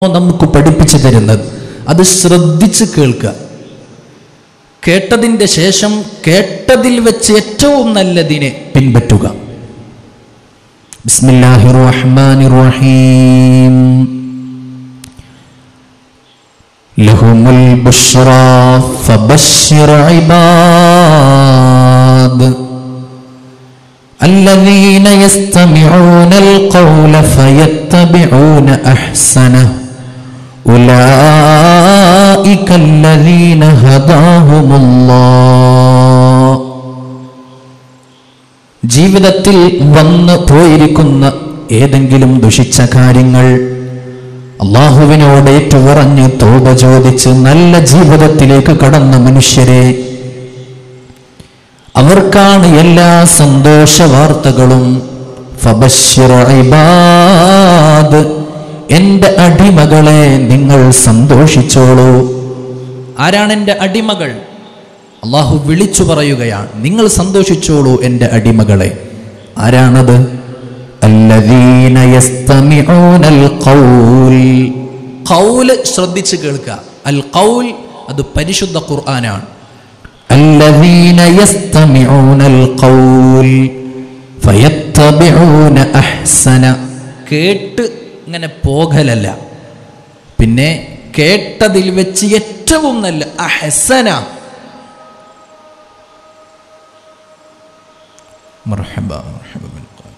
നമുക്ക് പഠിപ്പിച്ചു തരുന്നത് അത് ശ്രദ്ധിച്ച് കേൾക്കുക കേട്ടതിൻ്റെ ശേഷം കേട്ടതിൽ വെച്ച് ഏറ്റവും നല്ലതിനെ പിൻപറ്റുക ബിസ്മില്ലാഹിർ റഹ്മാനിർ റഹീം ലഹുമുൽ ബുഷ്റാ ഫബശ്ശിർ ഇബാദ് الذين يستمعون القول فيتبعون احسنه اولئك الذين هداهم الله ജീവിതത്തിൽ വന്നു പോയിരിക്കുന്ന ഏതെങ്കിലും ദുഷിച്ച കാര്യങ്ങൾ അള്ളാഹുവിനോട് ഏറ്റുപറഞ്ഞ് തോപ ചോദിച്ച് നല്ല ജീവിതത്തിലേക്ക് കടന്ന മനുഷ്യരെ അവർക്കാണ് എല്ലാ സന്തോഷ വാർത്തകളും ഫബശ്ശിർ ഇബാദ് എന്റെ അടിമകളെ നിങ്ങൾ സന്തോഷിച്ചോളൂ ആരാണ് എൻ്റെ അടിമകൾ അള്ളാഹു വിളിച്ചു പറയുകയാണ് നിങ്ങൾ സന്തോഷിച്ചോളൂ എൻ്റെ അടിമകളെ ആരാണത് الذين يستمعون القول ഖൗൽ ശ്രദ്ധിച്ച് കേൾക്കുക അൽ ഖൗൽ അത് പരിശുദ്ധ ഖുർആനാണ് الذين يستمعون القول فيتبعون احسن കേട്ട് ഇങ്ങനെ പോകലല്ല പിന്നെ കേട്ടതിൽ വെച്ച് ഏറ്റവും നല്ല അഹസന മർഹബ മർഹബ ബിൽ ഖാദിർ.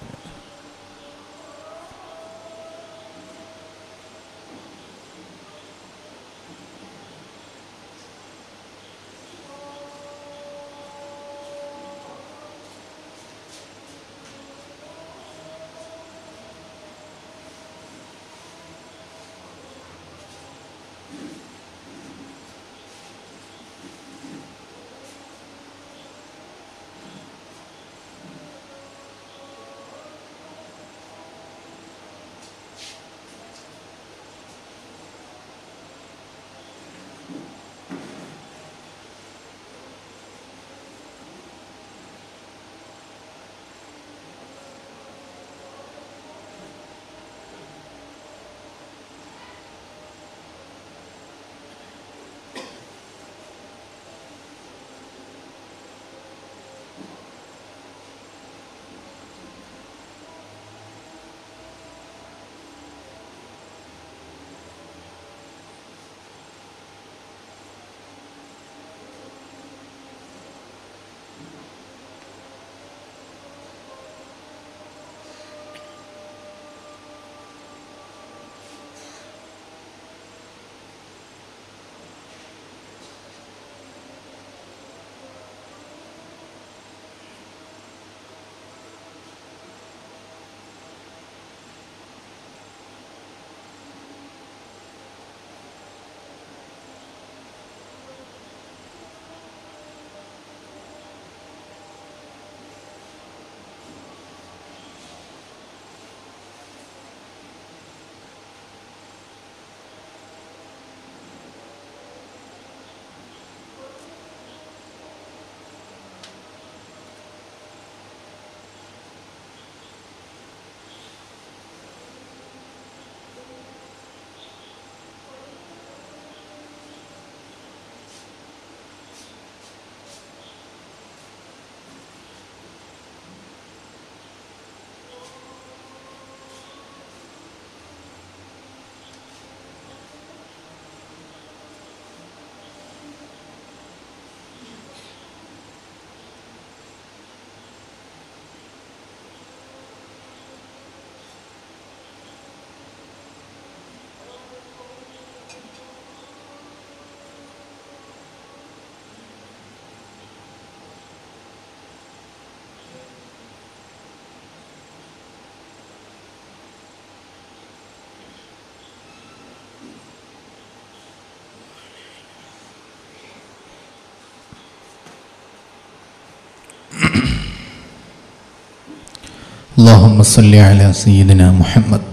اللهم صل على سيدنا മുഹമ്മദ്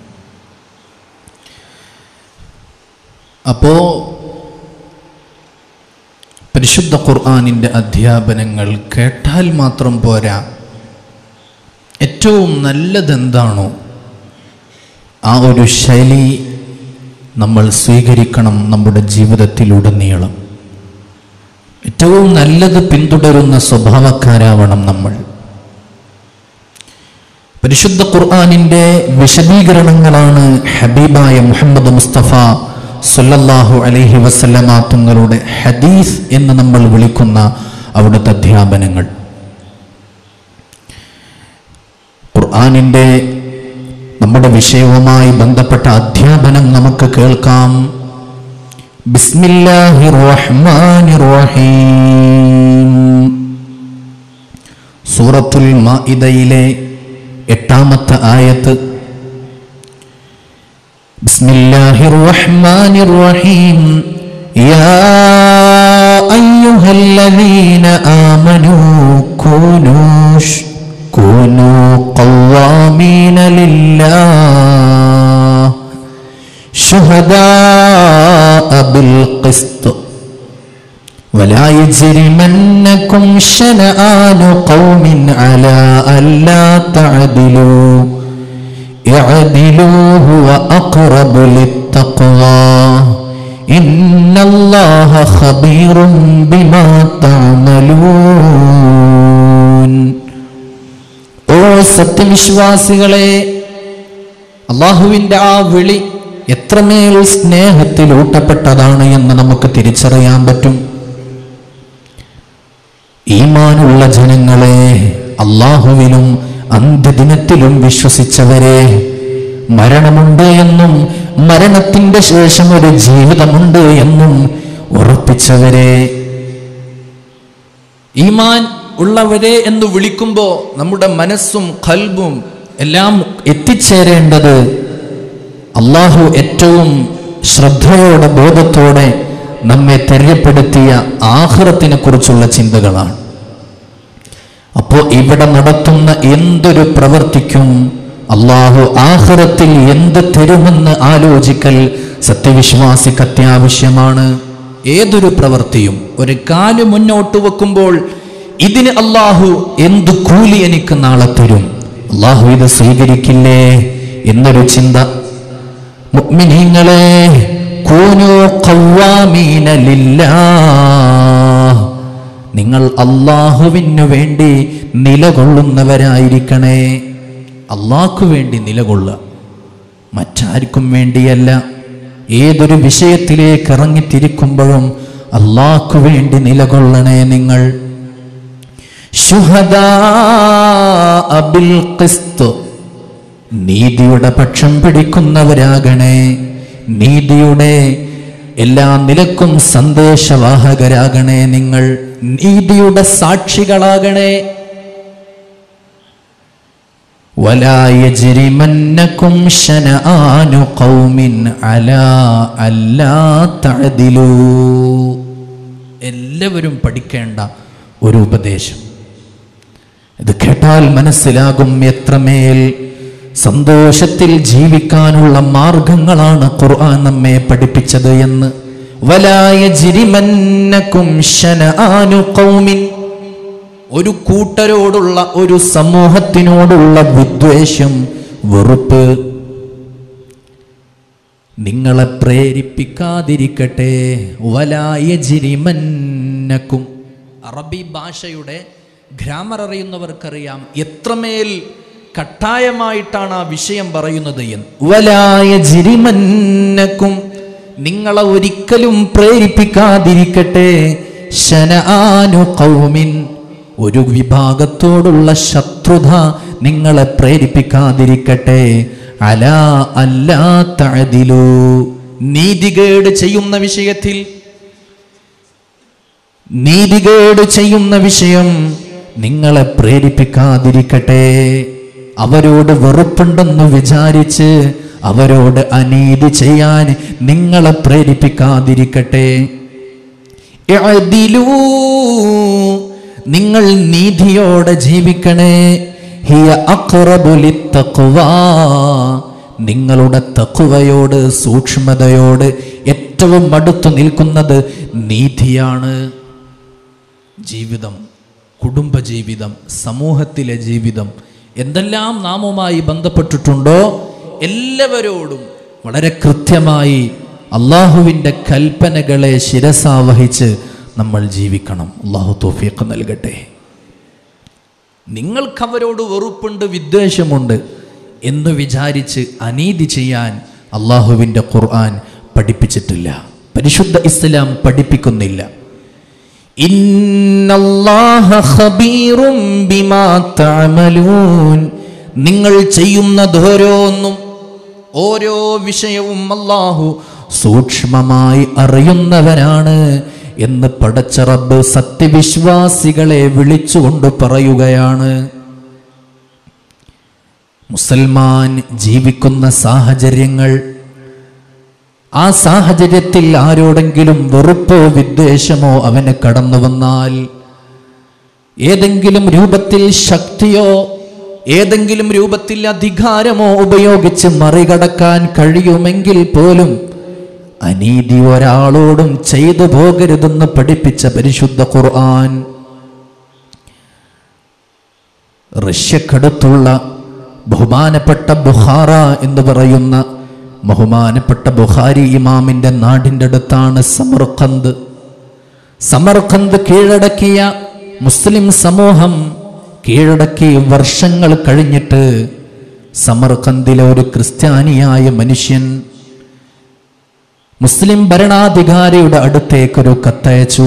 അപ്പോ പരിശുദ്ധ ഖുർആാനിൻ്റെ അധ്യാപനങ്ങൾ കേട്ടാൽ മാത്രം പോരാ ഏറ്റവും നല്ലതെന്താണോ ആ ഒരു ശൈലി നമ്മൾ സ്വീകരിക്കണം നമ്മുടെ ജീവിതത്തിലുടനീളം ഏറ്റവും നല്ലത് പിന്തുടരുന്ന സ്വഭാവക്കാരാവണം നമ്മൾ പരിശുദ്ധ ഖുർആാനിൻ്റെ വിശദീകരണങ്ങളാണ് ഹബീബായ മുഹമ്മദ് മുസ്തഫ സല്ലല്ലാഹു അലൈഹി വസല്ലമ തങ്ങളുടെ ഹദീസ് എന്ന് നമ്മൾ വിളിക്കുന്ന അവിടുത്തെ അധ്യാപനങ്ങൾ ഖുർആാനിൻ്റെ നമ്മുടെ വിഷയവുമായി ബന്ധപ്പെട്ട അധ്യാപനം നമുക്ക് കേൾക്കാം ബിസ്മില്ലാഹിർ റഹ്മാനിർ റഹീം സൂറത്തുൽ മാഇദയിലെ എട്ടാമത്തെ ആയത്ത് ബിസ്മില്ലാഹിർ റഹ്മാനിർ റഹീം യാ അയ്യുഹല്ലദീന ആമനൂ കൂനൂ കൂനൂ ഖവ്വാമീന ലില്ലാഹ് شهداء بالقسط ولا يجرمنكم شنآن قوم على ألا تعدلوا اعدلوا هو أقرب للتقوى إن الله خبير بما تعملون ഓ സത്യവിശ്വാസികളെ അള്ളാഹുവിൻ്റെ ആ വിളി എത്രമേൽ സ്നേഹത്തിൽ ഊട്ടപ്പെട്ടതാണ് എന്ന് നമുക്ക് തിരിച്ചറിയാൻ പറ്റും ഈമാനുള്ള ജനങ്ങളെ അള്ളാഹുവിലും അന്ത്യദിനത്തിലും വിശ്വസിച്ചവരെ മരണമുണ്ട് എന്നും മരണത്തിന്റെ ശേഷം ഒരു ജീവിതമുണ്ട് എന്നും ഉറപ്പിച്ചവരെ ഈമാൻ ഉള്ളവരെ എന്ന് വിളിക്കുമ്പോൾ നമ്മുടെ മനസ്സും കൽബും എല്ലാം എത്തിച്ചേരേണ്ടത് അള്ളാഹു ഏറ്റവും ശ്രദ്ധയോടെ ബോധത്തോടെ നമ്മെ തെരഞ്ഞെടുപ്പെടുത്തിയ ആഹ്റത്തിനെ കുറിച്ചുള്ള ചിന്തകളാണ് അപ്പോൾ ഇവിടെ നടത്തുന്ന എന്തൊരു പ്രവർത്തിക്കും അള്ളാഹു ആഹ്റത്തിൽ എന്ത് തരുമെന്ന് ആലോചിക്കൽ സത്യവിശ്വാസിക്ക് അത്യാവശ്യമാണ് ഏതൊരു പ്രവൃത്തിയും ഒരു കാല് മുന്നോട്ട് വെക്കുമ്പോൾ ഇതിന് അള്ളാഹു എന്ത് കൂലി എനിക്ക് നാളെ തരും അള്ളാഹു ഇത് സ്വീകരിക്കില്ലേ എന്നൊരു ചിന്ത മുഅ്മിനീങ്ങളെ കൂനു ഖവ്വാമീന ലില്ലാഹ് നിങ്ങൾ അള്ളാഹുവിനു വേണ്ടി നിലകൊള്ളുന്നവരായിരിക്കണേ അള്ളാഹ്ക്കു വേണ്ടി നിലകൊള്ളുക മറ്റാർക്കും വേണ്ടിയല്ല ഏതൊരു വിഷയത്തിലേക്ക് ഇറങ്ങിത്തിരിക്കുമ്പോഴും അള്ളാഹ്ക്കു വേണ്ടി നിലകൊള്ളണേ നിങ്ങൾ ശുഹദാ ബിൽ ഖിസ്ത് നീതിയുടെ പക്ഷം പിടിക്കുന്നവരാകണേ നീതിയുടെ എല്ലാ നിലക്കും സന്ദേശവാഹകരാകണേ നിങ്ങൾ നീതിയുടെ സാക്ഷികളാകണേ ولا يجرمنكم شنآن قوم على ألا تعدلوا എല്ലാവരും പഠിക്കേണ്ട ഒരു ഉപദേശം ഇത് കേട്ടാൽ മനസ്സിലാകും എത്രമേൽ സന്തോഷത്തിൽ ജീവിക്കാനുള്ള മാർഗങ്ങളാണ് ഖുർആൻ നമ്മെ പഠിപ്പിച്ചത് എന്ന് വലായ ജിരിമന്നക്കും ശനആനു ഖൗമിൻ ഒരു കൂട്ടരോടുള്ള ഒരു സമൂഹത്തിനോടുള്ള വിദ്വേഷം വെറുപ്പ് നിങ്ങളെ പ്രേരിപ്പിക്കാതിരിക്കട്ടെ വലായ ജിരിമന്നക്കും അറബി ഭാഷയുടെ ഗ്രാമർ അറിയുന്നവർക്കറിയാം എത്രമേൽ കട്ടായമായിട്ടാണ് ആ വിഷയം പറയുന്നത് എന്ന് വലായ ജിരിമന്നക്കും നിങ്ങളെ ഒരിക്കലും പ്രേരിപ്പിക്കാതിരിക്കട്ടെ ശനആനു ഖൗമിൻ ഒരു വിഭാഗത്തോടുള്ള ശത്രുത നിങ്ങളെ പ്രേരിപ്പിക്കാതിരിക്കട്ടെ അലാ അല്ലാ തഅദിലു നീതികേട് ചെയ്യുന്ന വിഷയത്തിൽ നീതികേട് ചെയ്യുന്ന വിഷയം നിങ്ങളെ പ്രേരിപ്പിക്കാതിരിക്കട്ടെ അവരോട് വെറുപ്പുണ്ടെന്ന് വിചാരിച്ച് അവരോട് അനീതി ചെയ്യാൻ നിങ്ങളെ പ്രേരിപ്പിക്കാതിരിക്കട്ടെ ഇഅ്ദിലൂ. നിങ്ങൾ നീതിയോടെ ജീവിക്കണേ ഹിയ അഖ്റബു ലിത്തഖ്വാ. നിങ്ങളുടെ തക്കുവയോട് സൂക്ഷ്മതയോട് ഏറ്റവും അടുത്തു നിൽക്കുന്നത് നീതിയാണ് ജീവിതം കുടുംബജീവിതം സമൂഹത്തിലെ ജീവിതം എന്തെല്ലാം നാമുമായി ബന്ധപ്പെട്ടിട്ടുണ്ടോ എല്ലാവരോടും വളരെ കൃത്യമായി അള്ളാഹുവിൻ്റെ കൽപ്പനകളെ ശിരസാവഹിച്ച് നമ്മൾ ജീവിക്കണം അള്ളാഹു തോഫീഖ് നൽകട്ടെ നിങ്ങൾക്കവരോട് വെറുപ്പുണ്ട് വിദ്വേഷമുണ്ട് എന്ന് വിചാരിച്ച് അനീതി ചെയ്യാൻ അള്ളാഹുവിൻ്റെ ഖുർആൻ പഠിപ്പിച്ചിട്ടില്ല പരിശുദ്ധ ഇസ്ലാം പഠിപ്പിക്കുന്നില്ല ഇന്നല്ലാഹ ഖബീറും ബിമാ തഅമലൂൻ നിങ്ങൾ ചെയ്യുന്നതോരോന്നും ഓരോ വിഷയവും അല്ലാഹു സൂക്ഷ്മമായി അറിയുന്നവനാണ് എന്ന് പടച്ച റബ്ബ് സത്യവിശ്വാസികളെ വിളിച്ചുകൊണ്ട് പറയുകയാണ് മുസൽമാൻ ജീവിക്കുന്ന സാഹചര്യങ്ങൾ ആ സാഹചര്യത്തിൽ ആരോടെങ്കിലും വെറുപ്പോ വിദ്വേഷമോ അവന് കടന്നു വന്നാൽ ഏതെങ്കിലും രൂപത്തിൽ ശക്തിയോ ഏതെങ്കിലും രൂപത്തിൽ അധികാരമോ ഉപയോഗിച്ച് മറികടക്കാൻ കഴിയുമെങ്കിൽ പോലും അനീതി ഒരാളോടും ചെയ്തു പോകരുതെന്ന് പഠിപ്പിച്ച പരിശുദ്ധ ഖുർആൻ റഷ്യക്കടുത്തുള്ള ബഹുമാനപ്പെട്ട ബുഹാറ എന്ന് പറയുന്ന ബഹുമാനപ്പെട്ട ബുഹാരി ഇമാമിന്റെ നാടിൻ്റെ അടുത്താണ് സമർഖന്ത് സമർഖന്ത് കീഴടക്കിയ മുസ്ലിം സമൂഹം കീഴടക്കി വർഷങ്ങൾ കഴിഞ്ഞിട്ട് സമർഖന്തിലെ ഒരു ക്രിസ്ത്യാനിയായ മനുഷ്യൻ മുസ്ലിം ഭരണാധികാരിയുടെ അടുത്തേക്കൊരു കത്തയച്ചു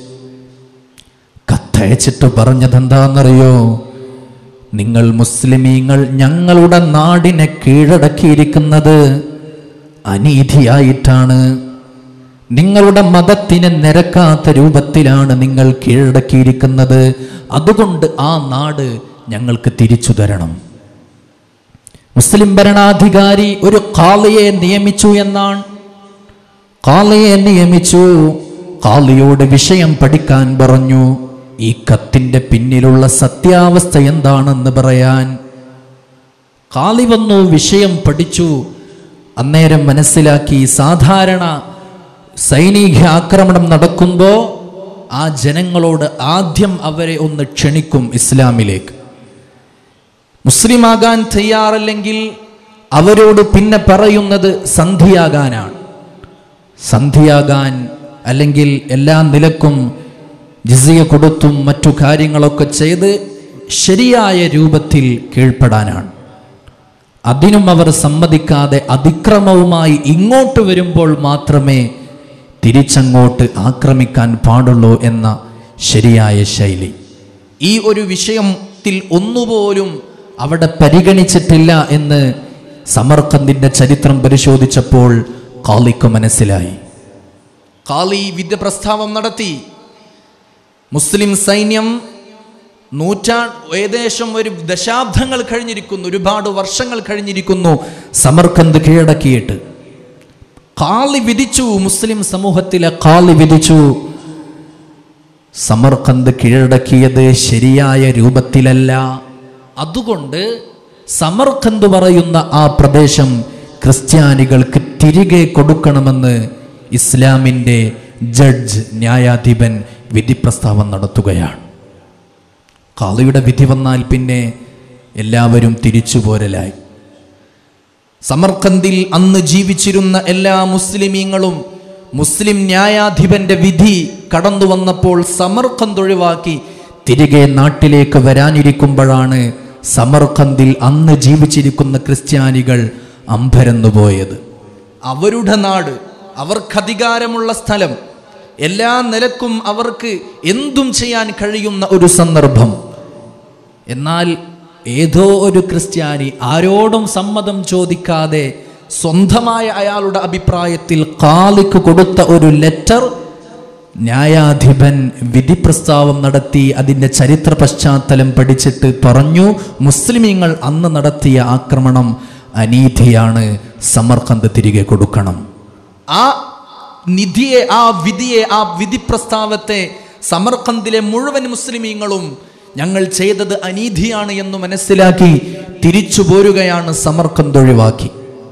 കത്തയച്ചിട്ട് പറഞ്ഞതെന്താണെന്നറിയോ നിങ്ങൾ മുസ്ലിമീങ്ങൾ ഞങ്ങളുടെ നാടിനെ കീഴടക്കിയിരിക്കുന്നത് അനീതിയായിട്ടാണ് നിങ്ങളുടെ മതത്തിന് നിരക്കാത്ത രൂപത്തിലാണ് നിങ്ങൾ കീഴടക്കിയിരിക്കുന്നത് അതുകൊണ്ട് ആ നാട് ഞങ്ങൾക്ക് തിരിച്ചു തരണം മുസ്ലിം ഭരണാധികാരി ഒരു കാളിയെ നിയമിച്ചു എന്നാണ് കാളിയെ നിയമിച്ചു കാളിയോട് വിഷയം പഠിക്കാൻ പറഞ്ഞു ഈ കത്തിന്റെ പിന്നിലുള്ള സത്യാവസ്ഥ എന്താണെന്ന് പറയാൻ കാളി വന്നു വിഷയം പഠിച്ചു അന്നേരം മനസ്സിലാക്കി സാധാരണ സൈനിക ആക്രമണം നടക്കുമ്പോൾ ആ ജനങ്ങളോട് ആദ്യം അവരെ ഒന്ന് ക്ഷണിക്കും ഇസ്ലാമിലേക്ക് മുസ്ലിമാകാൻ തയ്യാറല്ലെങ്കിൽ അവരോട് പിന്നെ പറയുന്നത് സന്ധിയാകാനാണ് സന്ധിയാകാൻ അല്ലെങ്കിൽ എല്ലാ നിലക്കും ജിസിയ കൊടുത്തും മറ്റു കാര്യങ്ങളൊക്കെ ചെയ്ത് ശരിയായ രൂപത്തിൽ കീഴ്പ്പെടാനാണ് അതിനും അവർ സമ്മതിക്കാതെ അതിക്രമവുമായി ഇങ്ങോട്ട് വരുമ്പോൾ മാത്രമേ തിരിച്ചങ്ങോട്ട് ആക്രമിക്കാൻ പാടുള്ളൂ എന്ന ശരിയായ ശൈലി ഈ ഒരു വിഷയത്തിൽ ഒന്നുപോലും അവിടെ പരിഗണിച്ചിട്ടില്ല എന്ന് സമർക്കന്തിൻ്റെ ചരിത്രം പരിശോധിച്ചപ്പോൾ കാളിക്ക് മനസ്സിലായി കാളി വിദ്യ പ്രസ്താവം നടത്തി മുസ്ലിം സൈന്യം നൂറ്റാ ഏകദേശം ഒരു ദശാബ്ദങ്ങൾ കഴിഞ്ഞിരിക്കുന്നു ഒരുപാട് വർഷങ്ങൾ കഴിഞ്ഞിരിക്കുന്നു സമർക്കന്ത് കീഴടക്കിയിട്ട് കാളി വിധിച്ചു മുസ്ലിം സമൂഹത്തിലെ കാളി വിധിച്ചു സമർക്കന്ത് കീഴടക്കിയത് ശരിയായ രൂപത്തിലല്ല അതുകൊണ്ട് സമർക്കന്ത് പറയുന്ന ആ പ്രദേശം ക്രിസ്ത്യാനികൾക്ക് തിരികെ കൊടുക്കണമെന്ന് ഇസ്ലാമിൻ്റെ ജഡ്ജ് ന്യായാധിപൻ വിധി പ്രസ്താവം നടത്തുകയാണ് കാളിയുടെ വിധി വന്നാൽ പിന്നെ എല്ലാവരും തിരിച്ചു പോരലായി സമർക്കന്തിൽ അന്ന് ജീവിച്ചിരുന്ന എല്ലാ മുസ്ലിമീങ്ങളും മുസ്ലിം ന്യായാധിപന്റെ വിധി കടന്നു വന്നപ്പോൾ സമർക്കന്ത് ഒഴിവാക്കി തിരികെ നാട്ടിലേക്ക് വരാനിരിക്കുമ്പോഴാണ് സമർക്കന്തിൽ അന്ന് ജീവിച്ചിരിക്കുന്ന ക്രിസ്ത്യാനികൾ അമ്പരന്നുപോയത് അവരുടെ നാട് അവർക്ക് അധികാരമുള്ള സ്ഥലം എല്ലാ നിലക്കും അവർക്ക് എന്തും ചെയ്യാൻ കഴിയുന്ന ഒരു സന്ദർഭം എന്നാൽ ഏതോ ഒരു ക്രിസ്ത്യാനി ആരോടും സമ്മതം ചോദിക്കാതെ സ്വന്തമായ അയാളുടെ അഭിപ്രായത്തിൽ കാലിക്ക് കൊടുത്ത ഒരു ലെറ്റർ ന്യായാധിപൻ വിധി പ്രസ്താവം നടത്തി അതിൻ്റെ ചരിത്ര പശ്ചാത്തലം പഠിച്ചിട്ട് പറഞ്ഞു മുസ്ലിമീങ്ങൾ അന്ന് നടത്തിയ ആക്രമണം അനീതിയാണ് സമർക്കന്ത് തിരികെ കൊടുക്കണം ആ നിധിയെ ആ വിധിയെ ആ വിധി പ്രസ്താവത്തെ സമർക്കന്തിലെ മുഴുവൻ മുസ്ലിമീങ്ങളും ഞങ്ങൾ ചെയ്തത് അനീതിയാണ് എന്ന് മനസ്സിലാക്കി തിരിച്ചു പോരുകയാണ് സമർക്കന്ത് ഒഴിവാക്കി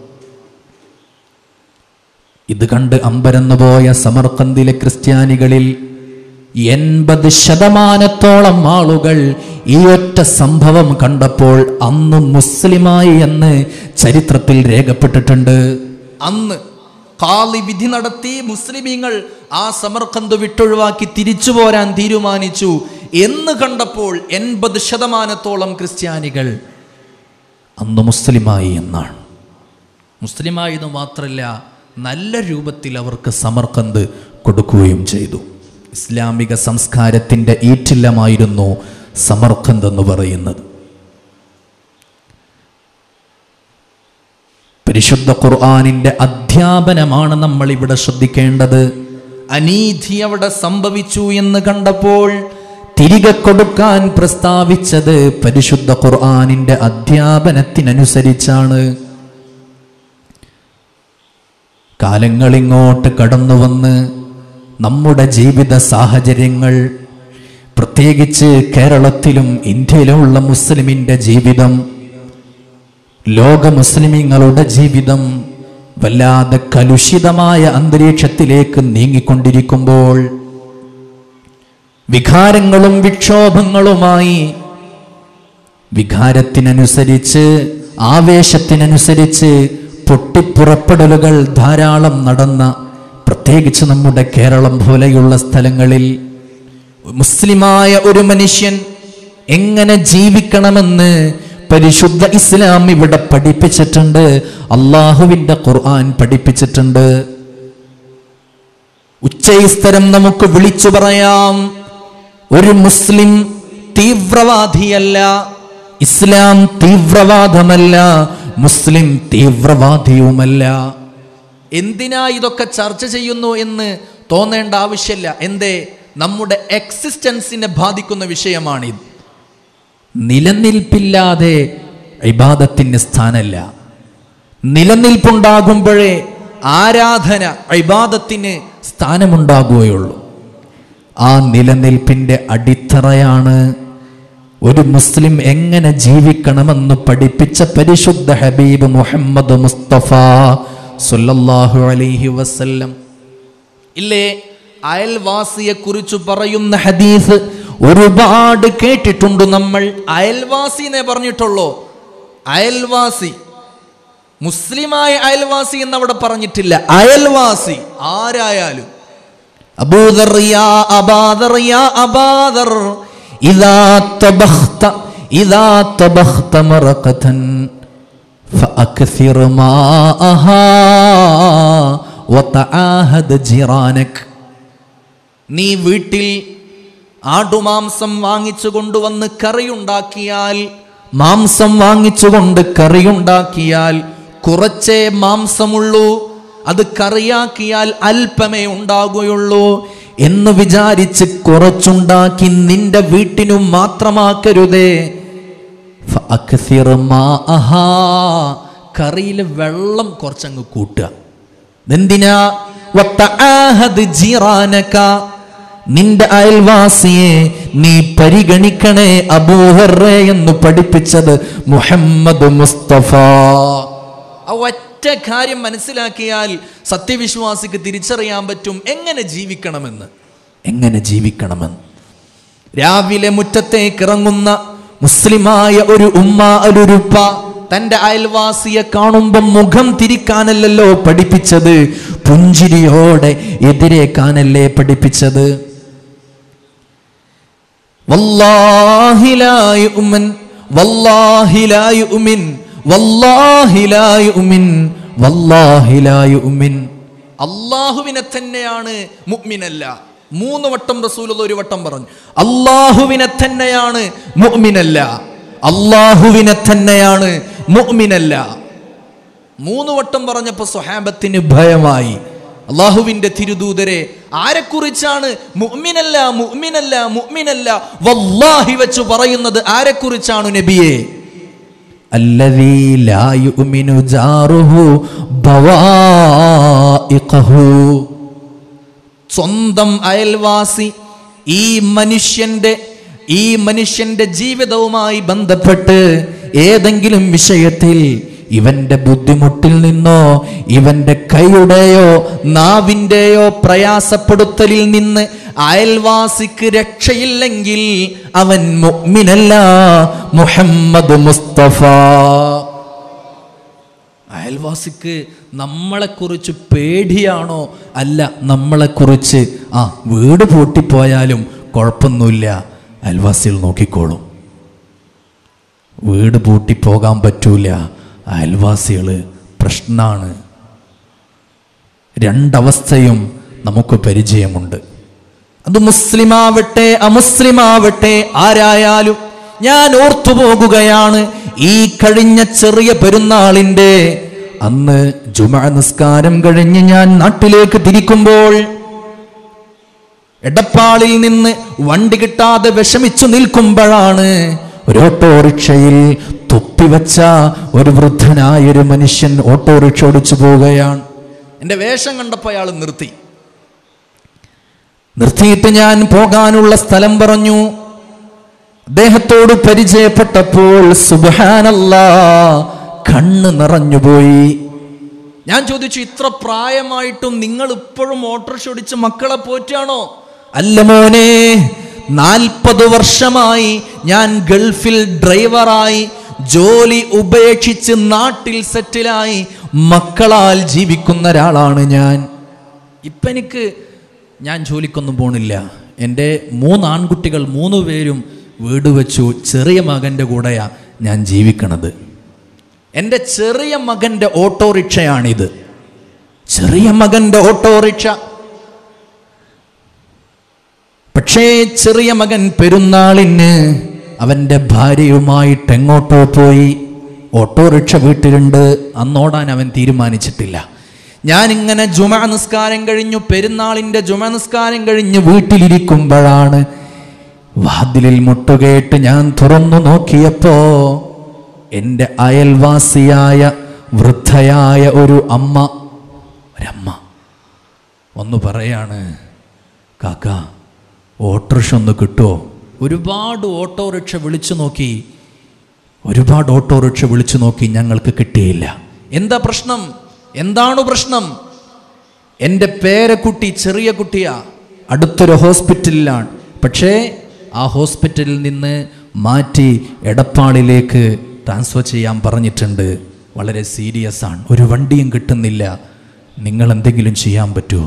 ഇത് കണ്ട് അമ്പരന്നുപോയ സമർക്കന്തിലെ ക്രിസ്ത്യാനികളിൽ എൺപത് ശതമാനത്തോളം ആളുകൾ ഈ ഒറ്റ സംഭവം കണ്ടപ്പോൾ അന്ന് മുസ്ലിമായി എന്ന് ചരിത്രത്തിൽ രേഖപ്പെട്ടിട്ടുണ്ട് അന്ന് കാളി വിധി നടത്തി മുസ്ലിമീങ്ങൾ ആ സമർക്കന്ത് വിട്ടൊഴിവാക്കി തിരിച്ചു പോരാൻ തീരുമാനിച്ചു എന്ന് കണ്ടപ്പോൾ എൺപത് ശതമാനത്തോളം ക്രിസ്ത്യാനികൾ അന്ന് മുസ്ലിമായി എന്നാണ് മുസ്ലിമായത് മാത്രമല്ല നല്ല രൂപത്തിൽ അവർക്ക് സമർക്കന്ത് കൊടുക്കുകയും ചെയ്തു ഇസ്ലാമിക സംസ്കാരത്തിൻ്റെ ഈറ്റില്ലമായിരുന്നു സമർക്കന്ത് എന്ന് പറയുന്നത് പരിശുദ്ധ ഖുർആാനിൻ്റെ അധ്യാപനമാണ് നമ്മൾ ഇവിടെ ശ്രദ്ധിക്കേണ്ടത് അനീതി അവിടെ സംഭവിച്ചു എന്ന് കണ്ടപ്പോൾ തിരികെ കൊടുക്കാൻ പ്രസ്താവിച്ചത് പരിശുദ്ധ ഖുർആാനിൻ്റെ അധ്യാപനത്തിനനുസരിച്ചാണ് കാലങ്ങളിങ്ങോട്ട് കടന്നു വന്ന് നമ്മുടെ ജീവിത സാഹചര്യങ്ങൾ പ്രത്യേകിച്ച് കേരളത്തിലും ഇന്ത്യയിലുമുള്ള മുസ്ലിമിൻ്റെ ജീവിതം ലോക മുസ്ലിമീങ്ങളുടെ ജീവിതം വല്ലാതെ കലുഷിതമായ അന്തരീക്ഷത്തിലേക്ക് നീങ്ങിക്കൊണ്ടിരിക്കുമ്പോൾ വികാരങ്ങളും വിക്ഷോഭങ്ങളുമായി വികാരത്തിനനുസരിച്ച് ആവേശത്തിനനുസരിച്ച് പൊട്ടിപ്പുറപ്പെടലുകൾ ധാരാളം നടന്ന പ്രത്യേകിച്ച് നമ്മുടെ കേരളം പോലെയുള്ള സ്ഥലങ്ങളിൽ മുസ്ലിമായ ഒരു മനുഷ്യൻ എങ്ങനെ ജീവിക്കണമെന്ന് പരിശുദ്ധ ഇസ്ലാം ഇവിടെ പഠിപ്പിച്ചിട്ടുണ്ട് അള്ളാഹുവിൻ്റെ ഖുർആൻ പഠിപ്പിച്ചിട്ടുണ്ട് ഉച്ചയിസ്തരം നമുക്ക് വിളിച്ചു പറയാം ഒരു മുസ്ലിം തീവ്രവാദിയല്ല ഇസ്ലാം തീവ്രവാദമല്ല മുസ്ലിം തീവ്രവാദിയുമല്ല എന്തിനാ ഇതൊക്കെ ചർച്ച ചെയ്യുന്നു എന്ന് തോന്നേണ്ട ആവശ്യമില്ല എന്തേ നമ്മുടെ എക്സിസ്റ്റൻസിനെ ബാധിക്കുന്ന വിഷയമാണിത് നിലനിൽപ്പില്ലാതെ ഇബാദത്തിന് സ്ഥാനമല്ല നിലനിൽപ്പുണ്ടാകുമ്പോഴേ ആരാധന ഇബാദത്തിന് സ്ഥാനമുണ്ടാകുകയുള്ളൂ ആ നിലനിൽപ്പിൻ്റെ അടിത്തറയാണ് ഒരു മുസ്ലിം എങ്ങനെ ജീവിക്കണമെന്ന് പഠിപ്പിച്ച പരിശുദ്ധ ഹബീബ് മുഹമ്മദ് മുസ്തഫ സുല്ലല്ലാഹു അലൈഹി വസല്ലം ഇല്ലേ അയൽവാസിയെ കുറിച്ച് പറയുന്ന ഹദീസ് ഒരുപാട് കേട്ടിട്ടുണ്ട് നമ്മൾ അയൽവാസി എന്നേ പറഞ്ഞിട്ടുള്ളൂ അയൽവാസി മുസ്ലിമായ അയൽവാസി എന്ന് അവിടെ പറഞ്ഞിട്ടില്ല അയൽവാസി ആരായാലും അബൂദർ യാ അബാദർ യാ അബാദർ ഇദാ തബഖ്ത ഇദാ തബഖ്ത മറഖതൻ فأكثر ماءها وتعاهد جيرانك നീ വീട്ടിൽ ആടുമാംസം വാങ്ങിച്ചു കൊണ്ടുവന്ന് കറിയുണ്ടാക്കിയാൽ മാംസം വാങ്ങിച്ചുകൊണ്ട് കറിയുണ്ടാക്കിയാൽ കുറച്ചേ മാംസമുള്ളൂ അത് കറിയാക്കിയാൽ അല്പമേ ഉണ്ടാകുകയുള്ളൂ എന്ന് വിചാരിച്ച് കുറച്ചുണ്ടാക്കി നിന്റെ വീട്ടിനും മാത്രമാക്കരുതേ ഫഅക്സിർ മാഅഹാ. കറിയിൽ വെള്ളം കുറച്ചങ്ങ് കൂട്ടുക എന്തിനാ വത്തആഹദ് ജീറാനക. നിന്റെ അയൽവാസിയെ നീ പരിഗണിക്കണേ അബൂഹറേ എന്ന് പഠിപ്പിച്ചത് മുഹമ്മദ് മുസ്തഫ ആ ഒറ്റ കാര്യം മനസ്സിലാക്കിയാൽ സത്യവിശ്വാസിക്ക് തിരിച്ചറിയാൻ പറ്റും എങ്ങനെ ജീവിക്കണമെന്ന് എങ്ങനെ ജീവിക്കണമെന്ന് രാവിലെ മുറ്റത്തേക്ക് ഇറങ്ങുന്ന മുസ്ലിമായ ഒരു ഉമ്മ ഒരുരുപ്പ തന്റെ അയൽവാസിയെ കാണുമ്പോൾ മുഖം തിരിക്കാനല്ലല്ലോ പഠിപ്പിച്ചത് പുഞ്ചിരിയോടെ എതിരേക്കാനല്ലേ പഠിപ്പിച്ചത് വല്ലാഹി ലാ യുഅ്മിൻ വല്ലാഹി ലാ യുഅ്മിൻ വല്ലാഹി ലാ യുഅ്മിൻ വല്ലാഹി ലാ യുഅ്മിൻ അള്ളാഹുവിനെ തന്നെയാണ് മുഅ്മിനല്ല മൂന്ന് വട്ടം റസൂൽ ഒരു വട്ടം പറഞ്ഞു അള്ളാഹുവിനെ തന്നെയാണ് മുഅ്മിനല്ല അള്ളാഹുവിനെ തന്നെയാണ് മുഅ്മിനല്ല മൂന്ന് വട്ടം പറഞ്ഞപ്പോൾ സ്വഹാബത്തിന് ഭയമായി അള്ളാഹുവിന്റെ തിരുദൂതരെ ആരെക്കുറിച്ചാണ് മുഅ്മിനല്ല മുഅ്മിനല്ല മുഅ്മിനല്ല വല്ലാഹി വെച്ച് പറയുന്നത് ആരെക്കുറിച്ചാണ് നബിയെ الذي لا يؤمن جاره بوائقه സ്വന്തം അയൽവാസി ഈ മനുഷ്യന്റെ ഈ മനുഷ്യന്റെ ജീവിതവുമായി ബന്ധപ്പെട്ട് ഏതെങ്കിലും വിഷയത്തിൽ ഇവന്റെ ബുദ്ധിമുട്ടിൽ നിന്നോ ഇവന്റെ കൈയുടെയോ നാവിൻ്റെയോ പ്രയാസപ്പെടുത്തലിൽ നിന്ന് അയൽവാസിക്ക് രക്ഷയില്ലെങ്കിൽ അവൻ മുഅ്മിനല്ല മുഹമ്മദ് മുസ്തഫ അയൽവാസിക്ക് നമ്മളെക്കുറിച്ച് പേടിയാണോ അല്ല നമ്മളെക്കുറിച്ച് ആ വീട് പൂട്ടിപ്പോയാലും കുഴപ്പമൊന്നുമില്ല അയൽവാസികൾ നോക്കിക്കോളും വീട് പൂട്ടിപ്പോകാൻ പറ്റൂല അയൽവാസികൾ പ്രശ്നമാണ് രണ്ടവസ്ഥയും നമുക്ക് പരിചയമുണ്ട് അത് മുസ്ലിമാവട്ടെ അമുസ്ലിമാവട്ടെ ആരായാലും ഞാൻ ഓർത്തു പോകുകയാണ് ഈ കഴിഞ്ഞ ചെറിയ പെരുന്നാളിൻ്റെ അന്ന് ജുമ നിസ്കാരം കഴിഞ്ഞ് ഞാൻ നാട്ടിലേക്ക് തിരിക്കുമ്പോൾ എടപ്പാളിൽ നിന്ന് വണ്ടി കിട്ടാതെ വിഷമിച്ചു നിൽക്കുമ്പോഴാണ് ഒരു ഓട്ടോറിക്ഷയിൽ തൊപ്പിവെച്ച ഒരു വൃദ്ധനായ ഒരു മനുഷ്യൻ ഓട്ടോറിക്ഷ ഓടിച്ചു പോവുകയാണ് എൻ്റെ വേഷം കണ്ടപ്പോൾ അയാൾ നിർത്തി നിർത്തിയിട്ട് ഞാൻ പോകാനുള്ള സ്ഥലം പറഞ്ഞു അദ്ദേഹത്തോട് പരിചയപ്പെട്ടപ്പോൾ സുബാനല്ലാ കണ്ണ് നിറഞ്ഞുപോയി ഞാൻ ചോദിച്ചു ഇത്ര പ്രായമായിട്ടും നിങ്ങൾ ഇപ്പോഴും ഓട്ടോറിക്ഷ ഓടിച്ച് മക്കളെ പോറ്റാണോ അല്ല മോനെ നാൽപ്പത് വർഷമായി ഞാൻ ഗൾഫിൽ ഡ്രൈവറായി ജോലി ഉപേക്ഷിച്ച് നാട്ടിൽ സെറ്റിലായി മക്കളാൽ ജീവിക്കുന്ന ഒരാളാണ് ഞാൻ ഇപ്പം എനിക്ക് ഞാൻ ജോലിക്കൊന്നും പോണില്ല എൻ്റെ മൂന്ന് ആൺകുട്ടികൾ മൂന്ന് പേരും വീട് വെച്ചു ചെറിയ മകൻ്റെ കൂടെയാ ഞാൻ ജീവിക്കണത് എൻ്റെ ചെറിയ മകൻ്റെ ഓട്ടോറിക്ഷയാണിത് ചെറിയ മകൻ്റെ ഓട്ടോറിക്ഷ പക്ഷേ ചെറിയ മകൻ പെരുന്നാളിന് അവൻ്റെ ഭാര്യയുമായിട്ട് എങ്ങോട്ടോ പോയി ഓട്ടോറിക്ഷ വീട്ടിലുണ്ട് അന്നോടാൻ അവൻ തീരുമാനിച്ചിട്ടില്ല ഞാനിങ്ങനെ ജുമ നിസ്കാരം കഴിഞ്ഞു പെരുന്നാളിൻ്റെ ജുമ നിസ്കാരം കഴിഞ്ഞ് വീട്ടിലിരിക്കുമ്പോഴാണ് വാതിലിൽ മുട്ടുകേട്ട് ഞാൻ തുറന്നു നോക്കിയപ്പോ എൻ്റെ അയൽവാസിയായ വൃദ്ധയായ ഒരു അമ്മ ഒരമ്മ ഒന്ന് പറയാണ് കാക്ക ഓട്ടോറിക്ഷ ഒന്ന് കിട്ടുമോ ഒരുപാട് ഓട്ടോറിക്ഷ വിളിച്ചു നോക്കി ഒരുപാട് ഓട്ടോറിക്ഷ വിളിച്ചു നോക്കി ഞങ്ങൾക്ക് കിട്ടിയില്ല എന്താ പ്രശ്നം എന്താണ് പ്രശ്നം എൻ്റെ പേരക്കുട്ടി ചെറിയ കുട്ടിയാ അടുത്തൊരു ഹോസ്പിറ്റലിലാണ് പക്ഷേ ആ ഹോസ്പിറ്റലിൽ നിന്ന് മാറ്റി എടപ്പാളിലേക്ക് ട്രാൻസ്ഫർ ചെയ്യാൻ പറഞ്ഞിട്ടുണ്ട് വളരെ സീരിയസ് ആണ് ഒരു വണ്ടിയും കിട്ടുന്നില്ല നിങ്ങൾ എന്തെങ്കിലും ചെയ്യാൻ പറ്റുമോ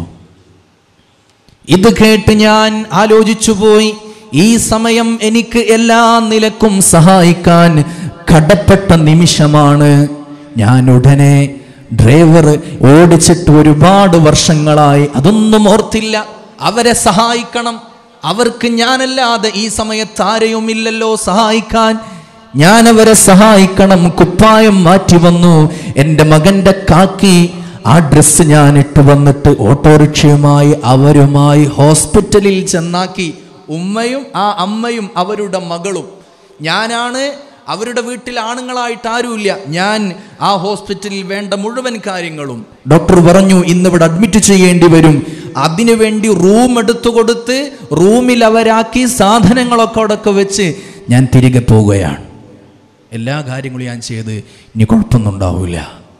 ഇത് കേട്ട് ഞാൻ ആലോചിച്ചു പോയി ഈ സമയം എനിക്ക് എല്ലാ നിലക്കും സഹായിക്കാൻ കടപ്പെട്ട നിമിഷമാണ് ഞാൻ ഉടനെ ഡ്രൈവർ ഓടിച്ചിട്ട് ഒരുപാട് വർഷങ്ങളായി അതൊന്നും ഓർത്തില്ല അവരെ സഹായിക്കണം അവർക്ക് ഞാനല്ലാതെ ഈ സമയത്ത് ആരെയും ഇല്ലല്ലോ സഹായിക്കാൻ ഞാൻ അവരെ സഹായിക്കണം കുപ്പായം മാറ്റി വന്നു എൻ്റെ മകൻ്റെ കാക്കി ആ ഡ്രസ്സ് ഞാൻ ഇട്ട് വന്നിട്ട് ഓട്ടോറിക്ഷയുമായി അവരുമായി ഹോസ്പിറ്റലിൽ ചെന്നാക്കി ഉമ്മയും ആ അമ്മയും അവരുടെ മകളും ഞാനാണ് അവരുടെ വീട്ടിൽ ആണുങ്ങളായിട്ട് ആരുമില്ല ഞാൻ ആ ഹോസ്പിറ്റലിൽ വേണ്ട മുഴുവൻ കാര്യങ്ങളും ഡോക്ടർ പറഞ്ഞു ഇന്നിവിടെ അഡ്മിറ്റ് ചെയ്യേണ്ടി വരും അതിനുവേണ്ടി റൂം എടുത്തു കൊടുത്ത് റൂമിൽ അവരാക്കി സാധനങ്ങളൊക്കെ അവിടെയൊക്കെ വെച്ച് ഞാൻ തിരികെ പോവുകയാണ് എല്ലാ കാര്യങ്ങളും ഞാൻ ചെയ്ത് ഇനി കുഴപ്പമൊന്നും ഉണ്ടാവില്ല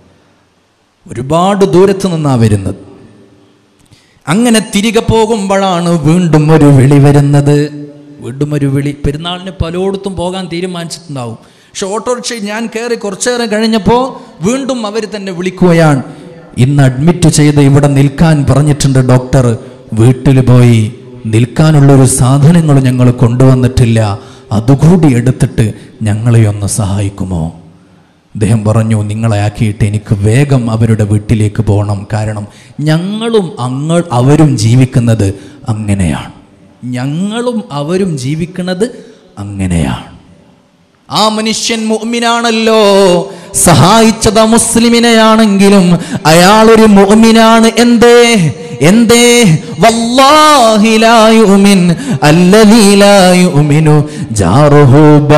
ഒരുപാട് ദൂരത്ത് നിന്നാണ് വരുന്നത് അങ്ങനെ തിരികെ പോകുമ്പോഴാണ് വീണ്ടും ഒരു വിളി വരുന്നത് വീണ്ടും ഒരു വിളി പെരുന്നാളിന് പലയിടത്തും പോകാൻ തീരുമാനിച്ചിട്ടുണ്ടാവും പക്ഷെ ഓട്ടോറിക്ഷ ഞാൻ കയറി കുറച്ചേരം കഴിഞ്ഞപ്പോൾ വീണ്ടും അവർ തന്നെ വിളിക്കുകയാണ് ഇന്ന് അഡ്മിറ്റ് ചെയ്ത് ഇവിടെ നിൽക്കാൻ പറഞ്ഞിട്ടുണ്ട് ഡോക്ടർ വീട്ടിൽ പോയി നിൽക്കാനുള്ളൊരു സാധനങ്ങൾ ഞങ്ങൾ കൊണ്ടുവന്നിട്ടില്ല അതുകൂടി എടുത്തിട്ട് ഞങ്ങളെ ഒന്ന് സഹായിക്കുമോ അദ്ദേഹം പറഞ്ഞു നിങ്ങളെ ആക്കിയിട്ട് എനിക്ക് വേഗം അവരുടെ വീട്ടിലേക്ക് പോകണം കാരണം ഞങ്ങളും അങ്ങ അവരും ജീവിക്കുന്നത് അങ്ങനെയാണ് ഞങ്ങളും അവരും ജീവിക്കുന്നത് അങ്ങനെയാണ് ആ മനുഷ്യൻ മുഅ്മിനാണല്ലോ സഹായിച്ചത് ആ മുസ്ലിമിനെയാണെങ്കിലും അയാളൊരു മുഅ്മിനാണ് എന്തേ എന്തേ വല്ലാഹി ലാ യുമിൻ അല്ലദീ ലാ യുമിനു ജാറുഹു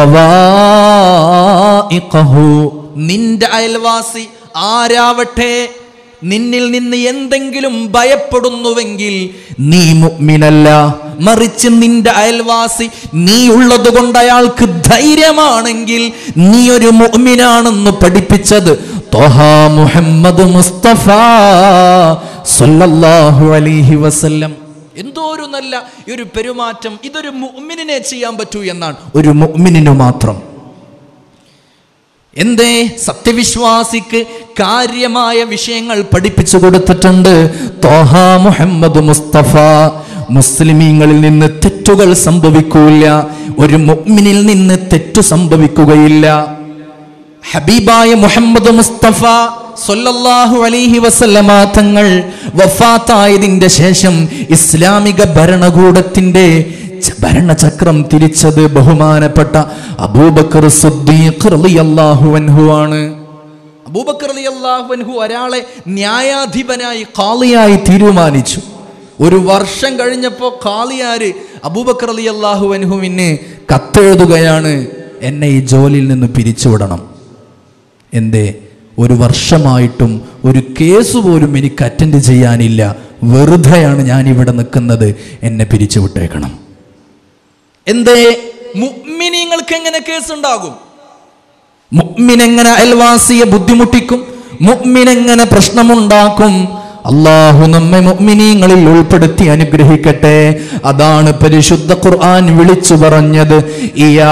ബവാഇഖഹു നിന്റെ അയൽവാസി ആരാവട്ടെ നിന്നിൽ നിന്ന് എന്തെങ്കിലും ഭയപ്പെടുന്നുവെങ്കിൽ നീ മുഅ്മിനല്ല മറിച്ച് നിന്റെ അയൽവാസി നീ ഉള്ളത് കൊണ്ട് അയാൾക്ക് ധൈര്യമാണെങ്കിൽ നീ ഒരു മുഅ്മിനാണെന്ന് പഠിപ്പിച്ചത് ത്വഹ മുഹമ്മദ് മുസ്തഫ സല്ലല്ലാഹു അലൈഹി വസല്ലം എന്തോ ഒരു നല്ല ഈ ഒരു പെരുമാറ്റം ഇതൊരു മുഅ്മിനിനെ ചെയ്യാൻ പറ്റൂ എന്നാണ് ഒരു മുഅ്മിനിനു മാത്രം എന്തേ സത്യവിശ്വാസിക്ക് കാര്യമായ വിഷയങ്ങൾ പഠിപ്പിച്ചു കൊടുത്തിട്ടുണ്ട് തോഹ മുഹമ്മദ് മുസ്തഫ മുസ്ലിമീങ്ങളിൽ നിന്ന് തെറ്റുകൾ സംഭവിക്കൂല ഒരു മുഅ്മിനിൽ നിന്ന് തെറ്റു സംഭവിക്കുകയില്ല ഹബീബായ മുഹമ്മദ് മുസ്തഫ സൊല്ലല്ലാഹു അലൈഹി വസല്ലമ തങ്ങൾ വഫാത്തായതിന്റെ ശേഷം ഇസ്ലാമിക ഭരണകൂടത്തിന്റെ ച- ഭരണചക്രം തിരിച്ചത് ബഹുമാനപ്പെട്ട അബൂബക്കർ സിദ്ദീഖ് റളിയല്ലാഹു അൻഹു ആണ് അബൂബക്കർ റളിയല്ലാഹു അൻഹു ഒരാളെ ന്യായാധിപനായി കാളിയായി തീരുമാനിച്ചു ഒരു വർഷം കഴിഞ്ഞപ്പോൾ കാളിയാര് അബൂബക്കർ റളിയല്ലാഹു അൻഹുവിന് കത്തെഴുതുകയാണ് എന്നെ ഈ ജോലിയിൽ നിന്ന് പിരിച്ചുവിടണം എന്തേ ഒരു വർഷമായിട്ടും ഒരു കേസ് പോലും എനിക്ക് അറ്റൻഡ് ചെയ്യാനില്ല വെറുതെയാണ് ഞാൻ ഇവിടെ നിൽക്കുന്നത് എന്നെ പിരിച്ചു വിട്ടേക്കണം എന്തേ മുഅ്മിനീങ്ങൾക്ക് എങ്ങനെ കേസ് ഉണ്ടാകും മുഅ്മിൻ എങ്ങനെ അയൽവാസിയെ ബുദ്ധിമുട്ടിക്കും മുഅ്മിൻ എങ്ങനെ പ്രശ്നമുണ്ടാക്കും അള്ളാഹു നമ്മെ മുഅ്മിനീങ്ങളിൽ ഉൾപ്പെടുത്തി അനുഗ്രഹിക്കട്ടെ അതാണ് പരിശുദ്ധ ഖുർആൻ വിളിച്ചു പറഞ്ഞത് യാ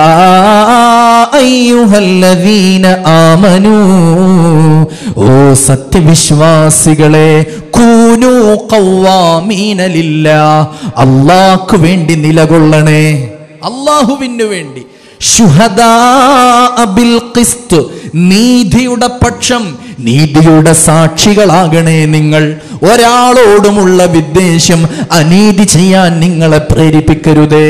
അയ്യുഹല്ലദീന ആമനൂ ഓ സത്യവിശ്വാസികളെ കൂനൂ ഖവ്വാമീന ലില്ലാ അള്ളാഹ്ക്ക് വേണ്ടി നിലകൊള്ളണേ അള്ളാഹുവിന് വേണ്ടി ശുഹദാ ബിൽ ഖിസ്ത് നീതിയുടെ പക്ഷം നീതിയുടെ സാക്ഷികളാകണേ നിങ്ങൾ ഒരാളോടുമുള്ള വിദ്വേഷം അനീതി ചെയ്യാൻ നിങ്ങളെ പ്രേരിപ്പിക്കരുതേ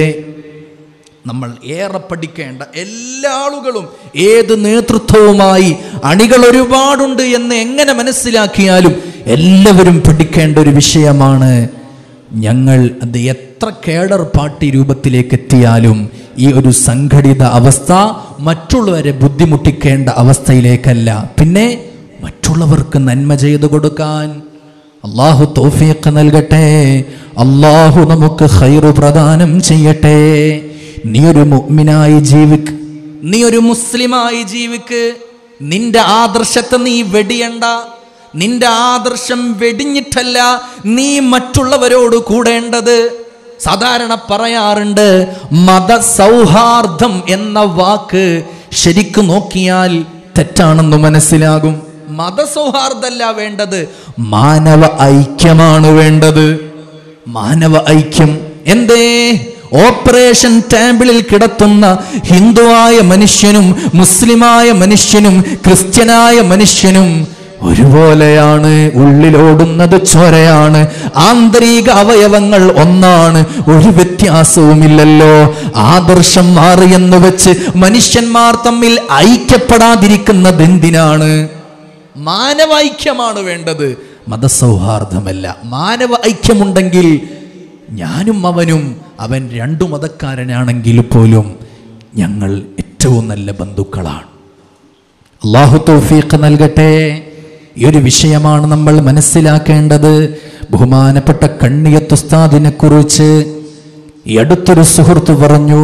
നമ്മൾ ഏറെ പഠിക്കേണ്ട എല്ലാ ആളുകളും ഏത് നേതൃത്വവുമായി അണികൾ ഒരുപാടുണ്ട് എന്ന് എങ്ങനെ മനസ്സിലാക്കിയാലും എല്ലാവരും പഠിക്കേണ്ട ഒരു വിഷയമാണ് ഞങ്ങൾ അത് എത്ര കേഡർ പാർട്ടി രൂപത്തിലേക്ക് എത്തിയാലും ഈ ഒരു സംഘടിത അവസ്ഥ മറ്റുള്ളവരെ ബുദ്ധിമുട്ടിക്കേണ്ട അവസ്ഥയിലേക്കല്ല പിന്നെ മറ്റുള്ളവർക്ക് നന്മ ചെയ്തു കൊടുക്കാൻ അള്ളാഹു തോഫീഖ് നൽകട്ടെ അള്ളാഹു നമുക്ക് ഖൈറു പ്രദാനം ചെയ്യട്ടെ നീ ഒരു മുഅ്മിനായി ജീവിക്ക് നീ ഒരു മുസ്ലിമായി ജീവിക്ക് നിന്റെ ആദർശത്തെ നീ വെടിയണ്ട നിന്റെ ആദർശം വെടിഞ്ഞിട്ടല്ല നീ മറ്റുള്ളവരോട് കൂടേണ്ടത് സാധാരണ പറയാറുണ്ട് മതസൗഹാർദ്ദം എന്ന വാക്ക് ശരിക്കു നോക്കിയാൽ തെറ്റാണെന്ന് മനസ്സിലാകും മതസൗഹാർദ്ദമല്ല വേണ്ടത് മാനവ ഐക്യമാണ് വേണ്ടത് മാനവ ഐക്യം എന്തേ ഓപ്പറേഷൻ ടാമ്പിളിൽ കിടത്തുന്ന ഹിന്ദുവായ മനുഷ്യനും മുസ്ലിമായ മനുഷ്യനും ക്രിസ്ത്യനായ മനുഷ്യനും ഒരുപോലെയാണ് ഉള്ളിലോടുന്നത് ചോരയാണ് ആന്തരിക അവയവങ്ങൾ ഒന്നാണ് ഒരു വ്യത്യാസവുമില്ലല്ലോ ആദർശം മാറിയെന്ന് വെച്ച് മനുഷ്യന്മാർ തമ്മിൽ ഐക്യപ്പെടാതിരിക്കുന്നത് എന്തിനാണ് മാനവ ഐക്യമാണ് വേണ്ടത് മതസൗഹാർദ്ദമല്ല മാനവ ഐക്യമുണ്ടെങ്കിൽ ഞാനും അവനും അവൻ രണ്ടു മതക്കാരനാണെങ്കിൽ പോലും ഞങ്ങൾ ഏറ്റവും നല്ല ബന്ധുക്കളാണ് അള്ളാഹു തൗഫീഖ് നൽകട്ടെ ഈ ഒരു വിഷയമാണ് നമ്മൾ മനസ്സിലാക്കേണ്ടത് ബഹുമാനപ്പെട്ട കണ്ണിയത്തുസ്താദിനെ കുറിച്ച് ഈ അടുത്തൊരു സുഹൃത്ത് പറഞ്ഞു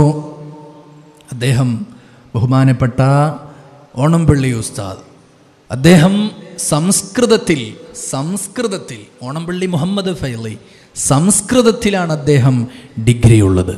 അദ്ദേഹം ബഹുമാനപ്പെട്ട ഓണംപള്ളി ഉസ്താദ് അദ്ദേഹം സംസ്കൃതത്തിൽ സംസ്കൃതത്തിൽ ഓണംപള്ളി മുഹമ്മദ് ഫൈലി സംസ്കൃതത്തിലാണ് അദ്ദേഹം ഡിഗ്രി ഉള്ളത്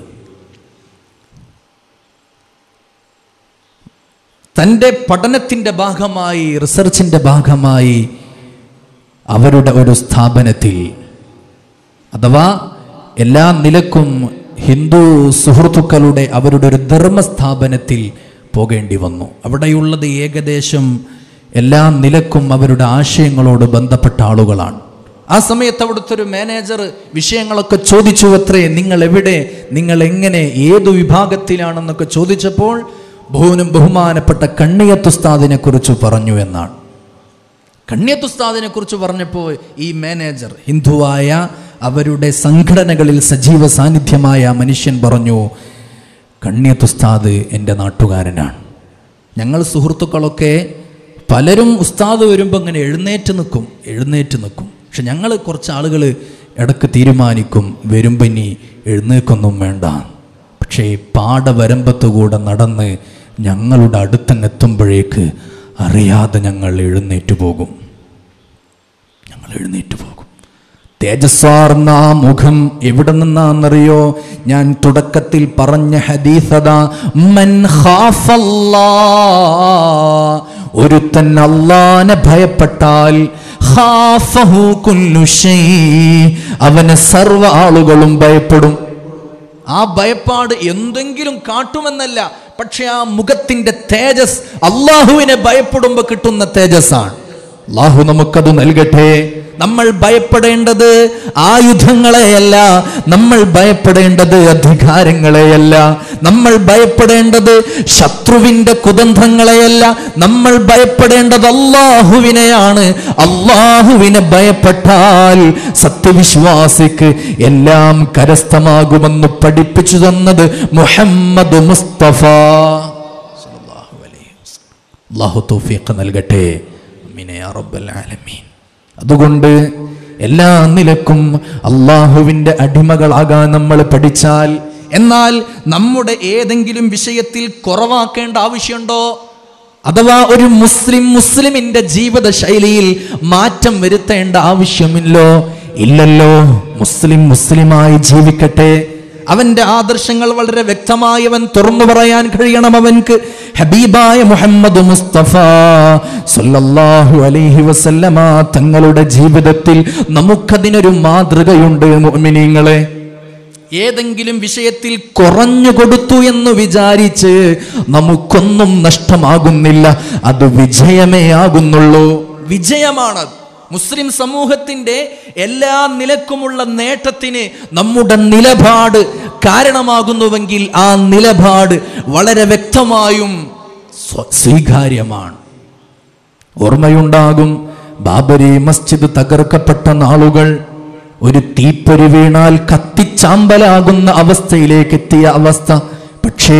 തൻ്റെ പഠനത്തിൻ്റെ ഭാഗമായി റിസർച്ചിൻ്റെ ഭാഗമായി അവരുടെ ഒരു സ്ഥാപനത്തിൽ അഥവാ എല്ലാ നിലക്കും ഹിന്ദു സുഹൃത്തുക്കളുടെ അവരുടെ ഒരു ധർമ്മസ്ഥാപനത്തിൽ പോകേണ്ടി വന്നു അവിടെയുള്ളത് ഏകദേശം എല്ലാ നിലക്കും അവരുടെ ആശയങ്ങളോട് ബന്ധപ്പെട്ട ആളുകളാണ് ആ സമയത്ത് അവിടുത്തെ ഒരു മാനേജർ വിഷയങ്ങളൊക്കെ ചോദിച്ചു അത്രേ നിങ്ങൾ എവിടെ നിങ്ങൾ എങ്ങനെ ഏതു വിഭാഗത്തിലാണെന്നൊക്കെ ചോദിച്ചപ്പോൾ ബഹുനും ബഹുമാനപ്പെട്ട കണ്ണിയത്തുസ്താദിനെ കുറിച്ച് പറഞ്ഞു എന്നാണ് കണ്യത്തുസ്താദിനെ കുറിച്ച് പറഞ്ഞപ്പോൾ ഈ മാനേജർ ഹിന്ദുവായ അവരുടെ സംഘടനകളിൽ സജീവ സാന്നിധ്യമായ ആ മനുഷ്യൻ പറഞ്ഞു കണ്യത്തുസ്താദ് എൻ്റെ നാട്ടുകാരനാണ് ഞങ്ങൾ സുഹൃത്തുക്കളൊക്കെ പലരും ഉസ്താദ് വരുമ്പോൾ ഇങ്ങനെ എഴുന്നേറ്റ് നിൽക്കും എഴുന്നേറ്റ് നിൽക്കും പക്ഷെ ഞങ്ങൾ കുറച്ച് ആളുകൾ ഇടക്ക് തീരുമാനിക്കും വരുമ്പോൾ ഇനി എഴുന്നേക്കൊന്നും വേണ്ട പക്ഷേ പാടവരമ്പത്ത് കൂടെ നടന്ന് ഞങ്ങളുടെ അടുത്തങ്ങെത്തുമ്പോഴേക്ക് അറിയാതെ ഞങ്ങൾ എഴുന്നേറ്റ് പോകും ഞങ്ങൾ എഴുന്നേറ്റ് പോകും തേജസ്വാർന്ന ആ മുഖം എവിടെ നിന്നാണെന്നറിയോ ഞാൻ തുടക്കത്തിൽ പറഞ്ഞ ഹദീസത മൻ ഖാഫല്ലാ ഒരുത്തൻ അള്ളാനെ ഭയപ്പെട്ടാൽ ഖാഫഹു കുല്ലു ശൈ. അവനെ സർവ്വ ആളുകളും ഭയപ്പെടും ആ ഭയപ്പാട് എന്തെങ്കിലും കാട്ടുമെന്നല്ല പക്ഷെ ആ മുഖത്തിന്റെ തേജസ് അള്ളാഹുവിനെ ഭയപ്പെടുമ്പോൾ കിട്ടുന്ന തേജസ്സാണ് അള്ളാഹു നമുക്കത് നൽകട്ടെ നമ്മൾ ഭയപ്പെടേണ്ടത് ആയുധങ്ങളെയല്ല നമ്മൾ ഭയപ്പെടേണ്ടത് അധികാരങ്ങളെയല്ല നമ്മൾ ഭയപ്പെടേണ്ടത് ശത്രുവിന്റെ കുതന്ത്രങ്ങളെയല്ല നമ്മൾ ഭയപ്പെടേണ്ടത് അള്ളാഹുവിനെയാണ് അള്ളാഹുവിനെ ഭയപ്പെട്ടാൽ സത്യവിശ്വാസിക്ക് എല്ലാം കരസ്ഥമാകുമെന്ന് പഠിപ്പിച്ചു തന്നത് മുഹമ്മദ് മുസ്തഫ സല്ലല്ലാഹു അലൈഹി വസല്ലം. അള്ളാഹു തൗഫീഖ് നൽകട്ടെ അമീൻ യാ റബ്ബൽ ആലമീൻ അതുകൊണ്ട് എല്ലാ നിലക്കും അള്ളാഹുവിൻ്റെ അടിമകളാകാൻ നമ്മൾ പഠിച്ചാൽ എന്നാൽ നമ്മുടെ ഏതെങ്കിലും വിഷയത്തിൽ കുറവാക്കേണ്ട ആവശ്യമുണ്ടോ അഥവാ ഒരു മുസ്ലിം മുസ്ലിമിന്റെ ജീവിത ശൈലിയിൽ മാറ്റം വരുത്തേണ്ട ആവശ്യമില്ലോ ഇല്ലല്ലോ മുസ്ലിം മുസ്ലിമായി ജീവിക്കട്ടെ അവന്റെ ആദർശങ്ങൾ വളരെ വ്യക്തമായി അവൻ തുറന്നു പറയാൻ കഴിയണം അവൻക്ക് ഹബീബായ മുഹമ്മദ് മുസ്തഫ സല്ലല്ലാഹു അലൈഹി വസല്ലമ തങ്ങളുടെ ജീവിതത്തിൽ നമുക്കതിനൊരു മാതൃകയുണ്ട് മുഅ്മിനീങ്ങളെ ഏതെങ്കിലും വിഷയത്തിൽ കുറഞ്ഞു കൊടുത്തു എന്ന് വിചാരിച്ച് നമുക്കൊന്നും നഷ്ടമാകുന്നില്ല അത് വിജയമേ ആകുന്നുള്ളൂ വിജയമാണത് മുസ്ലിം സമൂഹത്തിന്റെ എല്ലാ നിലക്കുമുള്ള നേട്ടത്തിന് നമ്മുടെ നിലപാട് കാരണമാകുന്നുവെങ്കിൽ ആ നിലപാട് വളരെ വ്യക്തമായും സ്വ- സ്വീകാര്യമാണ് ഓർമ്മയുണ്ടാകും ബാബരി മസ്ജിദ് തകർക്കപ്പെട്ട നാളുകൾ ഒരു തീപ്പൊരി വീണാൽ കത്തിച്ചാമ്പലാകുന്ന അവസ്ഥയിലേക്ക് എത്തിയ അവസ്ഥ പക്ഷേ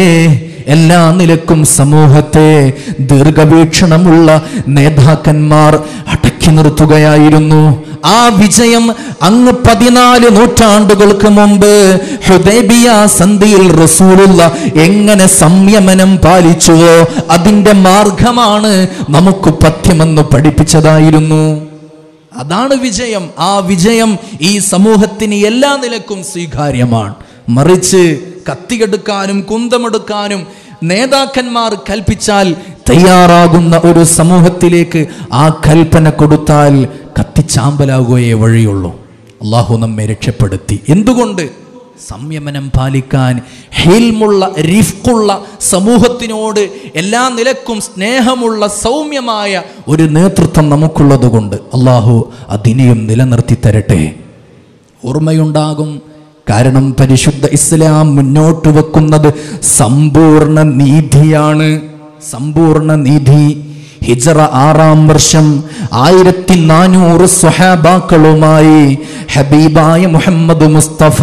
എല്ലാ നിലക്കും സമൂഹത്തെ ദീർഘവീക്ഷണമുള്ള നേതാക്കന്മാർ അടക്കി നിർത്തുകയായിരുന്നു ആ വിജയം അങ്ങ് പതിനാല് നൂറ്റാണ്ടുകൾക്ക് മുമ്പ് ഹുദൈബിയ സന്ധിയിൽ റസൂലുള്ള എങ്ങനെ സംയമനം പാലിച്ചുവോ അതിന്റെ മാർഗമാണ് നമുക്ക് പഥ്യമെന്ന് പഠിപ്പിച്ചതായിരുന്നു അതാണ് വിജയം ആ വിജയം ഈ സമൂഹത്തിന് എല്ലാ നിലക്കും സ്വീകാര്യമാണ് മറിച്ച് കത്തിയെടുക്കാനും കുന്തമെടുക്കാനും നേതാക്കന്മാർ കൽപ്പിച്ചാൽ തയ്യാറാകുന്ന ഒരു സമൂഹത്തിലേക്ക് ആ കൽപ്പന കൊടുത്താൽ കത്തിച്ചാമ്പലാകുകയേ വഴിയുള്ളൂ അള്ളാഹു നമ്മെ രക്ഷപ്പെടുത്തി എന്തുകൊണ്ട് സംയമനം പാലിക്കാൻ ഹീൽമുള്ള റിഫ്കുള്ള സമൂഹത്തിനോട് എല്ലാ നിലക്കും സ്നേഹമുള്ള സൗമ്യമായ ഒരു നേതൃത്വം നമുക്കുള്ളത് കൊണ്ട് അള്ളാഹു അതിനെയും നിലനിർത്തി തരട്ടെ ഓർമ്മയുണ്ടാകും കാരണം പരിശുദ്ധ ഇസ്ലാം മുന്നോട്ട് വെക്കുന്നത് സമ്പൂർണ്ണ നീതിയാണ് സമ്പൂർണ്ണ നീതി ഹിജറ ആറാം വർഷം ആയിരത്തി നാനൂറ് സ്വഹാബാക്കളുമായി ഹബീബായ മുഹമ്മദ് മുസ്തഫ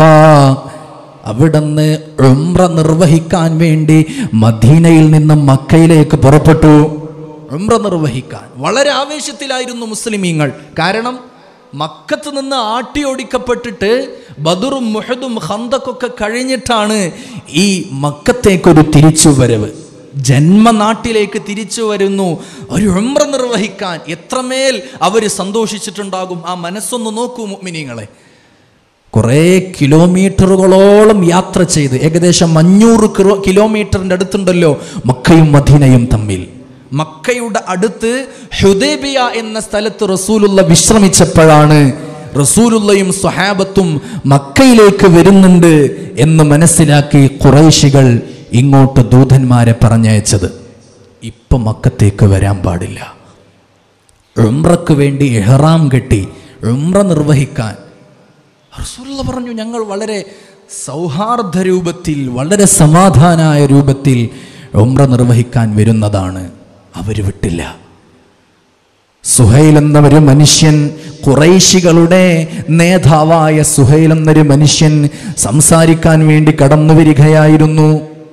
അവിടുന്ന് ഉംറ നിർവഹിക്കാൻ വേണ്ടി മദീനയിൽ നിന്ന് മക്കയിലേക്ക് പുറപ്പെട്ടു ഉംറ നിർവഹിക്കാൻ വളരെ ആവേശത്തിലായിരുന്നു മുസ്ലിമീങ്ങൾ കാരണം മക്കത്ത് നിന്ന് ആട്ടിയോടിക്കപ്പെട്ടിട്ട് ബദറും മുഹദും ഹന്തക്കൊക്കെ കഴിഞ്ഞിട്ടാണ് ഈ മക്കത്തേക്കൊരു തിരിച്ചുവരവ് ജന്മനാട്ടിലേക്ക് തിരിച്ചു വരുന്നു ഒരു ഉംറ നിർവഹിക്കാൻ എത്രമേൽ അവർ സന്തോഷിച്ചിട്ടുണ്ടാകും ആ മനസ്സൊന്ന് നോക്കൂ മുഅ്മിനീങ്ങളെ കുറേ കിലോമീറ്ററുകളോളം യാത്ര ചെയ്ത് ഏകദേശം അഞ്ഞൂറ് കിലോ കിലോമീറ്ററിൻ്റെ അടുത്തുണ്ടല്ലോ മക്കയും മദീനയും തമ്മിൽ മക്കയുടെ അടുത്ത് ഹുദൈബിയ എന്ന സ്ഥലത്ത് റസൂലുള്ള വിശ്രമിച്ചപ്പോഴാണ് റസൂലുള്ളയും സ്വഹാബത്തും മക്കയിലേക്ക് വരുന്നുണ്ട് എന്ന് മനസ്സിലാക്കി കുറേശികൾ ഇങ്ങോട്ട് ദൂതന്മാരെ പറഞ്ഞയച്ചത് ഇപ്പം മക്കത്തേക്ക് വരാൻ പാടില്ല ഉംറക്ക് വേണ്ടി എഹ്റാം കെട്ടി ഉംറ നിർവഹിക്കാൻ റസൂലുള്ള പറഞ്ഞു ഞങ്ങൾ വളരെ സൗഹാർദ്ദ രൂപത്തിൽ വളരെ സമാധാനായ രൂപത്തിൽ ഉംറ നിർവഹിക്കാൻ വരുന്നതാണ് അവർ വിട്ടില്ല സുഹൈൽ എന്ന ഒരു മനുഷ്യൻ കുറൈശികളുടെ നേതാവായ സുഹൈൽ എന്നൊരു മനുഷ്യൻ സംസാരിക്കാൻ വേണ്ടി കടന്നു വരികയായിരുന്നു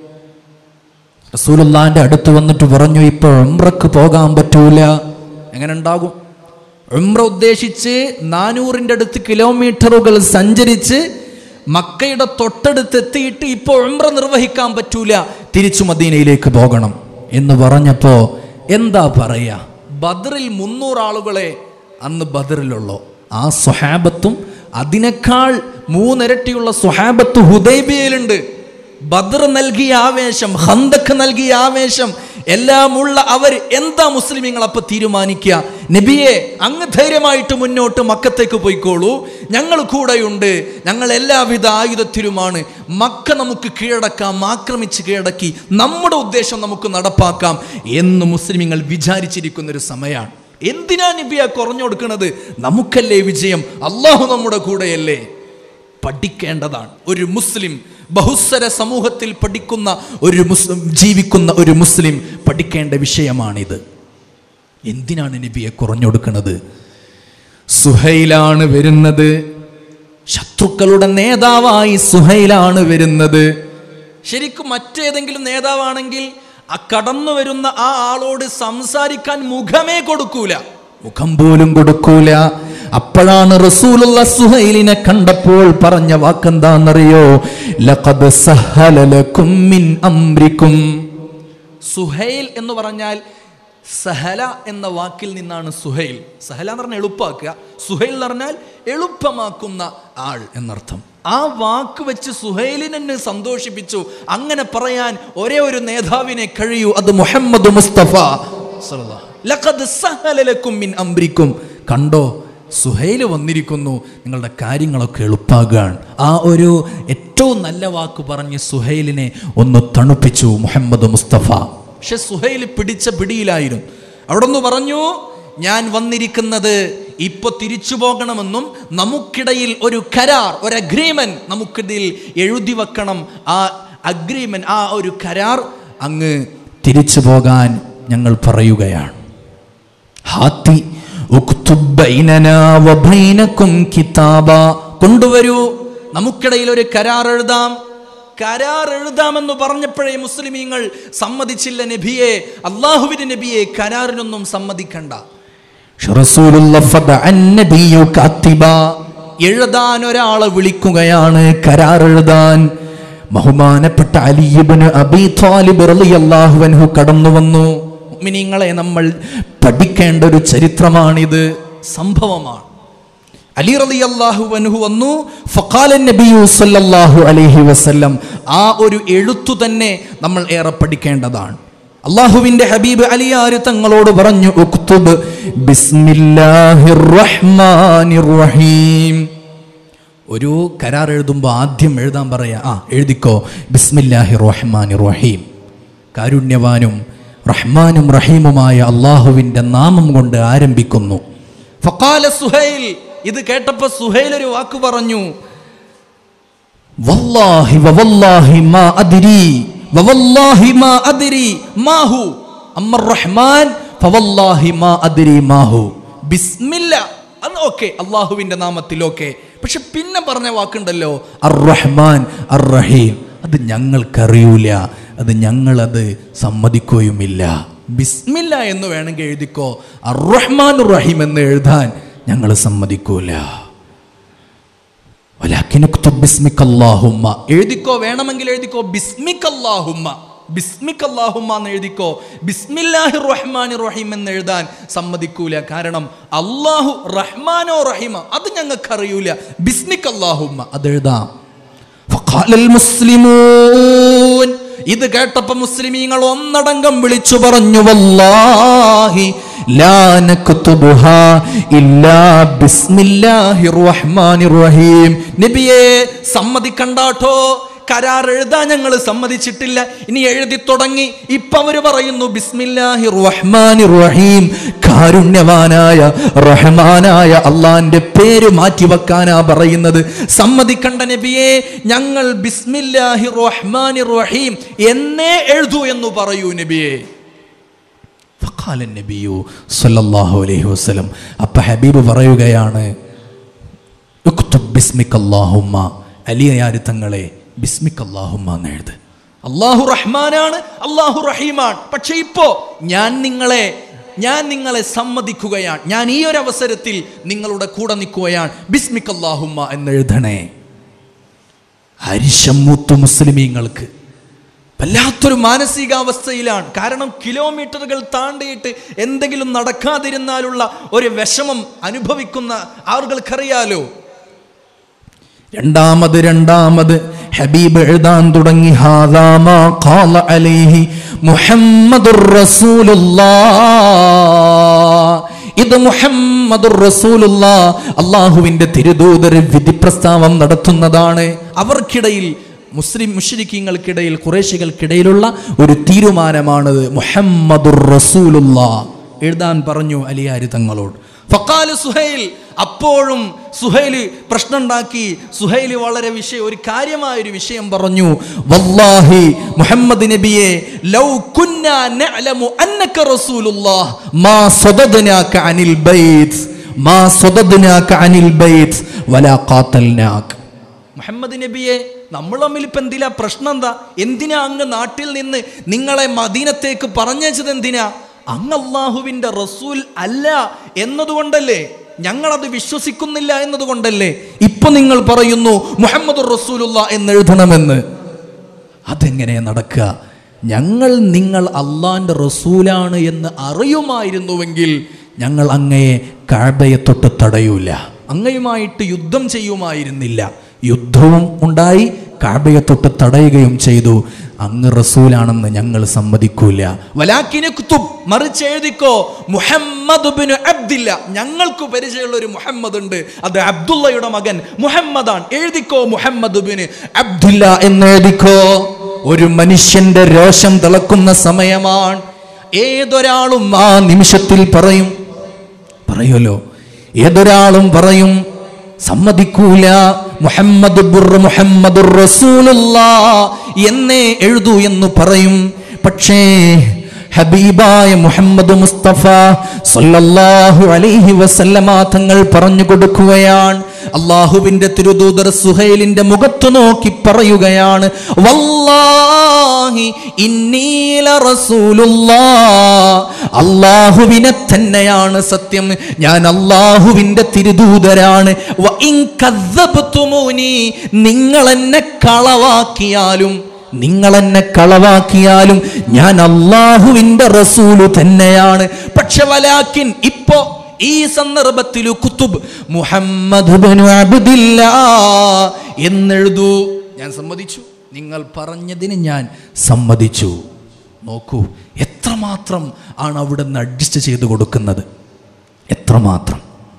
റസൂലുള്ളാന്റെ അടുത്ത് വന്നിട്ട് പറഞ്ഞു ഇപ്പൊ ഉംറക്ക് പോകാൻ പറ്റൂല എങ്ങനെ ഉണ്ടാകും ഉംറ ഉദ്ദേശിച്ച് നാനൂറിൻ്റെ അടുത്ത് കിലോമീറ്ററുകൾ സഞ്ചരിച്ച് മക്കയുടെ തൊട്ടടുത്ത് എത്തിയിട്ട് ഇപ്പോൾ ഉംറ നിർവഹിക്കാൻ പറ്റൂല തിരിച്ചു മദീനയിലേക്ക് പോകണം എന്ന് പറഞ്ഞപ്പോൾ എന്താ പറയാ ബദറിൽ മുന്നൂറ് ആളുകളെ അന്ന് ബദറിലുള്ളൂ ആ സ്വഹാബത്തും അതിനേക്കാൾ മൂന്നിരട്ടിയുള്ള സ്വഹാബത്ത് ഹുദൈബിയയിലുണ്ട് ബദർ നൽകിയ ആവേശം ഹന്തക്ക് നൽകിയ ആവേശം എല്ലാമുള്ള അവർ എന്താ മുസ്ലിമീങ്ങൾ അപ്പൊ തീരുമാനിക്കുക നബിയെ അങ്ങ് ധൈര്യമായിട്ട് മുന്നോട്ട് മക്കത്തേക്ക് പോയിക്കോളൂ ഞങ്ങൾ കൂടെയുണ്ട് ഞങ്ങൾ എല്ലാവിധ ആയുധത്തിലുമാണ് മക്ക നമുക്ക് കീഴടക്കാം ആക്രമിച്ച് കീഴടക്കി നമ്മുടെ ഉദ്ദേശം നമുക്ക് നടപ്പാക്കാം എന്ന് മുസ്ലിമീങ്ങൾ വിചാരിച്ചിരിക്കുന്ന ഒരു സമയമാണ് എന്തിനാ നബിയ കുറഞ്ഞു കൊടുക്കുന്നത് നമുക്കല്ലേ വിജയം അള്ളാഹു നമ്മുടെ കൂടെയല്ലേ പഠിക്കേണ്ടതാണ് ഒരു മുസ്ലിം ബഹുസ്വര സമൂഹത്തിൽ പഠിക്കുന്ന ഒരു മുസ്ലിം ജീവിക്കുന്ന ഒരു മുസ്ലിം പഠിക്കേണ്ട വിഷയമാണിത് എന്തിനാണ് നബിയെ കുറഞ്ഞൊടുക്കുന്നത് സുഹൈലാണ് വരുന്നത് ശത്രുക്കളുടെ നേതാവായി സുഹൈലാണ് വരുന്നത് ശരിക്കും മറ്റേതെങ്കിലും നേതാവാണെങ്കിൽ ആ കടന്നു വരുന്ന ആ ആളോട് സംസാരിക്കാൻ മുഖമേ കൊടുക്കൂല മുഖം പോലും കൊടുക്കൂല അപ്പോഴാണ് റസൂലുള്ള സുഹൈലിനെ കണ്ടപ്പോൾ പറഞ്ഞ വാക്കെന്താണെന്നറിയോ ലഖദ് സഹല ലക്കും മിൻ അംരിക്കും സുഹൈൽ എന്ന് പറഞ്ഞാൽ സഹല എന്ന വാക്കിൽ നിന്നാണ് സുഹൈൽ സഹല എന്ന് പറഞ്ഞാൽ എളുപ്പാക്കുക സുഹൈൽ എന്ന് പറഞ്ഞാൽ എളുപ്പമാക്കുന്ന ആൾ എന്നർത്ഥം ആ വാക്ക് വെച്ച് സുഹൈലിനെ സന്തോഷിപ്പിച്ചു അങ്ങനെ പറയാൻ ഒരേ ഒരു നേതാവിനെ കഴിയൂ അത് മുഹമ്മദ് മുസ്തഫ സല്ലല്ലാഹു. ലഖദ് സഹല ലക്കും മിൻ അംരിക്കും കണ്ടോ സുഹൈൽ വന്നിരിക്കുന്നു നിങ്ങളുടെ കാര്യങ്ങളൊക്കെ എളുപ്പാകാൻ ആ ഒരു ഏറ്റവും നല്ല വാക്ക് പറഞ്ഞ് സുഹൈലിനെ ഒന്ന് തണുപ്പിച്ചു മുഹമ്മദ് മുസ്തഫ പക്ഷെ സുഹൈൽ പിടിച്ച പിടിയിലായിരുന്നു അവിടെ നിന്ന് പറഞ്ഞു ഞാൻ വന്നിരിക്കുന്നത് ഇപ്പൊ തിരിച്ചു പോകണമെന്നും നമുക്കിടയിൽ ഒരു കരാർ ഒരു അഗ്രിമെന്റ് നമുക്കിടയിൽ എഴുതി വെക്കണം ആ അഗ്രിമെന്റ് ആ ഒരു കരാർ അങ്ങ് തിരിച്ചു പോകാൻ ഞങ്ങൾ പറയുകയാണ് ഹാത്തി ഉക്തുബ് ബൈനനാ വബൈനക്കും കിതാബ കൊണ്ടുവരൂ നമുക്കിടയിൽ ഒരു കരാർ എഴുതാം കരാർ എഴുതാമെന്ന് പറഞ്ഞപ്പോഴേ മുസ്ലിമീങ്ങൾ സമ്മതിച്ചില്ല നബിയെ അള്ളാഹുവിന്റെ നബിയെ കരാറിനൊന്നും സമ്മതിക്കണ്ട റസൂലുള്ള ഫദഅൻ നബിയു കാത്തിബ. എഴുതാൻ ഒരാളെ വിളിക്കുകയാണ് കരാർ എഴുതാൻ ബഹുമാനപ്പെട്ട അലിയിബിന് അബി ത്വാലിബ് റളിയല്ലാഹു അൻഹു കടന്നു വന്നു മുഅ്മിനീങ്ങളെ നമ്മൾ പഠിക്കേണ്ട ഒരു ചരിത്രമാണിത് സംഭവമാണ് അലി റളിയല്ലാഹു അൻഹു വന്നു ഫഖാല നബിയു സല്ലല്ലാഹു അലൈഹി വസല്ലം ആ ഒരു എഴുത്തു തന്നെ നമ്മൾ ഏറെ പഠിക്കേണ്ടതാണ് അള്ളാഹുവിന്റെ ഹബീബ് അലിയാര് തങ്ങളോട് പറഞ്ഞു ഉക്തുബ് ബിസ്മില്ലാഹിർ റഹ്മാനിർ റഹീം ഒരു കരാർ എഴുതുമ്പോൾ ആദ്യം എഴുതാൻ പറയാ ആ എഴുതിക്കോ ബിസ്മില്ലാഹി റഹ്മാനി റഹീം കാരുണ്യവാനും റഹ്മാനും റഹീമുമായ അള്ളാഹുവിൻ്റെ നാമം കൊണ്ട് ആരംഭിക്കുന്നു ഫഖാല സുഹൈൽ ഇത് കേട്ടപ്പോൾ സുഹൈൽ ഒരു വാക്ക് പറഞ്ഞു വല്ലാഹി വവല്ലാഹി മാ അദ്രി വവല്ലാഹി മാ അദ്രി മാഹു അമ്മർ റഹ്മാൻ ഫവല്ലാഹി മാ അദ്രി മാഹു ബിസ്മില്ല അത് ഓക്കെ അള്ളാഹുവിന്റെ നാമത്തിൽ ഓക്കെ പക്ഷെ പിന്നെ പറഞ്ഞ വാക്കുണ്ടല്ലോ അർ റഹ്മാൻ അർ റഹീം അത് ഞങ്ങൾക്കറിയൂല അത് ഞങ്ങളത് സമ്മതിക്കുകയുമില്ല ബിസ്മില്ല എന്ന് വേണമെങ്കിൽ എഴുതിക്കോ അർ റഹ്മാൻ റഹീം എന്ന് എഴുതാൻ ഞങ്ങൾ സമ്മതിക്കൂല വലാക്കിൻ ഉക്തുബ് ബിസ്മിക അല്ലാഹുമ്മ എഴുതിക്കോ വേണമെങ്കിൽ എഴുതിക്കോ ബിസ്മിക അല്ലാഹുമ്മ ബിസ്മിക അല്ലാഹുമ്മ എന്ന് എഴുതിക്കോ ബിസ്മില്ലാഹിർ റഹ്മാനിർ റഹീം എന്ന് എഴുതാൻ സമ്മതിക്കൂല കാരണം അള്ളാഹു റഹ്മാനോ റഹീമ അത് ഞങ്ങൾക്ക് അറിയൂല ബിസ്മിക അല്ലാഹുമ്മ അത് എഴുതാം ഫഖാലൽ മുസ്ലിമൂൻ ഇത് കേട്ടപ്പോ മുസ്ലിമീങ്ങൾ ഒന്നടങ്കം വിളിച്ചു പറഞ്ഞു വല്ലാഹി ലാ നക്തുബുഹാ ഇല്ലാ ബിസ്മില്ലാഹിർ റഹ്മാനിർ റഹീം നബിയെ സമ്മതിക്കണ്ടാട്ടോ കരാർ എഴുതാൻ ഞങ്ങൾ സമ്മതിച്ചിട്ടില്ല ഇനി എഴുതി തുടങ്ങി ഇപ്പൊ അവര് പറയുന്നു ബിസ്മില്ലാഹി റഹ്മാനി റഹീം കാരുണ്യവാനായ റഹ്മാനായ അള്ളാന്റെ പേര് മാറ്റി വെക്കാനാ പറയുന്നത് സമ്മതിക്കണ്ട നബിയെ ഞങ്ങൾ ബിസ്മില്ലാഹി റഹ്മാനി റഹീം എന്നേ എഴുതൂ എന്ന് പറയൂ നബിയെ ഫഖാല നബിയു സല്ലല്ലാഹു അലൈഹി വസല്ലം അപ്പ ഹബീബ് പറയുകയാണ് ഉക്തുബ് ബിസ്മിക അല്ലാഹുമ്മ അലിയാര് തങ്ങളെ ബിസ്മിക് അല്ലാഹുമ്മ എന്ന് എഴുത് അള്ളാഹു റഹ്മാനാണ് അള്ളാഹു റഹീമാണ് പക്ഷെ ഇപ്പോ ഞാൻ നിങ്ങളെ ഞാൻ നിങ്ങളെ സമ്മതിക്കുകയാണ് ഞാൻ ഈ ഒരു അവസരത്തിൽ നിങ്ങളുടെ കൂടെ നിൽക്കുകയാണ് ബിസ്മിക് അല്ലാഹുമ്മ എന്ന് എഴുതണേ ഹരിശം മൂത്തു മുസ്ലിമീങ്ങൾക്ക് വല്ലാത്തൊരു മാനസികാവസ്ഥയിലാണ് കാരണം കിലോമീറ്ററുകൾ താണ്ടിയിട്ട് എന്തെങ്കിലും നടക്കാതിരുന്നാലുള്ള ഒരു വിഷമം അനുഭവിക്കുന്ന ആളുകൾക്കറിയാലോ രണ്ടാമത് രണ്ടാമത് ഹബീബ് എഴുതാൻ തുടങ്ങി ഹാദാമാ ഖാല അലൈഹി മുഹമ്മദുർ റസൂലുള്ളാഹ് ഇത് മുഹമ്മദുർ റസൂലുള്ളാ അള്ളാഹുവിന്റെ തിരുദൂതർ വിധി പ്രസ്താവം നടത്തുന്നതാണ് അവർക്കിടയിൽ മുസ്ലിം മുഷ്രിക്കീങ്ങൾക്കിടയിൽ കുറേശികൾക്കിടയിലുള്ള ഒരു തീരുമാനമാണത് മുഹമ്മദുർ റസൂലുള്ളാ എഴുതാൻ പറഞ്ഞു അലിയാരി തങ്ങളോട് ഫക്കാല് സുഹൈൽ അപ്പോഴും സുഹൈൽ പ്രശ്നമുണ്ടാക്കി സുഹൈൽ വളരെ വിഷയം ഒരു കാര്യമായ ഒരു വിഷയം പറഞ്ഞു വല്ലാഹി മുഹമ്മദ് നബിയെ ലൗ കുന്നാ നഅലമു അന്നക റസൂലുള്ളാഹ് മാ സദദ്നാക അനിൽ ബൈത്ത് മാ സദദ്നാക അനിൽ ബൈത്ത് വലാ ഖാതൽനാക മുഹമ്മദ് നബിയെ നമ്മൾ തമ്മിൽ ഇപ്പം എന്തിനാ പ്രശ്നം എന്താ എന്തിനാ അങ്ങ് നാട്ടിൽ നിന്ന് നിങ്ങളെ മദീനത്തേക്ക് പറഞ്ഞയച്ചത് എന്തിനാ അങ്ങ് അള്ളാഹുവിൻ്റെ റസൂൽ അല്ല എന്നതുകൊണ്ടല്ലേ ഞങ്ങളത് വിശ്വസിക്കുന്നില്ല എന്നതുകൊണ്ടല്ലേ ഇപ്പൊ നിങ്ങൾ പറയുന്നു മുഹമ്മദ് റസൂലുള്ള എന്ന് എഴുതണമെന്ന് അതെങ്ങനെ നടക്കുക ഞങ്ങൾ നിങ്ങൾ അള്ളാന്റെ റസൂലാണ് എന്ന് അറിയുമായിരുന്നുവെങ്കിൽ ഞങ്ങൾ അങ്ങയെ കാഴ്ബയെ തൊട്ട് തടയൂല അങ്ങയുമായിട്ട് യുദ്ധം ചെയ്യുമായിരുന്നില്ല യുദ്ധവും ഉണ്ടായി കാബയെ തൊട്ട് തടയുകയും ചെയ്തു അങ്ങ് റസൂലാണെന്ന് ഞങ്ങൾ സമ്മതിക്കൂല വലാക്കിനെ കുത്തുബ് മറിച്ച് എഴുതിക്കോ മുഹമ്മദ് ബിൻ അബ്ദില്ല ഞങ്ങൾക്ക് പരിചയമുള്ള ഒരു മുഹമ്മദ് ഉണ്ട് അത് അബ്ദുള്ളയുടെ മകൻ മുഹമ്മദാണ് എഴുതിക്കോ മുഹമ്മദ് ബിൻ അബ്ദുല്ല എന്ന് എഴുതിക്കോ ഒരു മനുഷ്യന്റെ രോഷം തിളക്കുന്ന സമയമാണ് ഏതൊരാളും ആ നിമിഷത്തിൽ പറയും പറയുമല്ലോ ഏതൊരാളും പറയും സമ്മതിക്കൂല മുഹമ്മദ് ബുർ മുഹമ്മദ് റസൂലുള്ള എന്നേ എഴുതൂ എന്ന് പറയും പക്ഷേ ഹബീബായ മുഹമ്മദ് മുസ്തഫ സല്ലല്ലാഹു അലൈഹി വസല്ലമ തങ്ങൾ പറഞ്ഞു കൊടുക്കുകയാണ് അള്ളാഹുവിന്റെ തിരുദൂതർ സുഹൈലിന്റെ മുഖത്ത് നോക്കി പറയുകയാണ് വല്ലാഹി ഇന്നീല റസൂലുള്ളാ അള്ളാഹുവിനെ തന്നെയാണ് സത്യം ഞാൻ അള്ളാഹുവിന്റെ തിരുദൂതരാണ് വ ഇൻ കദ്ദബ്തുമൂനി നിങ്ങൾ എന്നെ കളവാക്കിയാലും നിങ്ങൾ എന്നെ കളവാക്കിയാലും ഞാൻ അള്ളാഹുവിന്റെ റസൂല് തന്നെയാണ് പക്ഷെ വലാക്കിൻ ഇപ്പോ ഈ സന്ദർഭത്തിൽ കുത്തുബ് മുഹമ്മദ് ബിനു അബ്ദില്ല എന്നെഴുതൂ ഞാൻ സമ്മതിച്ചു നിങ്ങൾ പറഞ്ഞതിന് ഞാൻ സമ്മതിച്ചു നോക്കൂ എത്രമാത്രം ആണ് അവിടുന്ന് അഡ്ജസ്റ്റ് ചെയ്ത് കൊടുക്കുന്നത് എത്രമാത്രം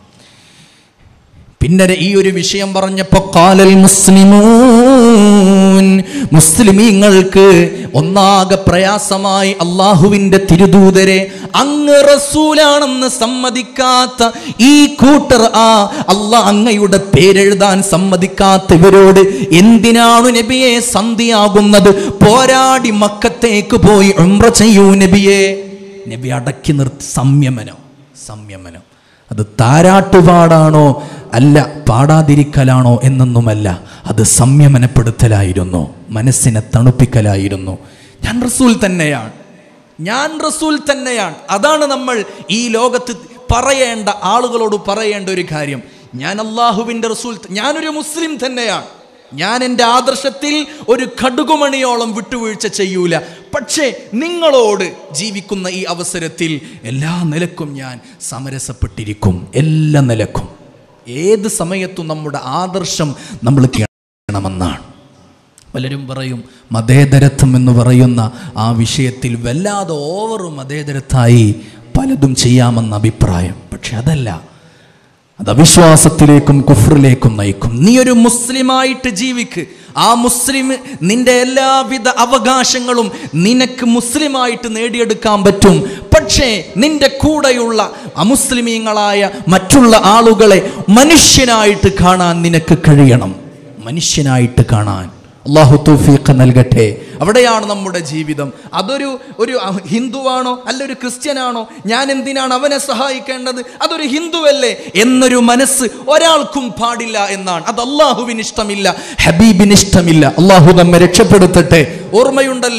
പിന്നെ ഈ ഒരു വിഷയം പറഞ്ഞപ്പോ കാലൽ മുസ്ലിമൂൻ മുസ്ലിമീങ്ങൾക്ക് ഒന്നാകെ പ്രയാസമായി അള്ളാഹുവിന്റെ തിരുദൂതരെ അങ്ങ് റസൂലാണെന്ന് സമ്മതിക്കാത്ത ഈ കൂട്ടർ ആ അള്ളാഹ് അങ്ങയുടെ പേരെഴുതാൻ സമ്മതിക്കാത്ത ഇവരോട് എന്തിനാണ് നബിയെ സന്ധിയാകുന്നത് പോരാടി മക്കത്തേക്ക് പോയി ഉംറ ചെയ്യൂ നബിയെ നബി അടക്കി നിർത്തി സംയമനം സംയമനം അത് താരാട്ടുപാടാണോ അല്ല പാടാതിരിക്കലാണോ എന്നൊന്നുമല്ല അത് സംയമനപ്പെടുത്തലായിരുന്നു മനസ്സിനെ തണുപ്പിക്കലായിരുന്നു ഞാൻ റസൂൽ തന്നെയാണ് ഞാൻ റസൂൽ തന്നെയാണ് അതാണ് നമ്മൾ ഈ ലോകത്ത് പറയേണ്ട ആളുകളോട് പറയേണ്ട ഒരു കാര്യം ഞാൻ അള്ളാഹുവിൻ്റെ റസൂൽ ഞാനൊരു മുസ്ലിം തന്നെയാണ് ഞാൻ എൻ്റെ ആദർശത്തിൽ ഒരു കടുകുമണിയോളം വിട്ടുവീഴ്ച ചെയ്യൂല പക്ഷേ നിങ്ങളോട് ജീവിക്കുന്ന ഈ അവസരത്തിൽ എല്ലാ നിലക്കും ഞാൻ സമരസപ്പെട്ടിരിക്കും എല്ലാ നിലക്കും ഏത് സമയത്തും നമ്മുടെ ആദർശം നമ്മൾ കേൾക്കണമെന്നാണ് പലരും പറയും മതേതരത്വം എന്ന് പറയുന്ന ആ വിഷയത്തിൽ വല്ലാതെ ഓവർ മതേതരത്തായി പലതും ചെയ്യാമെന്ന അഭിപ്രായം പക്ഷെ അതല്ല അത് അവിശ്വാസത്തിലേക്കും കുഫറിലേക്കും നയിക്കും നീ ഒരു മുസ്ലിമായിട്ട് ജീവിക്ക് ആ മുസ്ലിം നിന്റെ എല്ലാവിധ അവകാശങ്ങളും നിനക്ക് മുസ്ലിമായിട്ട് നേടിയെടുക്കാൻ പറ്റും പക്ഷേ നിന്റെ കൂടെയുള്ള അമുസ്ലിമീങ്ങളായ മറ്റുള്ള ആളുകളെ മനുഷ്യനായിട്ട് കാണാൻ നിനക്ക് കഴിയണം മനുഷ്യനായിട്ട് കാണാൻ അള്ളാഹു തൗഫീഖ് നൽകട്ടെ അവിടെയാണ് നമ്മുടെ ജീവിതം അതൊരു ഒരു ഹിന്ദുവാണോ അല്ല ഒരു ക്രിസ്ത്യനാണോ ഞാൻ എന്തിനാണ് അവനെ സഹായിക്കേണ്ടത് അതൊരു ഹിന്ദുവല്ലേ എന്നൊരു മനസ്സ് ഒരാൾക്കും പാടില്ല എന്നാണ് അത് അള്ളാഹുവിന് ഇഷ്ടമില്ല ഹബീബിന് ഇഷ്ടമില്ല അള്ളാഹു നമ്മെ രക്ഷപ്പെടുത്തട്ടെ ഓർമ്മയുണ്ടല്ലോ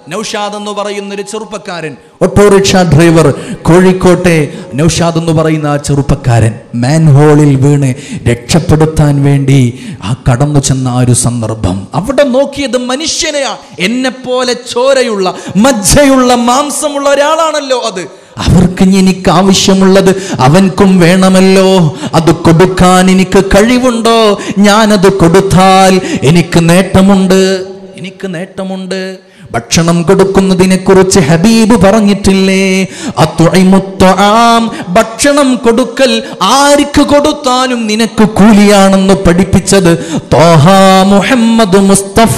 നൗഷാദ് എന്ന് പറയുന്ന ഒരു ചെറുപ്പക്കാരൻ ഓട്ടോറിക്ഷ ഡ്രൈവർ കോഴിക്കോട്ടെ നൗഷാദ് എന്ന് പറയുന്ന ആ ചെറുപ്പക്കാരൻ മാൻഹോളിൽ വീണ് രക്ഷപ്പെടുത്താൻ വേണ്ടി ആ കടന്നു ചെന്ന ആ ഒരു സന്ദർഭം അവിടെ നോക്കിയത് മനുഷ്യനെയാ എന്നെ പോലെ ചോരയുള്ള മജ്ജയുള്ള മാംസമുള്ള ഒരാളാണല്ലോ അത് അവർക്ക് ഇനി എനിക്ക് ആവശ്യമുള്ളത് അവൻക്കും വേണമല്ലോ അത് കൊടുക്കാൻ എനിക്ക് കഴിവുണ്ടോ ഞാനത് കൊടുത്താൽ എനിക്ക് നേട്ടമുണ്ട് എനിക്ക് നേട്ടമുണ്ട് ഭക്ഷണം കൊടുക്കുന്നതിനെ കുറിച്ച് ഹബീബ് പറഞ്ഞിട്ടില്ലേ അത്തുഅയിമുത്ത്വാം ഭക്ഷണം കൊടുക്കൽ ആർക്ക് കൊടുത്താലും നിനക്ക് കൂലിയാണെന്ന് പഠിപ്പിച്ചത് തോഹ മുഹമ്മദ് മുസ്തഫ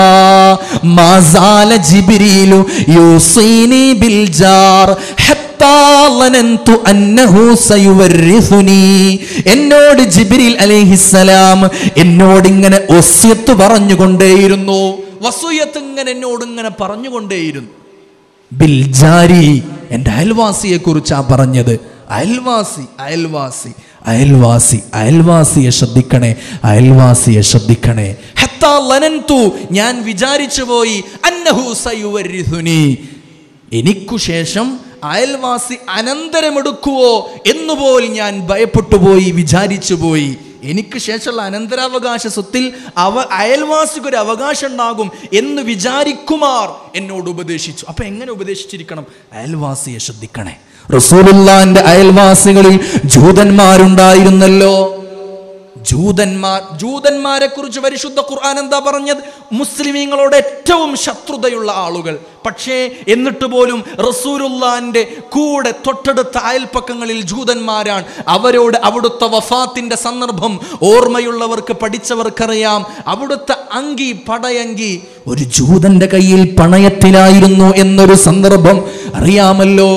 മാസാല ജിബ്രീലു യൂസീനി ബിൽ ജാർ ഹത്താ ളനന്തു അന്നഹു സയുവരിസുനി എന്നോട് ജിബ്രീൽ അലൈഹിസ്സലാം എന്നോട് ഇങ്ങനെ ഒസ്യത്ത് പറഞ്ഞുകൊണ്ടേയിരുന്നു വസൂയത്ത് ഇങ്ങനെ എന്നോട് ഇങ്ങനെ പറഞ്ഞുകൊണ്ടേയിരുന്നു ബിൽ ജാരി എൻ്റെ അയൽവാസിയെ കുറിച്ചാ പറഞ്ഞത് അയൽവാസി അയൽവാസി അയൽവാസി അയൽവാസിയെ ശ്രദ്ധിക്കണേ അയൽവാസിയെ ശ്രദ്ധിക്കണേ ഹത്താ ലനന്തു ഞാൻ വിചാരിച്ചു പോയി അന്നഹു സയുവരിസുനി എനിക്കു ശേഷം അയൽവാസി അനന്തരമെടുക്കുവോ എന്നുപോൽ ഞാൻ ഭയപ്പെട്ടു പോയി വിചാരിച്ചു പോയി എനിക്ക് ശേഷമുള്ള അനന്തരാവകാശ സ്വത്തിൽ അവ അയൽവാസിക്ക് ഒരു അവകാശം ഉണ്ടാകും എന്ന് വിചാരിക്കുമാർ എന്നോട് ഉപദേശിച്ചു അപ്പൊ എങ്ങനെ ഉപദേശിച്ചിരിക്കണം അയൽവാസിയെ ശ്രദ്ധിക്കണേ റസൂലുള്ളാന്റെ അയൽവാസികളിൽ ജൂതന്മാരുണ്ടായിരുന്നല്ലോ ജൂതന്മാർ ജൂതന്മാരെ കുറിച്ച് പരിശുദ്ധ ഖുർആൻ എന്താ പറഞ്ഞത് മുസ്ലിമീങ്ങളോട് ഏറ്റവും ശത്രുതയുള്ള ആളുകൾ പക്ഷേ എന്നിട്ട് പോലും റസൂലുള്ളാന്റെ കൂടെ തൊട്ടടുത്ത അയൽപ്പക്കങ്ങളിൽ ജൂതന്മാരാണ് അവരോട് അവിടുത്തെ വഫാത്തിന്റെ സന്ദർഭം ഓർമ്മയുള്ളവർക്ക് പഠിച്ചവർക്കറിയാം അവിടുത്തെ അങ്കി പടയങ്കി ഒരു ജൂതന്റെ കയ്യിൽ പണയത്തിലായിരുന്നു എന്നൊരു സന്ദർഭം അറിയാമല്ലോ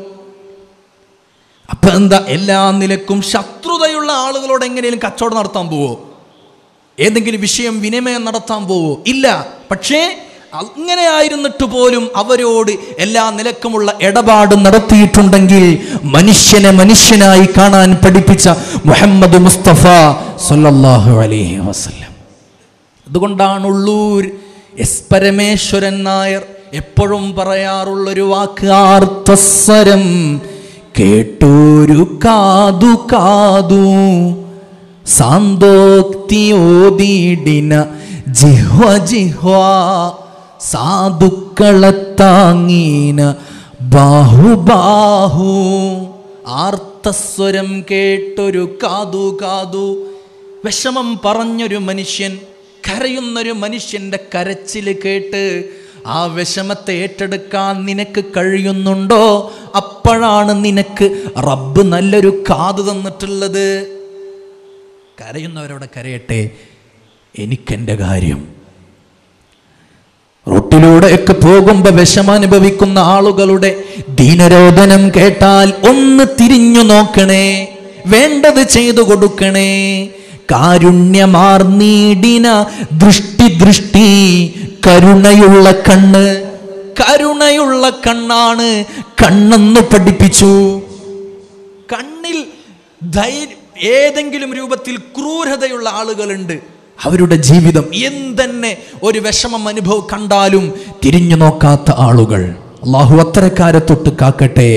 അപ്പൊ എന്താ എല്ലാ നിലക്കും ശത്രുതയുള്ള ആളുകളോട് എങ്ങനെയും കച്ചവടം നടത്താൻ പോവോ ഏതെങ്കിലും വിഷയം വിനിമയം നടത്താൻ പോവോ ഇല്ല പക്ഷേ അങ്ങനെ ആയിരുന്നിട്ട് പോലും അവരോട് എല്ലാ നിലക്കുമുള്ള ഇടപാട് നടത്തിയിട്ടുണ്ടെങ്കിൽ മനുഷ്യനെ മനുഷ്യനായി കാണാൻ പഠിപ്പിച്ച മുഹമ്മദ് മുസ്തഫ സല്ലല്ലാഹു അലൈഹി വസല്ലം അതുകൊണ്ടാണ് ഉള്ളൂർ എസ് പരമേശ്വരൻ നായർ എപ്പോഴും പറയാറുള്ളൊരു വാക്ക് ആർത്തസ്വരം കേട്ടൂരു കാതു കാതു സാന്തോക്തിയോതിടിന ജിഹ്വ ജിഹ്വ സാധുക്കളെ താങ്ങീന ബാഹുബാഹു ആർത്തസ്വരം കേട്ടൊരു കാതു കാതു വിഷമം പറഞ്ഞൊരു മനുഷ്യൻ കരയുന്നൊരു മനുഷ്യന്റെ കരച്ചിൽ കേട്ട് ആ വിഷമത്തെ ഏറ്റെടുക്കാൻ നിനക്ക് കഴിയുന്നുണ്ടോ അപ്പോഴാണ് നിനക്ക് റബ്ബ് നല്ലൊരു കാതു തന്നിട്ടുള്ളത് കരയുന്നവരോടെ കരയട്ടെ എനിക്കെൻ്റെ കാര്യം റോട്ടിലൂടെയൊക്കെ പോകുമ്പോ വിഷമനുഭവിക്കുന്ന ആളുകളുടെ ദീനരോധനം കേട്ടാൽ ഒന്ന് തിരിഞ്ഞു നോക്കണേ വേണ്ടത് ചെയ്തു കൊടുക്കണേ കാരുണ്യമാർന്നീടിന ദൃഷ്ടി ദൃഷ്ടി കരുണയുള്ള കണ്ണ് കരുണയുള്ള കണ്ണാണ് കണ്ണെന്ന് പഠിപ്പിച്ചു കണ്ണിൽ ധൈര്യ ഏതെങ്കിലും രൂപത്തിൽ ക്രൂരതയുള്ള ആളുകളുണ്ട് അവരുടെ ജീവിതം എന്തെന്നെ ഒരു വിഷമം അനുഭവം കണ്ടാലും തിരിഞ്ഞു നോക്കാത്ത ആളുകൾ അള്ളാഹു അത്തരക്കാരെ തൊട്ട് കാക്കട്ടെ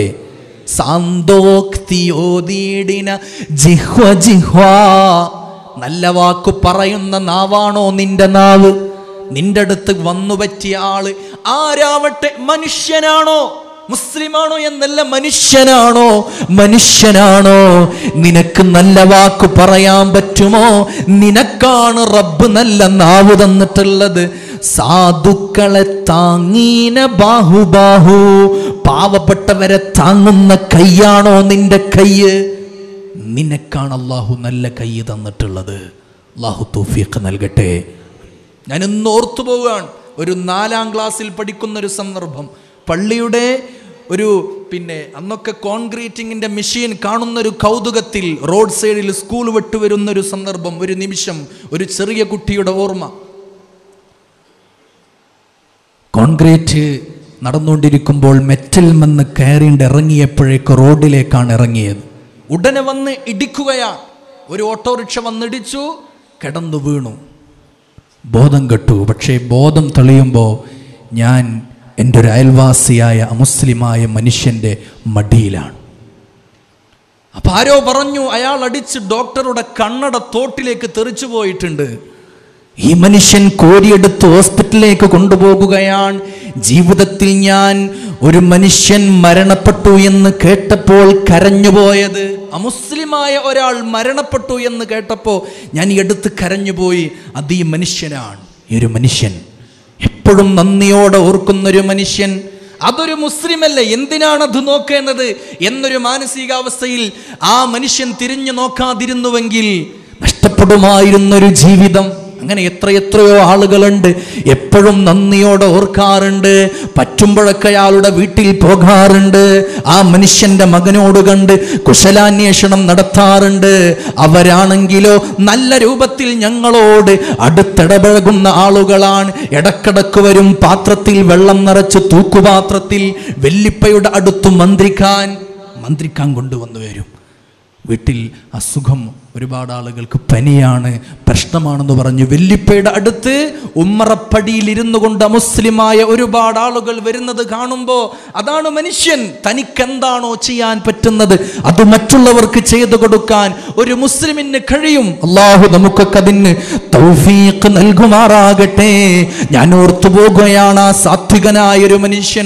സാന്തോക്തിയോതീടിന ജിഹ്വ ജിഹ്വ നല്ല വാക്ക് പറയുന്ന നാവാണോ നിന്റെ നാവ് നിന്റെ അടുത്ത് വന്നു പറ്റിയ ആള് ആരാവട്ടെ മനുഷ്യനാണോ മുസ്ലിമാണോ എന്നല്ല മനുഷ്യനാണോ മനുഷ്യനാണോ നിനക്ക് നല്ല വാക്ക് പറയാൻ പറ്റുമോ നിനക്കാണ് റബ്ബ് നല്ല നാവ് തന്നിട്ടുള്ളത് സാധുക്കളെ താങ്ങീന ബാഹുബാഹു പാവപ്പെട്ടവരെ താങ്ങുന്ന കൈയാണോ നിന്റെ കയ്യ് നിനക്കാണ് അള്ളാഹു നല്ല കൈ തന്നിട്ടുള്ളത് അള്ളാഹു തൗഫീഖ് നൽകട്ടെ ഞാൻ ഇന്ന് ഓർത്തു പോവുകയാണ് ഒരു നാലാം ക്ലാസ്സിൽ പഠിക്കുന്ന ഒരു സന്ദർഭം പള്ളിയുടെ ഒരു പിന്നെ അന്നൊക്കെ കോൺക്രീറ്റിങ്ങിൻ്റെ മെഷീൻ കാണുന്ന ഒരു കൗതുകത്തിൽ റോഡ് സൈഡിൽ സ്കൂൾ വിട്ടുവരുന്ന ഒരു സന്ദർഭം ഒരു നിമിഷം ഒരു ചെറിയ കുട്ടിയുടെ ഓർമ്മ കോൺക്രീറ്റ് നടന്നുകൊണ്ടിരിക്കുമ്പോൾ മെറ്റൽ മന്ന് കയറിണ്ട് ഇറങ്ങിയപ്പോഴേക്ക് റോഡിലേക്കാണ് ഇറങ്ങിയത് ഉടനെ വന്ന് ഇടിക്കുകയാണ് ഒരു ഓട്ടോറിക്ഷ വന്നിടിച്ചു കിടന്നു വീണു ബോധം കെട്ടു പക്ഷേ ബോധം തെളിയുമ്പോൾ ഞാൻ എൻ്റെ ഒരു അയൽവാസിയായ അമുസ്ലിമായ മനുഷ്യൻ്റെ മടിയിലാണ് അപ്പൊ ആരോ പറഞ്ഞു അയാൾ അടിച്ച് ഡോക്ടറുടെ കണ്ണട തോട്ടിലേക്ക് തെറിച്ചു പോയിട്ടുണ്ട് ഈ മനുഷ്യൻ കോരിയെടുത്ത് ഹോസ്പിറ്റലിലേക്ക് കൊണ്ടുപോകുകയാണ് ജീവിതത്തിൽ ഞാൻ ഒരു മനുഷ്യൻ മരണപ്പെട്ടു എന്ന് കേട്ടപ്പോൾ കരഞ്ഞുപോയത് അമുസ്ലിമായ ഒരാൾ മരണപ്പെട്ടു എന്ന് കേട്ടപ്പോൾ ഞാൻ എടുത്ത് കരഞ്ഞുപോയി അത് ഈ മനുഷ്യനാണ് ഈ ഒരു മനുഷ്യൻ എപ്പോഴും നന്ദിയോടെ ഓർക്കുന്നൊരു മനുഷ്യൻ അതൊരു മുസ്ലിമല്ലേ എന്തിനാണ് അത് നോക്കേണ്ടത് എന്നൊരു മാനസികാവസ്ഥയിൽ ആ മനുഷ്യൻ തിരിഞ്ഞു നോക്കാതിരുന്നുവെങ്കിൽ നഷ്ടപ്പെടുമായിരുന്നൊരു ജീവിതം അങ്ങനെ എത്ര എത്രയോ ആളുകളുണ്ട് എപ്പോഴും നന്ദിയോടെ ഓർക്കാറുണ്ട് പറ്റുമ്പോഴൊക്കെ അയാളുടെ വീട്ടിൽ പോകാറുണ്ട് ആ മനുഷ്യന്റെ മകനോട് കണ്ട് കുശലാന്വേഷണം നടത്താറുണ്ട് അവരാണെങ്കിലോ നല്ല രൂപത്തിൽ ഞങ്ങളോട് അടുത്തിടപഴകുന്ന ആളുകളാണ് ഇടക്കിടക്ക് വരും പാത്രത്തിൽ വെള്ളം നിറച്ച് തൂക്കുപാത്രത്തിൽ വെല്ലിപ്പയുടെ അടുത്ത് മന്ത്രിക്കാൻ മന്ത്രിക്കാൻ കൊണ്ടുവന്നു വരും വീട്ടിൽ അസുഖം ഒരുപാട് ആളുകൾക്ക് പനിയാണ് പ്രശ്നമാണെന്ന് പറഞ്ഞു വെല്ലിപ്പയുടെ അടുത്ത് ഉമ്മറപ്പടിയിൽ ഇരുന്നു കൊണ്ട് അമുസ്ലിമായ ഒരുപാട് ആളുകൾ വരുന്നത് കാണുമ്പോൾ അതാണ് മനുഷ്യൻ തനിക്കെന്താണോ ചെയ്യാൻ പറ്റുന്നത് അത് മറ്റുള്ളവർക്ക് ചെയ്തു കൊടുക്കാൻ ഒരു മുസ്ലിമിന് കഴിയും അള്ളാഹു നമുക്കൊക്കെ അതിന് തൗഫീഖ് നൽകുമാറാകട്ടെ ഞാൻ ഓർത്തു പോകുകയാണ് ആ സാത്വികനായ ഒരു മനുഷ്യൻ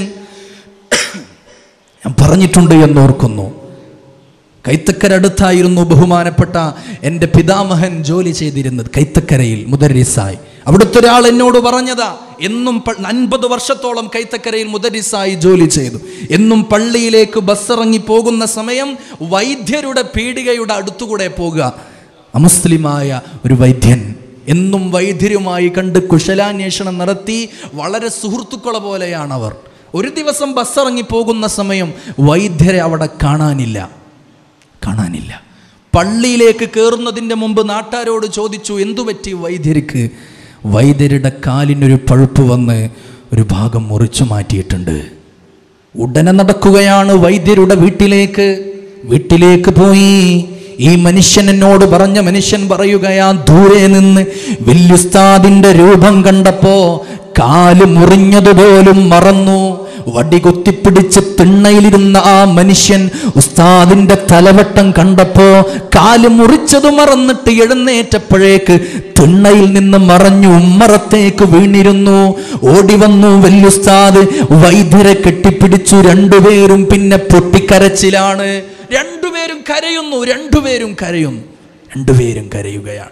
ഞാൻ പറഞ്ഞിട്ടുണ്ട് എന്നോർക്കുന്നു കൈത്തക്കരടുത്തായിരുന്നു ബഹുമാനപ്പെട്ട എൻ്റെ പിതാമഹൻ ജോലി ചെയ്തിരുന്നത് കൈത്തക്കരയിൽ മുദരിസായി അവിടുത്തെ ഒരാൾ എന്നോട് പറഞ്ഞതാ എന്നും അൻപത് വർഷത്തോളം കൈത്തക്കരയിൽ മുദരിസായി ജോലി ചെയ്തു എന്നും പള്ളിയിലേക്ക് ബസ് ഇറങ്ങി പോകുന്ന സമയം വൈദ്യരുടെ പീടികയുടെ അടുത്തുകൂടെ പോകുക അമുസ്ലിമായ ഒരു വൈദ്യൻ എന്നും വൈദ്യരുമായി കണ്ട് കുശലാന്വേഷണം നടത്തി വളരെ സുഹൃത്തുക്കളെ പോലെയാണ് അവർ ഒരു ദിവസം ബസ് ഇറങ്ങി പോകുന്ന സമയം വൈദ്യരെ അവിടെ കാണാനില്ല കാണാനില്ല പള്ളിയിലേക്ക് കയറുന്നതിൻ്റെ മുമ്പ് നാട്ടാരോട് ചോദിച്ചു എന്തു പറ്റി വൈദ്യർക്ക് വൈദ്യരുടെ കാലിനൊരു പഴുപ്പ് വന്ന് ഒരു ഭാഗം മുറിച്ചു മാറ്റിയിട്ടുണ്ട് ഉടനെ നടക്കുകയാണ് വൈദ്യരുടെ വീട്ടിലേക്ക് വീട്ടിലേക്ക് പോയി ഈ മനുഷ്യൻ എന്നോട് പറഞ്ഞ മനുഷ്യൻ പറയുകയാ ദൂരെ നിന്ന് വല്യുസ്താദിന്റെ രൂപം കണ്ടപ്പോ കാല് മുറിഞ്ഞതുപോലും മറന്നു വടി കുത്തിപ്പിടിച്ച് തിണ്ണയിലിരുന്ന ആ മനുഷ്യൻ ഉസ്താദിന്റെ തലവട്ടം കണ്ടപ്പോ കാല് മുറിച്ചത് മറന്നിട്ട് എഴുന്നേറ്റപ്പോഴേക്ക് തിണ്ണയിൽ നിന്ന് മറഞ്ഞു ഉമ്മറത്തേക്ക് വീണിരുന്നു ഓടി വന്നു വല്യുസ്താദ് വൈദ്യരെ കെട്ടിപ്പിടിച്ചു രണ്ടുപേരും പിന്നെ പൊട്ടിക്കരച്ചിലാണ് രണ്ടുപേരും കരയുന്നു രണ്ടുപേരും കരയുന്നു രണ്ടുപേരും കരയുകയാണ്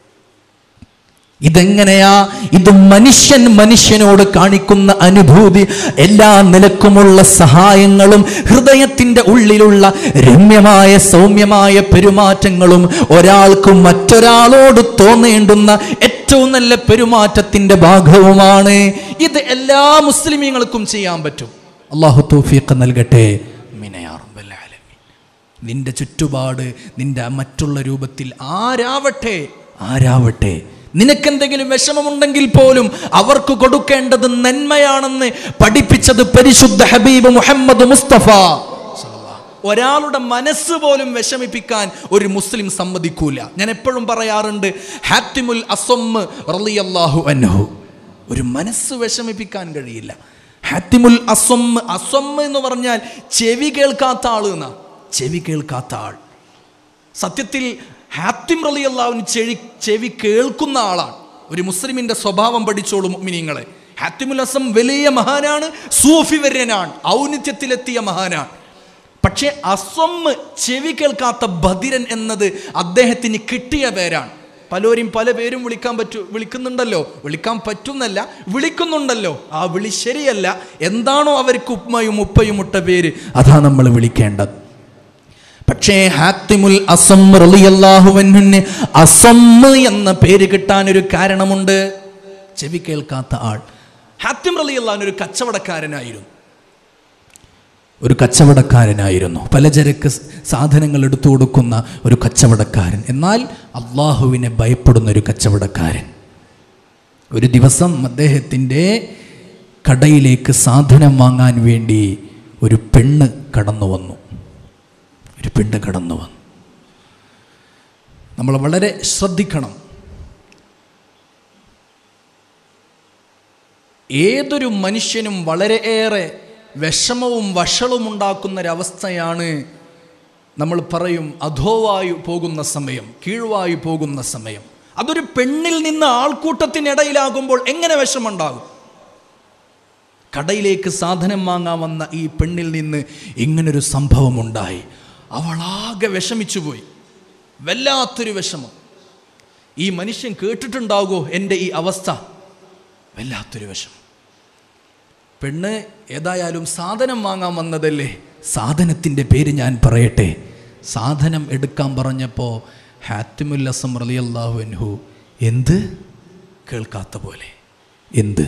ഇതെങ്ങനെയാ ഇത് മനുഷ്യൻ മനുഷ്യനോട് കാണിക്കുന്ന അനുഭൂതി എല്ലാ നിലക്കുമുള്ള സഹായങ്ങളും ഹൃദയത്തിൻ്റെ ഉള്ളിലുള്ള രമ്യമായ സൗമ്യമായ പെരുമാറ്റങ്ങളും ഒരാൾക്ക് മറ്റൊരാളോട് തോന്നേണ്ടുന്ന ഏറ്റവും നല്ല പെരുമാറ്റത്തിൻ്റെ ഭാഗവുമാണ് ഇത് എല്ലാ മുസ്ലിമീങ്ങൾക്കും ചെയ്യാൻ പറ്റും അള്ളാഹു തൗഫീഖ് നൽകട്ടെ മിനയാ റബ്ബൽ ആലമീൻ. നിന്റെ ചുറ്റുപാട് നിന്റെ മറ്റുള്ള രൂപത്തിൽ ആരാവട്ടെ ആരാവട്ടെ നിനക്കെന്തെങ്കിലും വിഷമമുണ്ടെങ്കിൽ പോലും അവർക്ക് കൊടുക്കേണ്ടത് നന്മയാണെന്ന് പഠിപ്പിച്ചത് പരിശുദ്ധ ഹബീബ് മുഹമ്മദ് മുസ്തഫ ഒരാളുടെ മനസ്സ് പോലും വിഷമിപ്പിക്കാൻ ഒരു മുസ്ലിം സമ്മതിക്കൂല ഞാൻ എപ്പോഴും പറയാറുണ്ട് ഹാത്തിമുൽ അസൊമ്മ് റളിയല്ലാഹു അൻഹു ഒരു മനസ്സ് വിഷമിപ്പിക്കാൻ കഴിയില്ല ഹാത്തിമുൽ അസൊമ്മ് അസൊമ്മ് എന്ന് പറഞ്ഞാൽ ചെവി കേൾക്കാത്ത ആള് എന്നാ ചെവി കേൾക്കാത്ത ആൾ സത്യത്തിൽ ഹാത്തിം റളിയല്ലാഹുവിന് ചെവി ചെവി കേൾക്കുന്ന ആളാണ് ഒരു മുസ്ലിമിന്റെ സ്വഭാവം പഠിച്ചോളൂ മിനിങ്ങളെ ഹാത്തിമുൽ അസം വലിയ മഹാനാണ് സൂഫി വര്യനാണ് ഔന്നിത്യത്തിലെത്തിയ മഹാനാണ് പക്ഷേ അസൊമ്മ് ചെവി കേൾക്കാത്ത ബദിരൻ എന്നത് അദ്ദേഹത്തിന് കിട്ടിയ പേരാണ് പലരും പല പേരും വിളിക്കാൻ പറ്റൂ വിളിക്കുന്നുണ്ടല്ലോ വിളിക്കാൻ പറ്റുന്നല്ല വിളിക്കുന്നുണ്ടല്ലോ ആ വിളി ശരിയല്ല എന്താണോ അവർക്ക് ഉപ്പയും ഉപ്പയും ഇട്ട പേര് അതാ നമ്മൾ വിളിക്കേണ്ടത് പക്ഷേ ഹാത്തിമുൽ അസം റളിയല്ലാഹുവിന് അസമ്മ് എന്ന പേര് കിട്ടാൻ ഒരു കാരണമുണ്ട് ചെവി കേൾക്കാത്ത ആൾ ഹാത്തിം റളിയല്ലാഹു ഒരു കച്ചവടക്കാരനായിരുന്നു ഒരു കച്ചവടക്കാരനായിരുന്നു പലചരക്ക് സാധനങ്ങൾ എടുത്തു കൊടുക്കുന്ന ഒരു കച്ചവടക്കാരൻ എന്നാൽ അള്ളാഹുവിനെ ഭയപ്പെടുന്ന ഒരു കച്ചവടക്കാരൻ ഒരു ദിവസം അദ്ദേഹത്തിൻ്റെ കടയിലേക്ക് സാധനം വാങ്ങാൻ വേണ്ടി ഒരു പെണ്ണ് കടന്നു വന്നു ഒരു പെണ്ണ് കടന്നു വന്നു നമ്മൾ വളരെ ശ്രദ്ധിക്കണം ഏതൊരു മനുഷ്യനും വളരെയേറെ വിഷമവും വഷളും ഉണ്ടാക്കുന്നൊരവസ്ഥയാണ് നമ്മൾ പറയും അധോവായു പോകുന്ന സമയം കീഴ്വായു പോകുന്ന സമയം അതൊരു പെണ്ണിൽ നിന്ന് ആൾക്കൂട്ടത്തിനിടയിലാകുമ്പോൾ എങ്ങനെ വിഷമുണ്ടാകും കടയിലേക്ക് സാധനം വാങ്ങാൻ വന്ന ഈ പെണ്ണിൽ നിന്ന് ഇങ്ങനൊരു സംഭവം ഉണ്ടായി അവളാകെ വിഷമിച്ചു പോയി വല്ലാത്തൊരു വിഷമം ഈ മനുഷ്യൻ കേട്ടിട്ടുണ്ടാകുമോ എൻ്റെ ഈ അവസ്ഥ വല്ലാത്തൊരു വിഷമം പെണ്ണ് ഏതായാലും സാധനം വാങ്ങാൻ വന്നതല്ലേ സാധനത്തിൻ്റെ പേര് ഞാൻ പറയട്ടെ സാധനം എടുക്കാൻ പറഞ്ഞപ്പോൾ ഹാത്തിമുൽ അസം റളിയല്ലാഹു അൻഹു എന്ത് കേൾക്കാത്ത പോലെ എന്ത്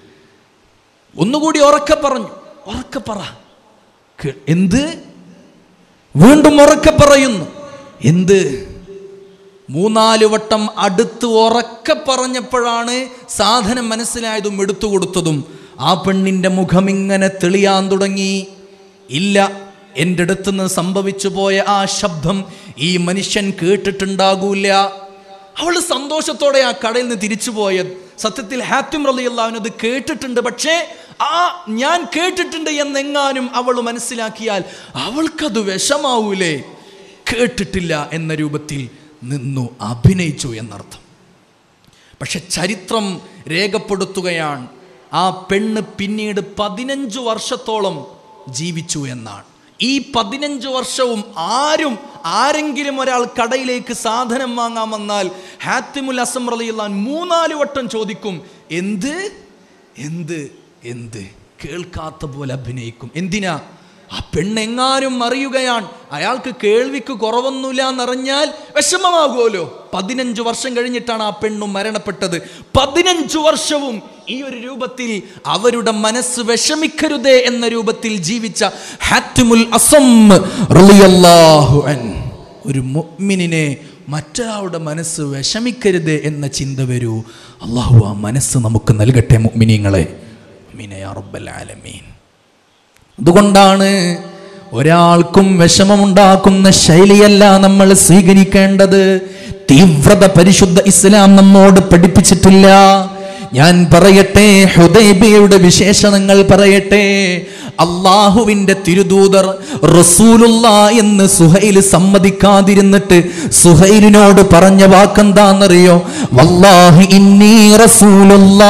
ഒന്നുകൂടി ഉറക്കെ പറഞ്ഞു ഉറക്കെ പറ കേ- എന്ത് വീണ്ടും ഉറക്കെ പറയുന്നു എന്ത് മൂന്നാല് വട്ടം അടുത്ത് ഉറക്കെ പറഞ്ഞപ്പോഴാണ് സാധനം മനസ്സിലായതും എടുത്തു കൊടുത്തതും ആ പെണ്ണിൻ്റെ മുഖം ഇങ്ങനെ തെളിയാൻ തുടങ്ങി ഇല്ല എൻ്റെ അടുത്തുനിന്ന് സംഭവിച്ചു പോയ ആ ശബ്ദം ഈ മനുഷ്യൻ കേട്ടിട്ടുണ്ടാകൂല അവൾ സന്തോഷത്തോടെ ആ കടയിൽ നിന്ന് തിരിച്ചു പോയത് സത്യത്തിൽ ഹാത്തിം റലിയല്ലാവിന് അത് കേട്ടിട്ടുണ്ട് പക്ഷേ ആ ഞാൻ കേട്ടിട്ടുണ്ട് എന്നെങ്ങാനും അവൾ മനസ്സിലാക്കിയാൽ അവൾക്കത് വിഷമാവൂലേ കേട്ടിട്ടില്ല എന്ന രൂപത്തിൽ നിന്നു അഭിനയിച്ചു എന്നർത്ഥം പക്ഷെ ചരിത്രം രേഖപ്പെടുത്തുകയാണ് ആ പെണ്ണ് പിന്നീട് പതിനഞ്ച് വർഷത്തോളം ജീവിച്ചു എന്നാണ് ഈ പതിനഞ്ച് വർഷവും ആരും ആരെങ്കിലും ഒരാൾ കടയിലേക്ക് സാധനം വാങ്ങാൻ വന്നാൽ ഹാത്തിമുൽ അസം റളിയല്ലാൻ മൂന്നാല് വട്ടം ചോദിക്കും എന്ത് എന്ത് എന്ത് കേൾക്കാത്ത പോലെ അഭിനയിക്കും എന്തിനാ ആ പെണ്ണെങ്ങാനും അറിയുകയാണ് അയാൾക്ക് കേൾവിക്ക് കുറവൊന്നുമില്ല എന്നറിഞ്ഞാൽ വിഷമമാകുമല്ലോ പതിനഞ്ച് വർഷം കഴിഞ്ഞിട്ടാണ് ആ പെണ്ണും മരണപ്പെട്ടത് പതിനഞ്ച് വർഷവും ഈ ഒരു രൂപത്തിൽ അവരുടെ മനസ്സ് വിഷമിക്കരുതേ എന്ന രൂപത്തിൽ ജീവിച്ച ഹാത്തിമുൽ അസം റളിയല്ലാഹു അൻ ഒരു മുഅ്മിനിനെ മറ്റൊരാളുടെ മനസ്സ് വിഷമിക്കരുത് എന്ന ചിന്ത വരൂ അള്ളാഹു ആ മനസ്സ് നമുക്ക് നൽകട്ടെ മുഅ്മിനീങ്ങളെ അമീന യാ റബ്ബൽ ആലമീൻ അതുകൊണ്ടാണ് ഒരാൾക്കും വിഷമമുണ്ടാക്കുന്ന ശൈലിയല്ല നമ്മൾ സ്വീകരിക്കേണ്ടത് തീവ്രത പരിശുദ്ധ ഇസ്ലാം നമ്മോട് പഠിപ്പിച്ചിട്ടില്ല ഞാൻ പറയട്ടെ ഹുദൈബിയുടെ വിശേഷണങ്ങൾ പറയട്ടെ അള്ളാഹുവിന്റെ തിരുദൂതർ റസൂലുള്ള എന്ന് സുഹൈൽ സമ്മതിക്കാതിരുന്നിട്ട് സുഹൈലിനോട് പറഞ്ഞ വാക്കെന്താണെന്നറിയോ വല്ലാഹി ഇന്നി റസൂലുള്ളാ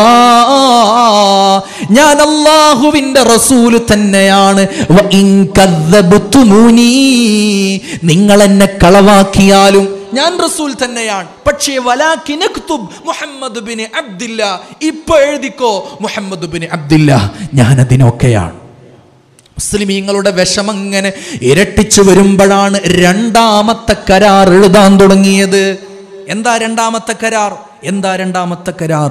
ഞാൻ അള്ളാഹുവിന്റെ റസൂല് തന്നെയാണ് വ ഇൻ കദ്ദബ്തുമൂനി. നിങ്ങൾ എന്നെ കളവാക്കിയാലും ഞാൻ റസൂൽ തന്നെയാണ് പക്ഷേ വലാക്കിനക്തുബ് മുഹമ്മദ് ബിൻ അബ്ദില്ല ഇപ്പൊ എഴുതിക്കോ മുഹമ്മദ് ബിൻ അബ്ദില്ല ഞാൻ അതിനൊക്കെയാണ് മുസ്ലിമീങ്ങളുടെ വിഷമം ഇങ്ങനെ ഇരട്ടിച്ചു വരുമ്പോഴാണ് രണ്ടാമത്തെ കരാർ എഴുതാൻ തുടങ്ങിയത് എന്താ രണ്ടാമത്തെ കരാർ എന്താ രണ്ടാമത്തെ കരാർ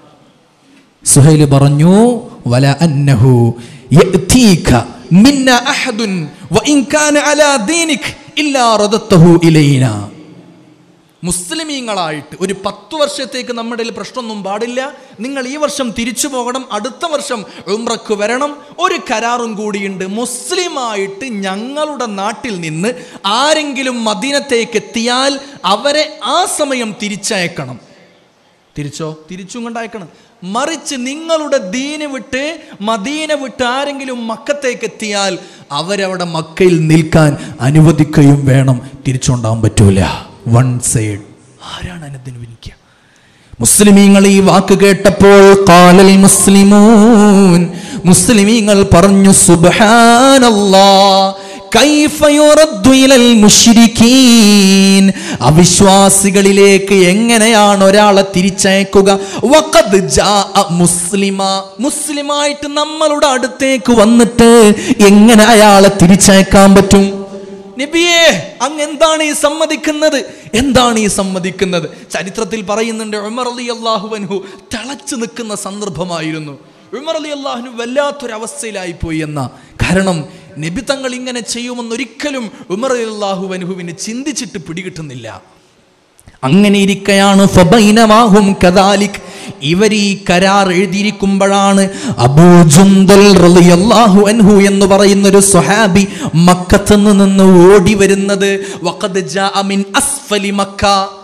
സുഹൈല് പറഞ്ഞു വല അന്നഹു യഅതീക മിന്ന അഹദുൻ വഇൻ കാന അലാ ദീനിക് ഇല്ലാ റദത്തഹു ഇലൈന മുസ്ലിമീങ്ങളായിട്ട് ഒരു പത്ത് വർഷത്തേക്ക് നമ്മുടെ കയ്യിൽ പ്രശ്നമൊന്നും പാടില്ല നിങ്ങൾ ഈ വർഷം തിരിച്ചു പോകണം അടുത്ത വർഷം ഉംറക്ക് വരണം ഒരു കരാറും കൂടിയുണ്ട് മുസ്ലിമായിട്ട് ഞങ്ങളുടെ നാട്ടിൽ നിന്ന് ആരെങ്കിലും മദീനത്തേക്ക് എത്തിയാൽ അവരെ ആ സമയം തിരിച്ചയക്കണം തിരിച്ചോ തിരിച്ചും കൊണ്ടയക്കണം മറിച്ച് നിങ്ങളുടെ ദീന് വിട്ട് മദീന വിട്ട് ആരെങ്കിലും മക്കത്തേക്ക് എത്തിയാൽ അവരവിടെ മക്കയിൽ നിൽക്കാൻ അനുവദിക്കുകയും വേണം തിരിച്ചുണ്ടാകാൻ പറ്റൂല വൺ സൈഡ് ആരാണ് അനുദിനിക്കുക മുസ്ലിമീങ്ങൾ ഈ വാക്ക് കേട്ടപ്പോൾ കാലൽ മുസ്ലിമൂൻ മുസ്ലിമീങ്ങൾ പറഞ്ഞു സുബ്ഹാനല്ലാ കൈഫ യുറദ്ദു ഇലൽ മുശ്രിക്കീൻ അവിശ്വാസികളിലേക്ക് എങ്ങനെയാണ് ഒരാളെ തിരിച്ചയക്കുക വഖദ് ജാഅ മുസ്ലിമ മുസ്ലിമായിട്ട് നമ്മളുടെ അടുത്തേക്ക് വന്നിട്ട് എങ്ങനെ അയാളെ തിരിച്ചയക്കാൻ പറ്റും നബിയേ അങ്ങ് എന്താണ് ഈ സമ്മതിക്കുന്നത് എന്താണ് ഈ സമ്മതിക്കുന്നത് ചരിത്രത്തിൽ പറയുന്നുണ്ട് ഉമർ അലി അള്ളാഹുവൻഹു തിളച്ചു നിൽക്കുന്ന സന്ദർഭമായിരുന്നു ഉമർ അലി അള്ളാഹുനു വല്ലാത്തൊരവസ്ഥയിലായി പോയി എന്ന കാരണം നബി തങ്ങൾ ഇങ്ങനെ ചെയ്യുമെന്നൊരിക്കലും ഉമർ അലി അള്ളാഹുവൻഹുവിന് ചിന്തിച്ചിട്ട് പിടികിട്ടുന്നില്ല അങ്ങനെ ഇരിക്കയാണ് ഫബൈനമാഹും കദാലിക് ഇവർ ഈ കരാർ എഴുതിയിരിക്കുമ്പോഴാണ് അബൂ ജുന്ദൽ റളിയല്ലാഹു അൻഹു എന്ന് പറയുന്ന ഒരു സ്വഹാബി മക്കത്ത് നിന്ന് ഓടി വരുന്നത് വഖദ് ജാഅ മിൻ അസ്ഫലി മക്ക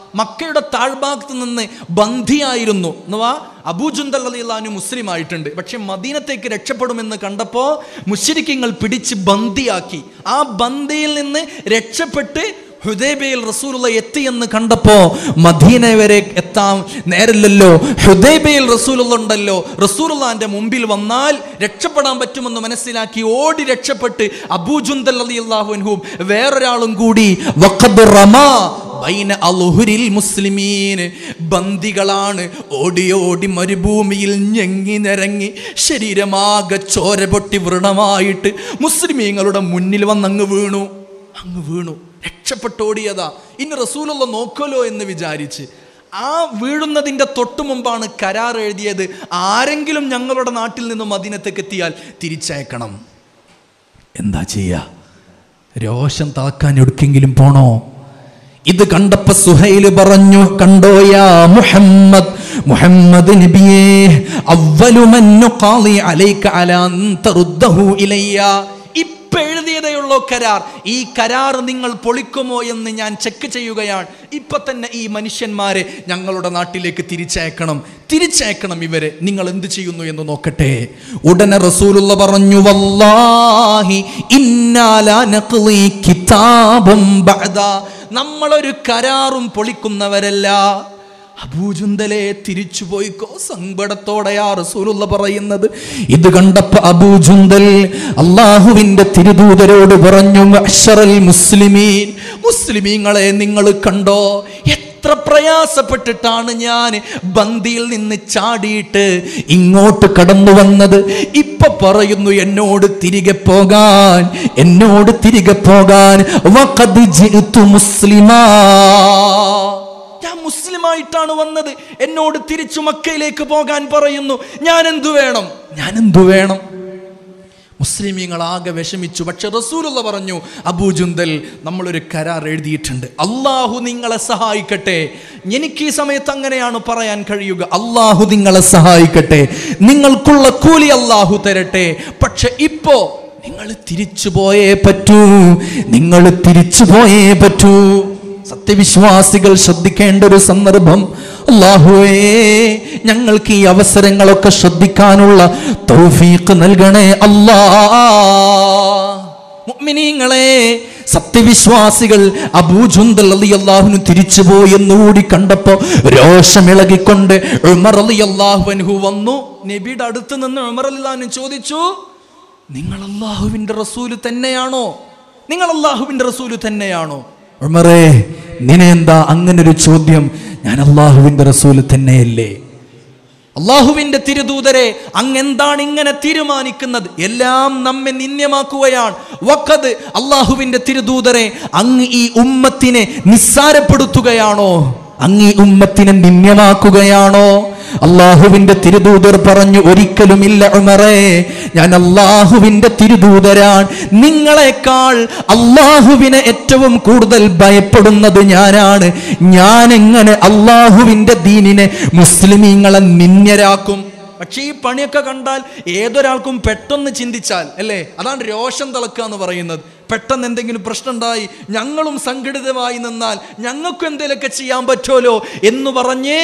മക്കയുടെ താഴ്ഭാഗത്ത് നിന്ന് ബന്ധിയായിരുന്നു എന്നുവാ അബൂജുന്തൽ അലിള്ളാനു മുസ്ലിം ആയിട്ടുണ്ട് പക്ഷെ മദീനത്തേക്ക് രക്ഷപ്പെടുമെന്ന് കണ്ടപ്പോൾ മുശ്രിക്കങ്ങൾ പിടിച്ച് ബന്ദിയാക്കി ആ ബന്ദിയിൽ നിന്ന് രക്ഷപ്പെട്ട് ഹുദൈബയിൽ റസൂലുള്ള എത്തിയെന്ന് കണ്ടപ്പോ മദീന വരെ എത്താൻ നേരില്ലല്ലോ ഹുദൈബയിൽ റസൂലുള്ള ഉണ്ടല്ലോ റസൂലുള്ളാന്റെ മുമ്പിൽ വന്നാൽ രക്ഷപ്പെടാൻ പറ്റുമെന്ന് മനസ്സിലാക്കി ഓടി രക്ഷപ്പെട്ട് അബൂജുന്തൽ അലി അള്ളാഹുൻഹും വേറൊരാളും കൂടി വഖദ് റമാ ബൈന അലുഹുരിൽ മുസ്ലിമീൻ ബന്ദികളാണ് ഓടി ഓടി മരുഭൂമിയിൽ ഞെങ്ങി നിരങ്ങി ശരീരമാകെ ചോര പൊട്ടി വൃണമായിട്ട് മുസ്ലിമീങ്ങളുടെ മുന്നിൽ വന്നങ്ങ് വീണു അങ്ങ് വീണു രക്ഷപ്പെട്ടോടിയതാ ഇനി റസൂലുള്ള നോക്കലോ എന്ന് വിചാരിച്ച് ആ വീഴുന്നതിൻ്റെ തൊട്ടു മുമ്പാണ് കരാർ എഴുതിയത് ആരെങ്കിലും ഞങ്ങളുടെ നാട്ടിൽ നിന്ന് മദീനത്തേക്ക് എത്തിയാൽ തിരിച്ചയക്കണം എന്താ ചെയ്യാ രോഷം താക്കാൻ എവിടേക്കെങ്കിലും പോണോ ഇത് കണ്ടപ്പോ സുഹൈല് പറഞ്ഞു കണ്ടോയാ മുഹമ്മദ് മുഹമ്മദ് നബിയേ അവ്വലു മൻ നുഖാളി അലൈക അലാ അൻ തറുദ്ദഹു ഇലയ്യ ഇപ്പൊ എഴുതിയതേയുള്ളൂ കരാർ ഈ കരാർ നിങ്ങൾ പൊളിക്കുമോ എന്ന് ഞാൻ ചെക്ക് ചെയ്യുകയാണ് ഇപ്പൊ തന്നെ ഈ മനുഷ്യന്മാരെ ഞങ്ങളുടെ നാട്ടിലേക്ക് തിരിച്ചയക്കണം തിരിച്ചയക്കണം ഇവരെ നിങ്ങൾ എന്ത് ചെയ്യുന്നു എന്ന് നോക്കട്ടെ ഉടനെ റസൂലുള്ള പറഞ്ഞു വല്ലാഹി ഇന്നാലാ നഖ്ലി കിതാബും ബഅദ നമ്മളൊരു കരാറും പൊളിക്കുന്നവരല്ല അബൂജുന്തലെ തിരിച്ചു പോയിക്കോ സങ്കടത്തോടെയാ റസൂലുള്ള പറയുന്നത് ഇത് കണ്ടപ്പോ അബൂജുന്തൽ അള്ളാഹുവിന്റെ തിരുദൂതരോട് പറഞ്ഞു അഷറൽ മുസ്ലിമീൻ മുസ്ലിമീങ്ങളെ നിങ്ങൾ കണ്ടോ എത്ര പ്രയാസപ്പെട്ടിട്ടാണ് ഞാൻ ബന്ദിയിൽ നിന്ന് ചാടിയിട്ട് ഇങ്ങോട്ട് കടന്നു വന്നത് ഇപ്പൊ പറയുന്നു എന്നോട് തിരികെ പോകാൻ എന്നോട് തിരികെ പോകാൻ വഖദ് ജിഅ്തു മുസ്ലിമാ ഞാൻ മുസ്ലിമായിട്ടാണ് വന്നത് എന്നോട് തിരിച്ചു മക്കയിലേക്ക് പോകാൻ പറയുന്നു ഞാൻ എന്തു വേണം ഞാൻ എന്തു വേണം മുസ്ലിമീങ്ങൾ ആകെ വിഷമിച്ചു പക്ഷെ റസൂലുള്ള പറഞ്ഞു അബൂജുന്തൽ നമ്മളൊരു കരാർ എഴുതിയിട്ടുണ്ട് അള്ളാഹു നിങ്ങളെ സഹായിക്കട്ടെ എനിക്ക് ഈ സമയത്ത് അങ്ങനെയാണ് പറയാൻ കഴിയുക അള്ളാഹു നിങ്ങളെ സഹായിക്കട്ടെ നിങ്ങൾക്കുള്ള കൂലി അള്ളാഹു തരട്ടെ പക്ഷെ ഇപ്പോ നിങ്ങൾ തിരിച്ചു പോയേ പറ്റൂ നിങ്ങൾ തിരിച്ചു പോയേ പറ്റൂ സത്യവിശ്വാസികൾ ശ്രദ്ധിക്കേണ്ട ഒരു സന്ദർഭം അള്ളാഹുവേ ഞങ്ങൾക്ക് ഈ അവസരങ്ങളൊക്കെ ശ്രദ്ധിക്കാനുള്ള തൗഫീഖ് നൽകണേ അല്ലാ മുഅ്മിനീങ്ങളെ സത്യവിശ്വാസികൾ അബൂജുന്തൽ അലി അള്ളാഹുന് തിരിച്ചുപോയി എന്നുകൂടി കണ്ടപ്പോ രോഷമിളകിക്കൊണ്ട് ഉമർ അലി അള്ളാഹുവിൻഹു വന്നു നബിയുടെ അടുത്ത് നിന്ന് ഉമർ അലിഹു ചോദിച്ചു നിങ്ങൾ അള്ളാഹുവിന്റെ റസൂല് തന്നെയാണോ നിങ്ങൾ അള്ളാഹുവിന്റെ റസൂല് തന്നെയാണോ ഉമറേ നിനെന്താ അങ്ങനെ ഒരു ചോദ്യം ഞാൻ അള്ളാഹുവിന്റെ റസൂല് തന്നെയല്ലേ അള്ളാഹുവിന്റെ തിരുദൂതരെ അങ്ങ് എന്താണ് ഇങ്ങനെ തീരുമാനിക്കുന്നത് എല്ലാം നമ്മെ നിന്യമാക്കുകയാണ് വക്കത് അള്ളാഹുവിന്റെ തിരുദൂതരെ അങ്ങ് ഈ ഉമ്മത്തിനെ നിസ്സാരപ്പെടുത്തുകയാണോ അങ്ങ് ഈ ഉമ്മത്തിനെ നിന്യമാക്കുകയാണോ അള്ളാഹുവിന്റെ തിരുദൂതർ പറഞ്ഞു ഒരിക്കലുമില്ല ഉമറേ ഞാൻ അള്ളാഹുവിന്റെ തിരുദൂതരാൻ നിങ്ങളെക്കാൾ അള്ളാഹുവിനെ ഏറ്റവും കൂടുതൽ ഭയപ്പെടുന്നത് ഞാനാണ് ഞാൻ എങ്ങനെ അള്ളാഹുവിന്റെ ദീനിനെ മുസ്ലിമീങ്ങളെ നിന്യരാക്കും പക്ഷേ ഈ പണിയൊക്കെ കണ്ടാൽ ഏതൊരാൾക്കും പെട്ടെന്ന് ചിന്തിച്ചാൽ അല്ലേ അതാണ് രോഷം തിളക്കുക എന്ന് പറയുന്നത് പെട്ടെന്ന് എന്തെങ്കിലും പ്രശ്നം ഉണ്ടായി ഞങ്ങളും സംഘടിതമായി നിന്നാൽ ഞങ്ങൾക്കും എന്തെങ്കിലുമൊക്കെ ചെയ്യാൻ പറ്റുമല്ലോ എന്ന് പറഞ്ഞേ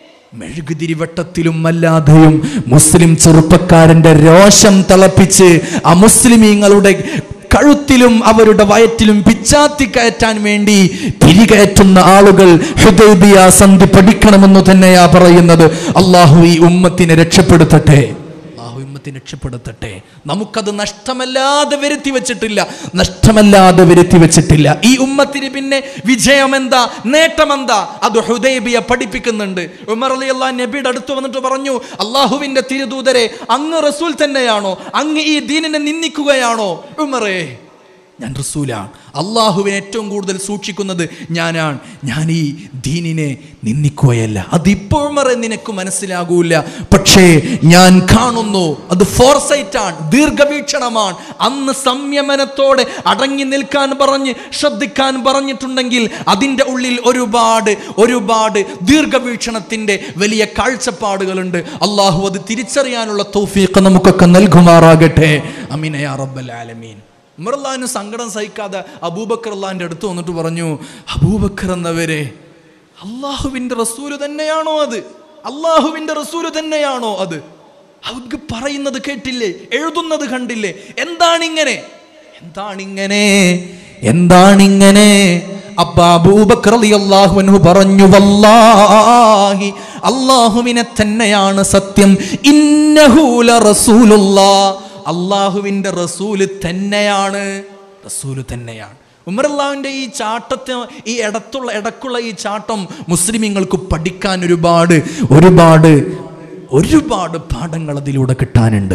മെഴുകുതിരിവട്ടത്തിലും അല്ലാതെയും മുസ്ലിം ചെറുപ്പക്കാരന്റെ രോഷം തിളപ്പിച്ച് അമുസ്ലിമീങ്ങളുടെ കഴുത്തിലും അവരുടെ വയറ്റിലും പിച്ചാത്തി കയറ്റാൻ വേണ്ടി പിരികയറ്റുന്ന ആളുകൾ ഹുദൈബിയ സന്ധി പഠിക്കണമെന്ന് തന്നെയാ പറയുന്നത് അള്ളാഹു ഈ ഉമ്മത്തിനെ രക്ഷപ്പെടുത്തട്ടെ അള്ളാഹു ഉമ്മത്തിനെ രക്ഷപ്പെടുത്തട്ടെ നമുക്കത് നഷ്ടമല്ലാതെ വരുത്തി വെച്ചിട്ടില്ല നഷ്ടമല്ലാതെ വരുത്തി വെച്ചിട്ടില്ല ഈ ഉമ്മത്തിന് പിന്നെ വിജയം എന്താ നേട്ടമെന്താ അത് ഹുദൈബിയ പഠിപ്പിക്കുന്നുണ്ട് ഉമർ അലി അള്ളാഹ് നബിയുടെ അടുത്ത് വന്നിട്ട് പറഞ്ഞു അള്ളാഹുവിന്റെ തിരുദൂതരെ അങ്ങ് റസൂൽ തന്നെയാണോ അങ്ങ് ഈ ദീനിനെ നിന്ദിക്കുകയാണോ ഉമറേ ഞാൻ റസൂലാണ് അള്ളാഹുവിനെ ഏറ്റവും കൂടുതൽ സൂക്ഷിക്കുന്നത് ഞാനാണ് ഞാൻ ഈ ദീനിനെ നിന്ദിക്കുകയല്ല അതിപ്പോഴും വരെ നിനക്ക് മനസ്സിലാകൂല പക്ഷേ ഞാൻ കാണുന്നു അത് ഫോർസൈറ്റാണ് ദീർഘവീക്ഷണമാണ് അന്ന് സംയമനത്തോടെ അടങ്ങി നിൽക്കാൻ പറഞ്ഞ് ശ്രദ്ധിക്കാൻ പറഞ്ഞിട്ടുണ്ടെങ്കിൽ അതിൻ്റെ ഉള്ളിൽ ഒരുപാട് ഒരുപാട് ദീർഘവീക്ഷണത്തിൻ്റെ വലിയ കാഴ്ചപ്പാടുകളുണ്ട് അള്ളാഹു അത് തിരിച്ചറിയാനുള്ള തൗഫീഖ് നമുക്കൊക്കെ നൽകുമാറാകട്ടെ അമീനയാ റബ്ബൽ ആലമീൻ ഉമർലാന് സങ്കടം സഹിക്കാതെ അബൂബക്കർ അള്ളാഹിൻ്റെ അടുത്ത് വന്നിട്ട് പറഞ്ഞു അബൂബക്കർ എന്നവരെ അള്ളാഹുവിൻ്റെ റസൂല് തന്നെയാണോ അത് അള്ളാഹുവിൻ്റെ റസൂല് തന്നെയാണോ അത് അവർക്ക് പറയുന്നത് കേട്ടില്ലേ എഴുതുന്നത് കണ്ടില്ലേ എന്താണിങ്ങനെ എന്താണിങ്ങനെ എന്താണിങ്ങനെ അപ്പൊ അബൂബക്കർ റളിയല്ലാഹു അൻഹു പറഞ്ഞു വല്ലാഹി അള്ളാഹുവിനെ തന്നെയാണ് സത്യം ഇന്നഹൂല റസൂലുള്ളാ അള്ളാഹുവിൻ്റെ റസൂല് തന്നെയാണ് റസൂല് തന്നെയാണ് ഉമറല്ലാവിൻ്റെ ഈ ചാട്ടത്തെ ഈ ഇടത്തുള്ള ഇടക്കുള്ള ഈ ചാട്ടം മുസ്ലിമീങ്ങൾക്ക് പഠിക്കാൻ ഒരുപാട് ഒരുപാട് ഒരുപാട് പാഠങ്ങൾ അതിലൂടെ കിട്ടാനുണ്ട്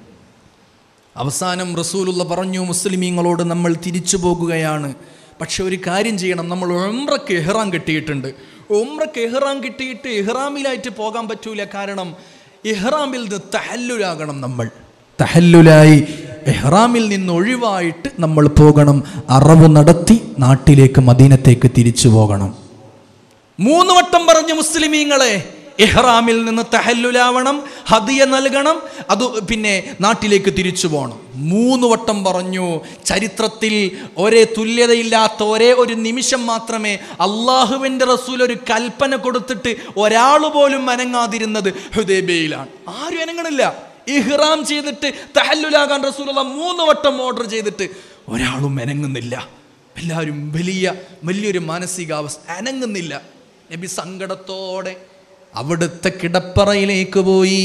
അവസാനം റസൂലുള്ള പറഞ്ഞു മുസ്ലിമീങ്ങളോട് നമ്മൾ തിരിച്ചു പോകുകയാണ് പക്ഷെ ഒരു കാര്യം ചെയ്യണം നമ്മൾ ഉംറക്ക് എഹ്റാം കിട്ടിയിട്ടുണ്ട് ഉംറക്ക് എഹ്റാം കിട്ടിയിട്ട് ഇഹ്റാമിലായിട്ട് പോകാൻ പറ്റൂല കാരണം ഇഹ്റാമിൽ നിന്ന് തഹല്ലുലാകണം നമ്മൾ തഹല്ലുലായി എഹ്റാമിൽ നിന്ന് ഒഴിവായിട്ട് നമ്മൾ പോകണം അറവ് നടത്തി നാട്ടിലേക്ക് മദീനത്തേക്ക് തിരിച്ചു പോകണം മൂന്ന് വട്ടം പറഞ്ഞു മുസ്ലിമീങ്ങളെ ഇഹ്റാമിൽ നിന്ന് തഹല്ലുലാവണം ഹദിയ നൽകണം അത് പിന്നെ നാട്ടിലേക്ക് തിരിച്ചു പോകണം മൂന്ന് വട്ടം പറഞ്ഞു ചരിത്രത്തിൽ ഒരേ തുല്യതയില്ലാത്ത ഒരേ ഒരു നിമിഷം മാത്രമേ അള്ളാഹുവിൻ്റെ റസൂൽ ഒരു കൽപ്പന കൊടുത്തിട്ട് ഒരാൾ പോലും അനങ്ങാതിരുന്നത് ഹുദൈബയിലാണ് ആരും അനങ്ങണില്ല ഇഹ്റാം ചെയ്തിട്ട് തഹല്ലുലാകാൻ റസൂലുള്ള മൂന്ന് വട്ടം ഓർഡർ ചെയ്തിട്ട് ഒരാളും അനങ്ങുന്നില്ല എല്ലാവരും വലിയ വലിയൊരു മാനസികാവസ്ഥ അനങ്ങുന്നില്ല നബി സങ്കടത്തോടെ അവിടുത്തെ കിടപ്പറയിലേക്ക് പോയി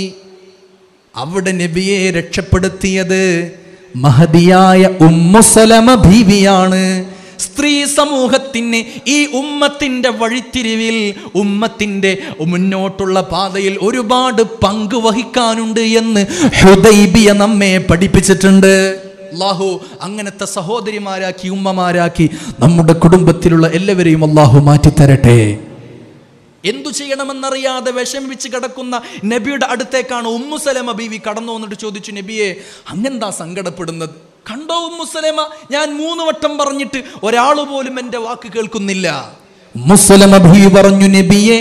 അവിടെ നബിയെ രക്ഷപ്പെടുത്തിയത് മഹതിയായ ഉമ്മുസലമ ബീവിയാണ് സ്ത്രീ സമൂഹത്തിന് ഈ ഉമ്മത്തിൻ്റെ വഴിത്തിരിവിൽ ഉമ്മത്തിൻ്റെ മുന്നോട്ടുള്ള പാതയിൽ ഒരുപാട് പങ്ക് വഹിക്കാനുണ്ട് എന്ന് ഹുദൈബിയ നമ്മെ പഠിപ്പിച്ചിട്ടുണ്ട് അള്ളാഹു അങ്ങനത്തെ സഹോദരിമാരാക്കി ഉമ്മമാരാക്കി നമ്മുടെ കുടുംബത്തിലുള്ള എല്ലാവരെയും അള്ളാഹു മാറ്റിത്തരട്ടെ എന്തു ചെയ്യണമെന്നറിയാതെ വിഷമിച്ച് കിടക്കുന്ന നബിയുടെ അടുത്തേക്കാണ് ഉമ്മുസലമ ബീവി കടന്നു വന്നിട്ട് ചോദിച്ചു നബിയെ അങ്ങെന്താ സങ്കടപ്പെടുന്നത് കണ്ടോ ഉമ്മുസലമ ഞാൻ മൂന്ന് വട്ടം പറഞ്ഞിട്ട് ഒരാൾ പോലും എൻ്റെ വാക്ക് കേൾക്കുന്നില്ല മുസ്ലമ ബീവി പറഞ്ഞു നബിയേ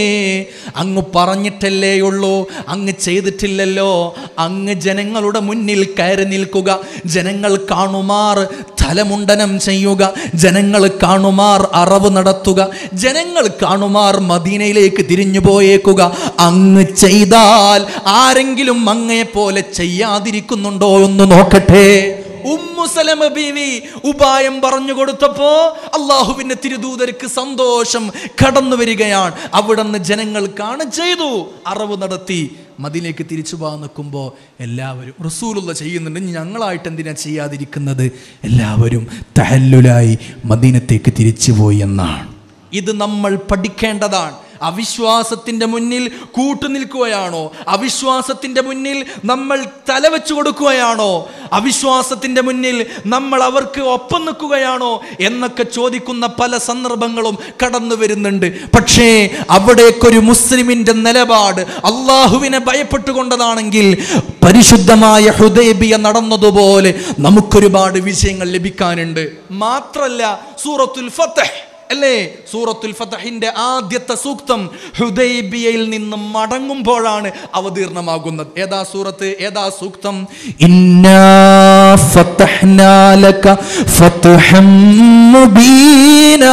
അങ്ങ് പറഞ്ഞിട്ടല്ലേ ഉള്ളൂ അങ്ങ് ചെയ്തിട്ടില്ലല്ലോ അങ്ങ് ജനങ്ങളുടെ മുന്നിൽ കയറി നിൽക്കുക ജനങ്ങൾ കാണുമാർ തലമുണ്ടനം ചെയ്യുക ജനങ്ങൾ കാണുമാർ അറവ് നടത്തുക ജനങ്ങൾ കാണുമാർ മദീനയിലേക്ക് തിരിഞ്ഞു പോയേക്കുക അങ്ങ് ചെയ്താൽ ആരെങ്കിലും അങ്ങയെ പോലെ ചെയ്യാതിരിക്കുന്നുണ്ടോ എന്ന് നോക്കട്ടെ ഉമ്മുസലമ ബീവി ഉപായം പറഞ്ഞു കൊടുത്തപ്പോ അള്ളാഹുവിന്റെ തിരുദൂതർക്ക് സന്തോഷം കടന്നു വരികയാണ് അവിടുന്ന് ജനങ്ങൾ കാണ ചെയ്തു അറിവ് നടത്തി മതിലേക്ക് തിരിച്ചു പോകാൻ നിൽക്കുമ്പോൾ എല്ലാവരും റസൂലുള്ള ചെയ്യുന്നുണ്ട് ഇനി ഞങ്ങളായിട്ട് എന്തിനാ ചെയ്യാതിരിക്കുന്നത് എല്ലാവരും തഹല്ലുലായി മദീനത്തേക്ക് തിരിച്ചുപോയി എന്നാണ് ഇത് നമ്മൾ പഠിക്കേണ്ടതാണ് അവിശ്വാസത്തിൻ്റെ മുന്നിൽ കൂട്ടുനിൽക്കുകയാണോ അവിശ്വാസത്തിൻ്റെ മുന്നിൽ നമ്മൾ തലവെച്ചു കൊടുക്കുകയാണോ അവിശ്വാസത്തിൻ്റെ മുന്നിൽ നമ്മൾ അവർക്ക് ഒപ്പം നിൽക്കുകയാണോ എന്നൊക്കെ ചോദിക്കുന്ന പല സന്ദർഭങ്ങളും കടന്നു വരുന്നുണ്ട് പക്ഷേ അവിടേക്കൊരു മുസ്ലിമിൻ്റെ നിലപാട് അള്ളാഹുവിനെ ഭയപ്പെട്ടുകൊണ്ടതാണെങ്കിൽ പരിശുദ്ധമായ ഹുദൈബിയ നടന്നതുപോലെ നമുക്കൊരുപാട് വിജയങ്ങൾ ലഭിക്കാനുണ്ട് മാത്രല്ല സൂറത്തുൽ ഫത്തഹ് അല്ലേ സൂറത്തുൽ ഫതഹിന്റെ ആദ്യത്തെ സൂക്തം ഹുദൈബിയയിൽ നിന്ന് മടങ്ങുമ്പോഴാണ് അവതീർണമാകുന്നത് ഏതാ സൂറത്ത് ഏതാ സൂക്തം ഇന്നാ ഫതഹ്നാ ലക ഫത്ഹം മുബീനാ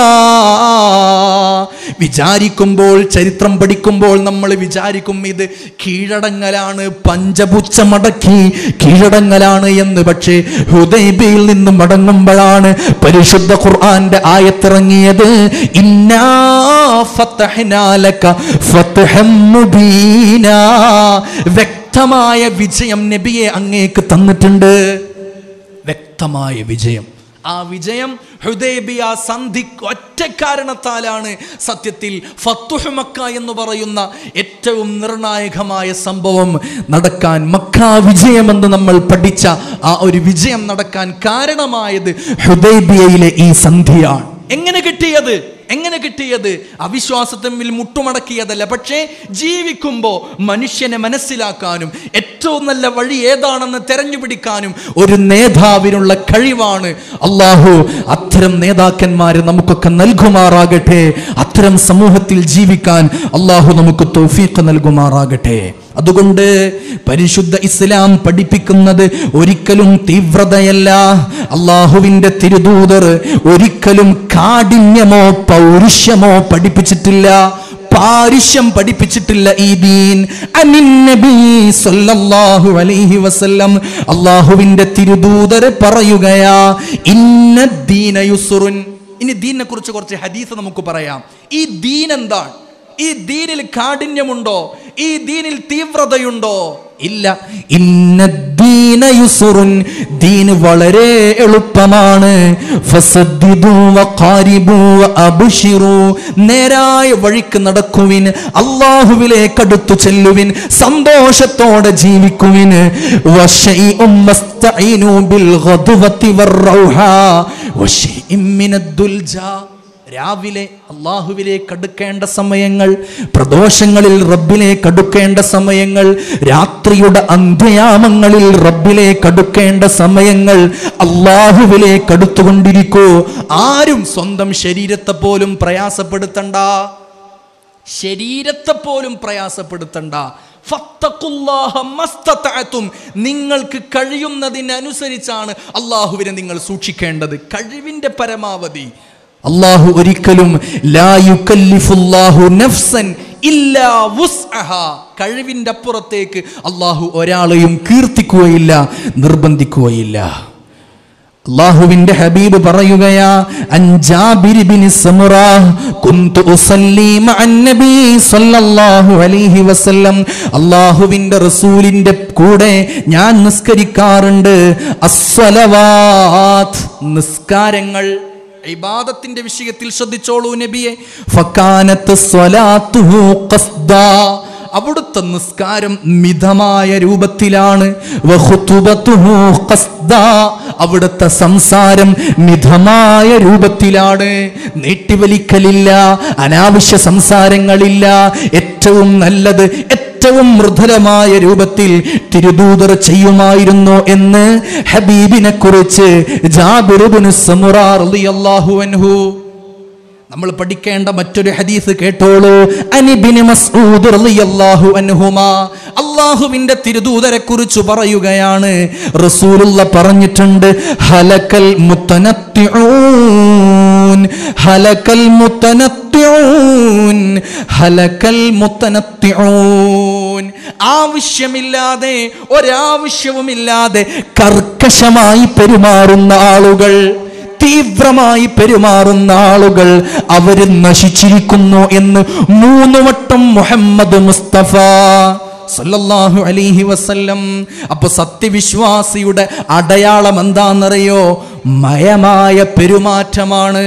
വിചാരിക്കുമ്പോൾ ചരിത്രം പഠിക്കുമ്പോൾ നമ്മൾ വിചാരിക്കും ഇത് കീഴടങ്ങലാണ് പഞ്ചപുച്ച മടക്കി കീഴടങ്ങലാണ് എന്ന് പക്ഷേ ഹുദൈബിയിൽ നിന്ന് മടങ്ങുമ്പോഴാണ് പരിശുദ്ധ ഖുർആന്റെ ആയത്തിറങ്ങിയത് ഇന്നാ ഫതഹ്നാ ലക ഫത്ഹം മുബീനാ വ്യക്തമായ വിജയം നബിയെ അങ്ങേക്ക് തന്നിട്ടുണ്ട് വ്യക്തമായ വിജയം ആ വിജയം ഹുദൈബിയ സന്ധി ഒറ്റ കാരണത്താലാണ് സത്യത്തിൽ ഫത്തുഹ് മക്ക എന്ന് പറയുന്ന ഏറ്റവും നിർണായകമായ സംഭവം നടക്കാൻ മക്ക വിജയമെന്ന് നമ്മൾ പഠിച്ച ആ ഒരു വിജയം നടക്കാൻ കാരണമായത് ഹുദൈബിയയിലെ ഈ സന്ധിയാണ് എങ്ങനെ കിട്ടിയത് എങ്ങനെ കിട്ടിയത് അവിശ്വാസത്തമ്മിൽ മുട്ടുമടക്കിയതല്ല പക്ഷേ ജീവിക്കുമ്പോൾ മനുഷ്യനെ മനസ്സിലാക്കാനും ഏറ്റവും നല്ല വഴി ഏതാണെന്ന് തെരഞ്ഞുപിടിക്കാനും ഒരു നേതാവിനുള്ള കഴിവാണ് അള്ളാഹു അത്തരം നേതാക്കന്മാരെ നമുക്കൊക്കെ നൽകുമാറാകട്ടെ അത്തരം സമൂഹത്തിൽ ജീവിക്കാൻ അള്ളാഹു നമുക്ക് തൗഫീഖ് നൽകുമാറാകട്ടെ അതുകൊണ്ട് പരിശുദ്ധ ഇസ്ലാം പഠിപ്പിക്കുന്നത് ഒരിക്കലും തീവ്രതയല്ല അള്ളാഹുവിന്റെ തിരുദൂതർ ഒരിക്കലും കാഠിന്യമോ പൗരുഷ്യമോ പഠിപ്പിച്ചിട്ടില്ല പാരിശ്യം പഠിപ്പിച്ചിട്ടില്ല ഈ ദീൻ അനിൻ നബി സല്ലല്ലാഹു അലൈഹി വസല്ലം അള്ളാഹുവിന്റെ തിരുദൂതര് പറയുകയാ ഇന്ന ദീന യുസ്റുൻ ഇനി ദീനിനെ കുറിച്ച് കുറച്ച് ഹദീസ് നമുക്ക് പറയാം ഈ ദീൻ എന്താണ് ഈ ദീനിൽ കാഠിന്യമുണ്ടോ ഈ ദീനിൽ തീവ്രതയുണ്ടോ ഇല്ല ഇന്ന ദീന യുസുറുൻ ദീൻ വളരെ എളുപ്പമാണ് ഫസദ്ദിദു വഖാരിബു വഅബ്ശിറു നേരായ വഴിക്ക് നടക്കുവിൻ അള്ളാഹുവിലേക്ക് അടുത്തു ചെല്ലുവിൻ സന്തോഷത്തോടെ ജീവിക്കുവിൻ വശൈഉം മസ്തഈനു ബിൽ ഗദ്വതി വറൗഹാ വശൈഇം മിനദ്ദുൽജാ രാവിലെ അള്ളാഹുവിലേക്ക് അടുക്കേണ്ട സമയങ്ങൾ പ്രദോഷങ്ങളിൽ റബ്ബിലേക്ക് അടുക്കേണ്ട സമയങ്ങൾ രാത്രിയുടെ അന്ത്യയാമങ്ങളിൽ റബ്ബിലേക്ക് അടുക്കേണ്ട സമയങ്ങൾ അള്ളാഹുവിലേക്ക് അടുത്തുകൊണ്ടിരിക്കൂ ആരും സ്വന്തം ശരീരത്തെ പോലും പ്രയാസപ്പെടുത്തണ്ട ശരീരത്തെ പോലും പ്രയാസപ്പെടുത്തണ്ട ഫത്തഖുല്ലാഹ മസ്തതഅതും. നിങ്ങൾക്ക് കഴിയുന്നതിനനുസരിച്ചാണ് അള്ളാഹുവിനെ നിങ്ങൾ സൂക്ഷിക്കേണ്ടത് കഴിവിന്റെ പരമാവധി അള്ളാഹു ഒരിക്കലും ലാ യുകല്ലിഫുല്ലാഹു നഫ്സൻ ഇല്ലാ വുസ്അഹ. കഴിവിന്റെ അപ്പുറത്തേക്ക് അള്ളാഹു ഒരാളെയും കീർത്തിക്കുകയില്ല നിർബന്ധിക്കുകയില്ല അള്ളാഹുവിന്റെ ഹബീബ് പറയുകയാ അൻ ജാബിർ ബിൻ സമുറ കുന്തു ഉസല്ലി മഅൻ നബി സല്ലല്ലാഹു അലൈഹി വസല്ലം അള്ളാഹുവിന്റെ റസൂലിന്റെ കൂടെ ഞാൻ നിസ്കരിക്കാറുണ്ട് അസ്സലവാത്ത് നിസ്കാരങ്ങൾ ഇബാദത്തിന്റെ വിഷയത്തിൽ ശ്രദ്ധിച്ചോളൂ നബിയെ ഫക്കാനത്ത് സ്വലാത്തുഹു ഖസ്ദാ അവിടുത്തെ നിസ്കാരം മിതമായ രൂപത്തിലാണ് വഖുതുബത്തുഹു ഖസ്ദാ. അവിടുത്തെ സംസാരം മിതമായ രൂപത്തിലാണ് നീട്ടിവലിക്കലില്ല അനാവശ്യ സംസാരങ്ങളില്ല ഏറ്റവും നല്ലത് ഏറ്റവും മൃദുലമായ രൂപത്തിൽ തിരുദൂതർ ചെയ്യുമായിരുന്നു എന്ന് ഹബീബിനെ കുറിച്ച് ജാബിറുബിന് റളിയല്ലാഹു അൻഹു നമ്മൾ പഠിക്കേണ്ട മറ്റൊരു ഹദീസ് കേട്ടോളൂ അനിബിന് മസ്ഊദ് റളിയല്ലാഹു അൻഹുമാ അള്ളാഹുവിന്റെ തിരുദൂതരെ കുറിച്ച് പറയുകയാണ് റസൂലുള്ള പറഞ്ഞിട്ടുണ്ട് ഹലക്കൽ മുത്തനത്തിഊൻ ഹലക്കൽ മുത്തനത്തിഊൻ ഹലക്കൽ മുത്തനത്തിഊൻ ആവശ്യമില്ലാതെ ഒരാവശ്യവുമില്ലാതെ കർക്കശമായി പെരുമാറുന്ന ആളുകൾ തീവ്രമായി പെരുമാറുന്ന ആളുകൾ അവര് നശിച്ചിരിക്കുന്നു എന്ന് മൂന്ന് വട്ടം മുഹമ്മദ് മുസ്തഫ സല്ലല്ലാഹു അലൈഹി വസല്ലം അപ്പൊ സത്യവിശ്വാസിയുടെ അടയാളം എന്താണെന്നറിയോ മയമായ പെരുമാറ്റമാണ്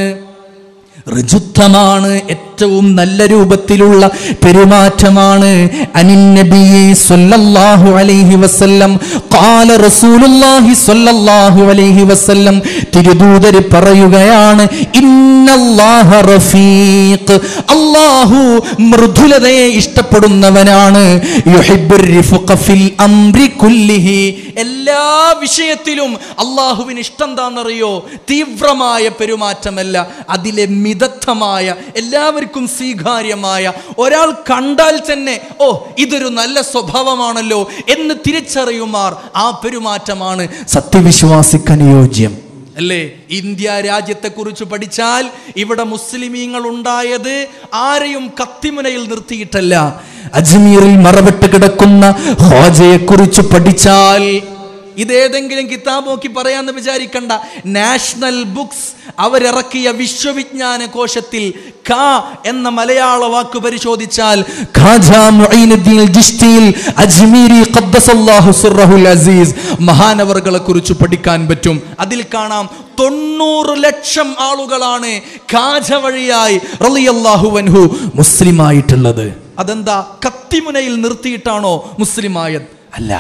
ഋജുത്വമാണ് ഏറ്റവും നല്ല രൂപത്തിലുള്ള പെരുമാറ്റമാണ് അനിൻ നബിയെ സ്വല്ലല്ലാഹു അലൈഹി വസല്ലം ഖാല റസൂലുള്ളാഹി സ്വല്ലല്ലാഹു അലൈഹി വസല്ലം തിരുദൂതര് പറയുകയാണ് ഇന്നല്ലാഹ റഫീഖ് അല്ലാഹു മൃദുലതയെ ഇഷ്ടപ്പെടുന്നവനാണ് യുഹിബ്ബുർ റിഫ്ഖ ഫിൽ അംരി കുല്ലിഹി എല്ലാ വിഷയത്തിലും അള്ളാഹുവിന് ഇഷ്ടം എന്താണെന്നറിയോ തീവ്രമായ പെരുമാറ്റമല്ല അതിലെ മിതത്വമായ എല്ലാവർക്കും സ്വീകാര്യമായ ഒരാൾ കണ്ടാൽ തന്നെ ഓ ഇതൊരു നല്ല സ്വഭാവമാണല്ലോ എന്ന് തിരിച്ചറിയുമാർ ആ പെരുമാറ്റമാണ് സത്യവിശ്വാസിക്ക് അനുയോജ്യം അല്ലേ ഇന്ത്യ രാജ്യത്തെക്കുറിച്ച് പഠിച്ചാൽ ഇവിടെ മുസ്ലിമീങ്ങൾ ഉണ്ടായത് ആരെയും കത്തിമുനയിൽ നിർത്തിയിട്ടല്ല അജ്മീറിൽ മറവിട്ട് കിടക്കുന്ന ഹോജയെ കുറിച്ച് പഠിച്ചാൽ ഇതേതെങ്കിലും കിതാബ് നോക്കി പറയാന്ന് വിചാരിക്കണ്ട നാഷണൽ ബുക്സ് അവരിറക്കിയ വിശ്വവിജ്ഞാന കോശത്തിൽ ക എന്ന മലയാള വാക്ക് പരിശോധിച്ചാൽ ഖാജാ മുഈനുദ്ദീൻ ജിഷ്തിയിൽ അജ്മീരി ഖദ്ദസല്ലാഹു സിർറഹുൽ അസീസ് മഹാനവറുകളെ കുറിച്ച് പഠിക്കാൻ പറ്റും അതിൽ കാണാം തൊണ്ണൂറ് ലക്ഷം ആളുകളാണ് ഖാജ വഴിയായി റളിയല്ലാഹു അൻഹു മുസ്ലിമായിട്ടുള്ളത് അതെന്താ കത്തിമുനയിൽ നിർത്തിയിട്ടാണോ മുസ്ലിമായത് അല്ല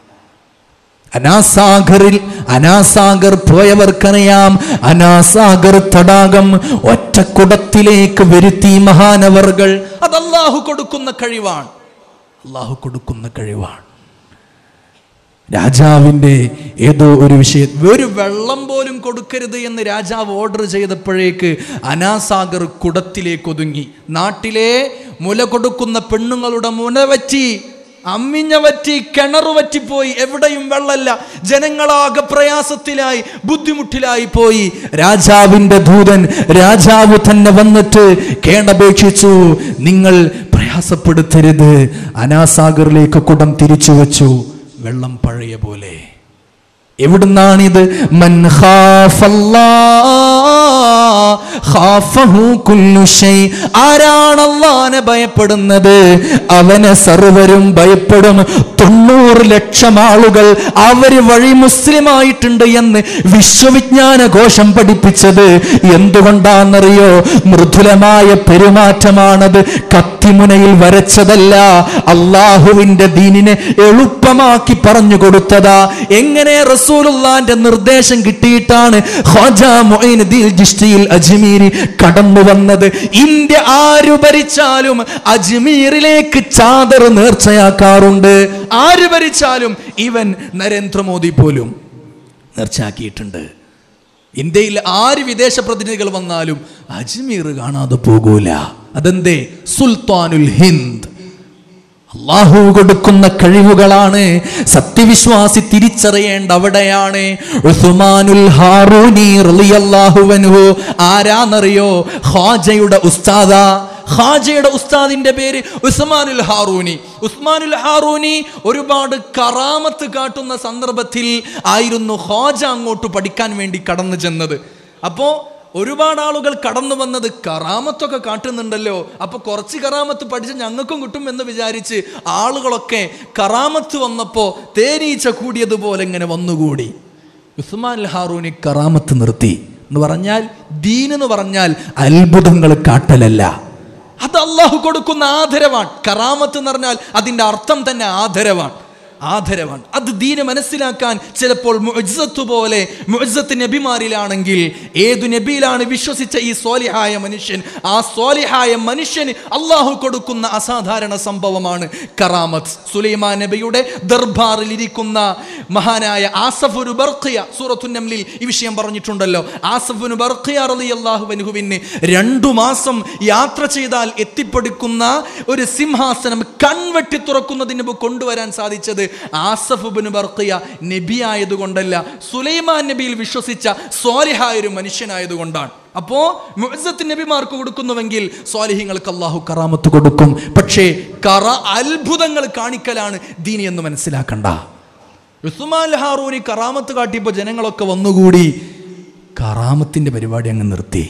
അനാസാഗറിൽ അനാസാഗർ പോയവർക്കറിയാം അനാസാഗർ തടാകം ഒറ്റക്കുടത്തിലേക്ക് വരുത്തി മഹാനവർകൾ അത് അള്ളാഹു കൊടുക്കുന്ന കഴിവാണ് അള്ളാഹു കൊടുക്കുന്ന കഴിവാണ് രാജാവിൻ്റെ ഏതോ ഒരു വിഷയ ഒരു വെള്ളം പോലും കൊടുക്കരുത് എന്ന് രാജാവ് ഓർഡർ ചെയ്തപ്പോഴേക്ക് അനാസാഗർ കുടത്തിലേക്ക് ഒതുങ്ങി നാട്ടിലെ മുല കൊടുക്കുന്ന പെണ്ണുങ്ങളുടെ മുന വറ്റി അമ്മിഞ്ഞ വറ്റി കിണർ വറ്റിപ്പോയി എവിടെയും വെള്ളമില്ല ജനങ്ങളാകെ പ്രയാസത്തിലായി ബുദ്ധിമുട്ടിലായി പോയി രാജാവിന്റെ ദൂതൻ രാജാവ് തന്നെ വന്നിട്ട് കേണപേക്ഷിച്ചു നിങ്ങൾ പ്രയാസപ്പെടുത്തരുത് അനാസാഗറിലേക്ക് കുടം തിരിച്ചു വെച്ചു വെള്ളം പഴയ പോലെ എവിടുന്നാണിത് മൻ ഖാഫല്ലാ ഖാഫഹു കുല്ലു ഷൈ ആരാണ് അള്ളാനെ ഭയപ്പെടുന്നത് അവനെ സർവരും ഭയപ്പെടും തൊണ്ണൂറ് ലക്ഷം ആളുകൾ അവര് വഴി മുസ്ലിമായിട്ടുണ്ട് എന്ന് വിശ്വവിജ്ഞാന ഘോഷം പഠിപ്പിച്ചത് എന്തുകൊണ്ടാണെന്നറിയോ മൃദുലമായ പെരുമാറ്റമാണത് കത്തിമുനയിൽ വരച്ചതല്ല അള്ളാഹുവിന്റെ ദീനിനെ എളുപ്പമാക്കി പറഞ്ഞു കൊടുത്തതാ എങ്ങനെ റസൂലുള്ളാന്റെ നിർദ്ദേശം കിട്ടിയിട്ടാണ് ഖ്വാജ മുഈനുദ്ദീൻ ജിഷ്ടിയിൽ അജ്മീരി കടന്നു വന്നത് ഇന്ത്യ ആരു ഭരിച്ചാലും അജ്മീറിലേക്ക് ചാദർ നേർച്ചയാക്കാറുണ്ട് ആര് ഭരിച്ചാലും ഇവൻ നരേന്ദ്രമോദി പോലും നേർച്ചയാക്കിയിട്ടുണ്ട് ഇന്ത്യയിൽ ആര് വിദേശ പ്രതിനിധികൾ വന്നാലും അജ്മീർ കാണാതെ പോകൂല അതെന്തേ സുൽത്താനുൽ ഹിന്ദ് അള്ളാഹു കൊടുക്കുന്ന കഴിവുകളാണ് സത്യവിശ്വാസി തിരിച്ചറിയേണ്ട അവിടെയാണ് ഉസ്മാനുൽ ഹാറൂനി റളിയല്ലാഹു അൻഹു ആരാന്നറിയോ ഖാജയുടെ ഉസ്താദ ഖാജയുടെ ഉസ്താദിന്റെ പേര് ഉസ്മാനുൽ ഹാറൂനി ഉസ്മാനുൽ ഹാറൂനി ഒരുപാട് കറാമത്ത് കാട്ടുന്ന സന്ദർഭത്തിൽ ആയിരുന്നു ഖാജ അങ്ങോട്ട് പഠിക്കാൻ വേണ്ടി കടന്നു ചെന്നത് അപ്പോ ഒരുപാട് ആളുകൾ കടന്നു വന്നത് കറാമത്തൊക്കെ കാട്ടുന്നുണ്ടല്ലോ അപ്പൊ കുറച്ച് കറാമത്ത് പഠിച്ച് ഞങ്ങൾക്കും കിട്ടും എന്ന് വിചാരിച്ച് ആളുകളൊക്കെ കറാമത്ത് വന്നപ്പോ തേനീച്ച കൂടിയതുപോലെ ഇങ്ങനെ വന്നുകൂടി ഉസ്മാൻ അൽ ഹാറൂനി കറാമത്ത് നിർത്തി എന്ന് പറഞ്ഞാൽ ദീൻ എന്ന് പറഞ്ഞാൽ അത്ഭുതങ്ങൾ കാട്ടലല്ല അത് അള്ളാഹു കൊടുക്കുന്ന ആദരവാണ് കറാമത്ത് എന്ന് പറഞ്ഞാൽ അതിന്റെ അർത്ഥം തന്നെ ആദരവാണ് ആദരവാണ് അത് ദീന് മനസ്സിലാക്കാൻ ചിലപ്പോൾ മുഅ്സത്ത് പോലെ മുഅ്സത്ത് നബിമാരിലാണെങ്കിൽ ഏതു നബിയിലാണ് വിശ്വസിച്ച ഈ സ്വാലിഹായ മനുഷ്യൻ ആ സ്വാലിഹായ മനുഷ്യന് അള്ളാഹു കൊടുക്കുന്ന അസാധാരണ സംഭവമാണ് കറാമത്ത് സുലൈമാൻ നബിയുടെ ദർബാറിൽ ഇരിക്കുന്ന മഹാനായ ആസഫുനു ബർഖിയ സൂറത്തു നംലിൽ ഈ വിഷയം പറഞ്ഞിട്ടുണ്ടല്ലോ ആസഫുനു ബർഖിയ റളിയല്ലാഹു അൻഹുവിന് രണ്ടു മാസം യാത്ര ചെയ്താൽ എത്തിപ്പെടുക്കുന്ന ഒരു സിംഹാസനം കൺവെട്ടി തുറക്കുന്നതിന് മുമ്പ് കൊണ്ടുവരാൻ സാധിച്ചത് ആസഫ് ബിൻ ബർഖിയ നബി ആയതുകൊണ്ടല്ല സുലൈമാൻ നബിയിൽ വിശ്വസിച്ച സ്വാലിഹായ ഒരു മനുഷ്യനായതുകൊണ്ടാണ് അപ്പോ മുഅ്സത്ത് നബിമാർക്ക് കൊടുക്കുന്നുവെങ്കിൽ സ്വാലിഹ്യങ്ങൾക്ക് അള്ളാഹു കറാമത്ത് കൊടുക്കും പക്ഷേ കറ അത്ഭുതങ്ങൾ കാണിക്കലാണ് ദീനി എന്ന് മനസ്സിലാക്കണ്ട ഉസ്മാൻ ഹാറൂനി കറാമത്ത് കാട്ടിയപ്പോൾ ജനങ്ങളൊക്കെ വന്നുകൂടി കറാമത്തിന്റെ പരിപാടി അങ്ങ് നിർത്തി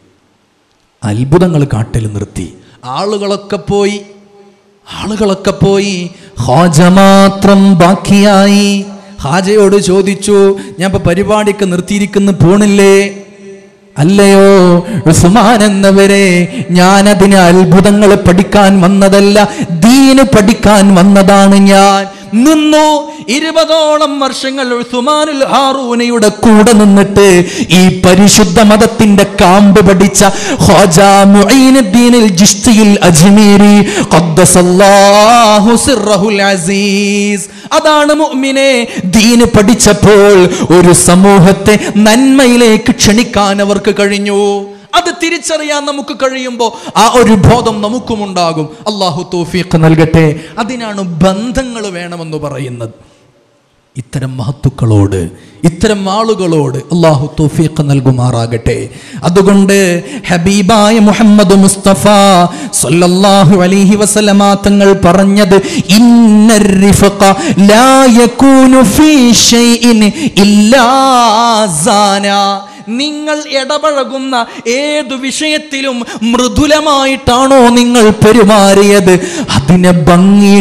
അത്ഭുതങ്ങൾ കാട്ടൽ നിർത്തി ആളുകളൊക്കെ പോയി ആളുകളൊക്കെ പോയി ഹാജ മാത്രം ബാക്കിയായി ഹാജയോട് ചോദിച്ചു ഞാൻ ഇപ്പൊ പരിപാടിക്ക് നിർത്തിയിരിക്കുന്നു പോണില്ലേ അല്ലയോ ഉസ്മാൻ എന്നവരെ ഞാൻ അതിന് അത്ഭുതങ്ങൾ പഠിക്കാൻ വന്നതല്ല ദീന് പഠിക്കാൻ വന്നതാണ് ഞാൻ നിന്നു ഇരുപതോളം വർഷങ്ങൾ ഉസ്മാനുൽ ഹാറൂനയുടെ കൂടെ നിന്നിട്ട് ഈ പരിശുദ്ധ മതത്തിന്റെ കാമ്പ് പഠിച്ച ഖ്വാജാ മുഈനുദ്ദീനിൽ ജിസ്തിയിൽ അജ്മീരി ഖദ്ദസല്ലാഹു സിർറഹുൽ അസീസ് അതാണ് മുഅ്മിനെ ദീന് പഠിച്ചപ്പോൾ ഒരു സമൂഹത്തെ നന്മയിലേക്ക് ക്ഷണിക്കാൻ അവർക്ക് കഴിഞ്ഞു അത് തിരിച്ചറിയാൻ നമുക്ക് കഴിയുമ്പോൾ ആ ഒരു ബോധം നമുക്കുമുണ്ടാകും അള്ളാഹു തോഫീഖ് നൽകട്ടെ അതിനാണ് ബന്ധങ്ങൾ വേണമെന്ന് പറയുന്നത് ഇത്തരം മഹത്തുക്കളോട് ഇത്തരം ആളുകളോട് അള്ളാഹു തോഫീഖ് നൽകുമാറാകട്ടെ അതുകൊണ്ട് ഹബീബായ മുഹമ്മദ് മുസ്തഫ സല്ലല്ലാഹു അലൈഹി വസല്ലമ തങ്ങൾ പറഞ്ഞത് ഇന്നർ റിഫഖ ലാ യകൂനു ഫീ ഷൈഇൻ ഇല്ലാ സാന നിങ്ങൾ ഇടപഴകുന്ന ഏതു വിഷയത്തിലും മൃദുലമായിട്ടാണോ നിങ്ങൾ പെരുമാറിയത് അതിനെ ഭംഗി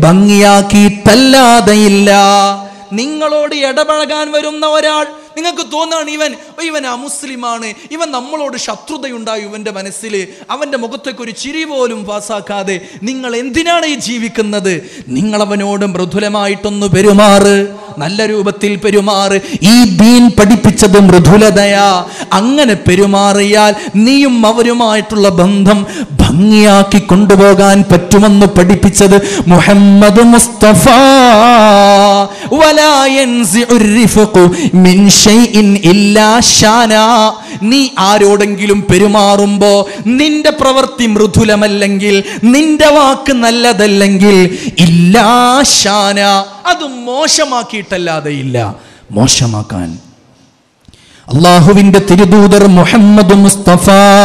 ഭംഗിയാക്കിയിട്ടല്ലാതെയില്ല നിങ്ങളോട് ഇടപഴകാൻ വരുന്ന ഒരാൾ നിങ്ങൾക്ക് തോന്നാണ് ഇവൻ "ഓ, ഇവൻ അമുസ്ലിമാണ് ഇവൻ നമ്മളോട് ശത്രുതയുണ്ടായി ഇവന്റെ മനസ്സിൽ അവന്റെ മുഖത്തേക്ക് ഒരു ചിരി പോലും പാസാക്കാതെ നിങ്ങൾ എന്തിനാണ് ഈ ജീവിക്കുന്നത് നിങ്ങൾ അവനോട് മൃദുലമായിട്ടൊന്ന് പെരുമാറ് നല്ല രൂപത്തിൽ പെരുമാറ് ഈ ദീൻ പഠിപ്പിച്ചത് മൃദുലതയാ അങ്ങനെ പെരുമാറിയാൽ നീയും അവരുമായിട്ടുള്ള ബന്ധം ഭംഗിയാക്കി കൊണ്ടുപോകാൻ പറ്റുമെന്ന് പഠിപ്പിച്ചത് മുഹമ്മദ് മുസ്തഫ വലാ യൻസിഉ الرفق മിൻ ഷൈഇൻ ഇല്ലാ ഷാനാ നീ ആരോടെങ്കിലും പെരുമാറുമ്പോ നിന്റെ പ്രവൃത്തി മൃദുലമല്ലെങ്കിൽ നിന്റെ വാക്ക് നല്ലതല്ലെങ്കിൽ ഇല്ലാ ഷാന അത് മോശമാക്കിയിട്ടല്ലാതെ ഇല്ല മോശമാക്കാൻ അള്ളാഹുവിന്റെ തിരുദൂതർ മുഹമ്മദ് മുസ്തഫ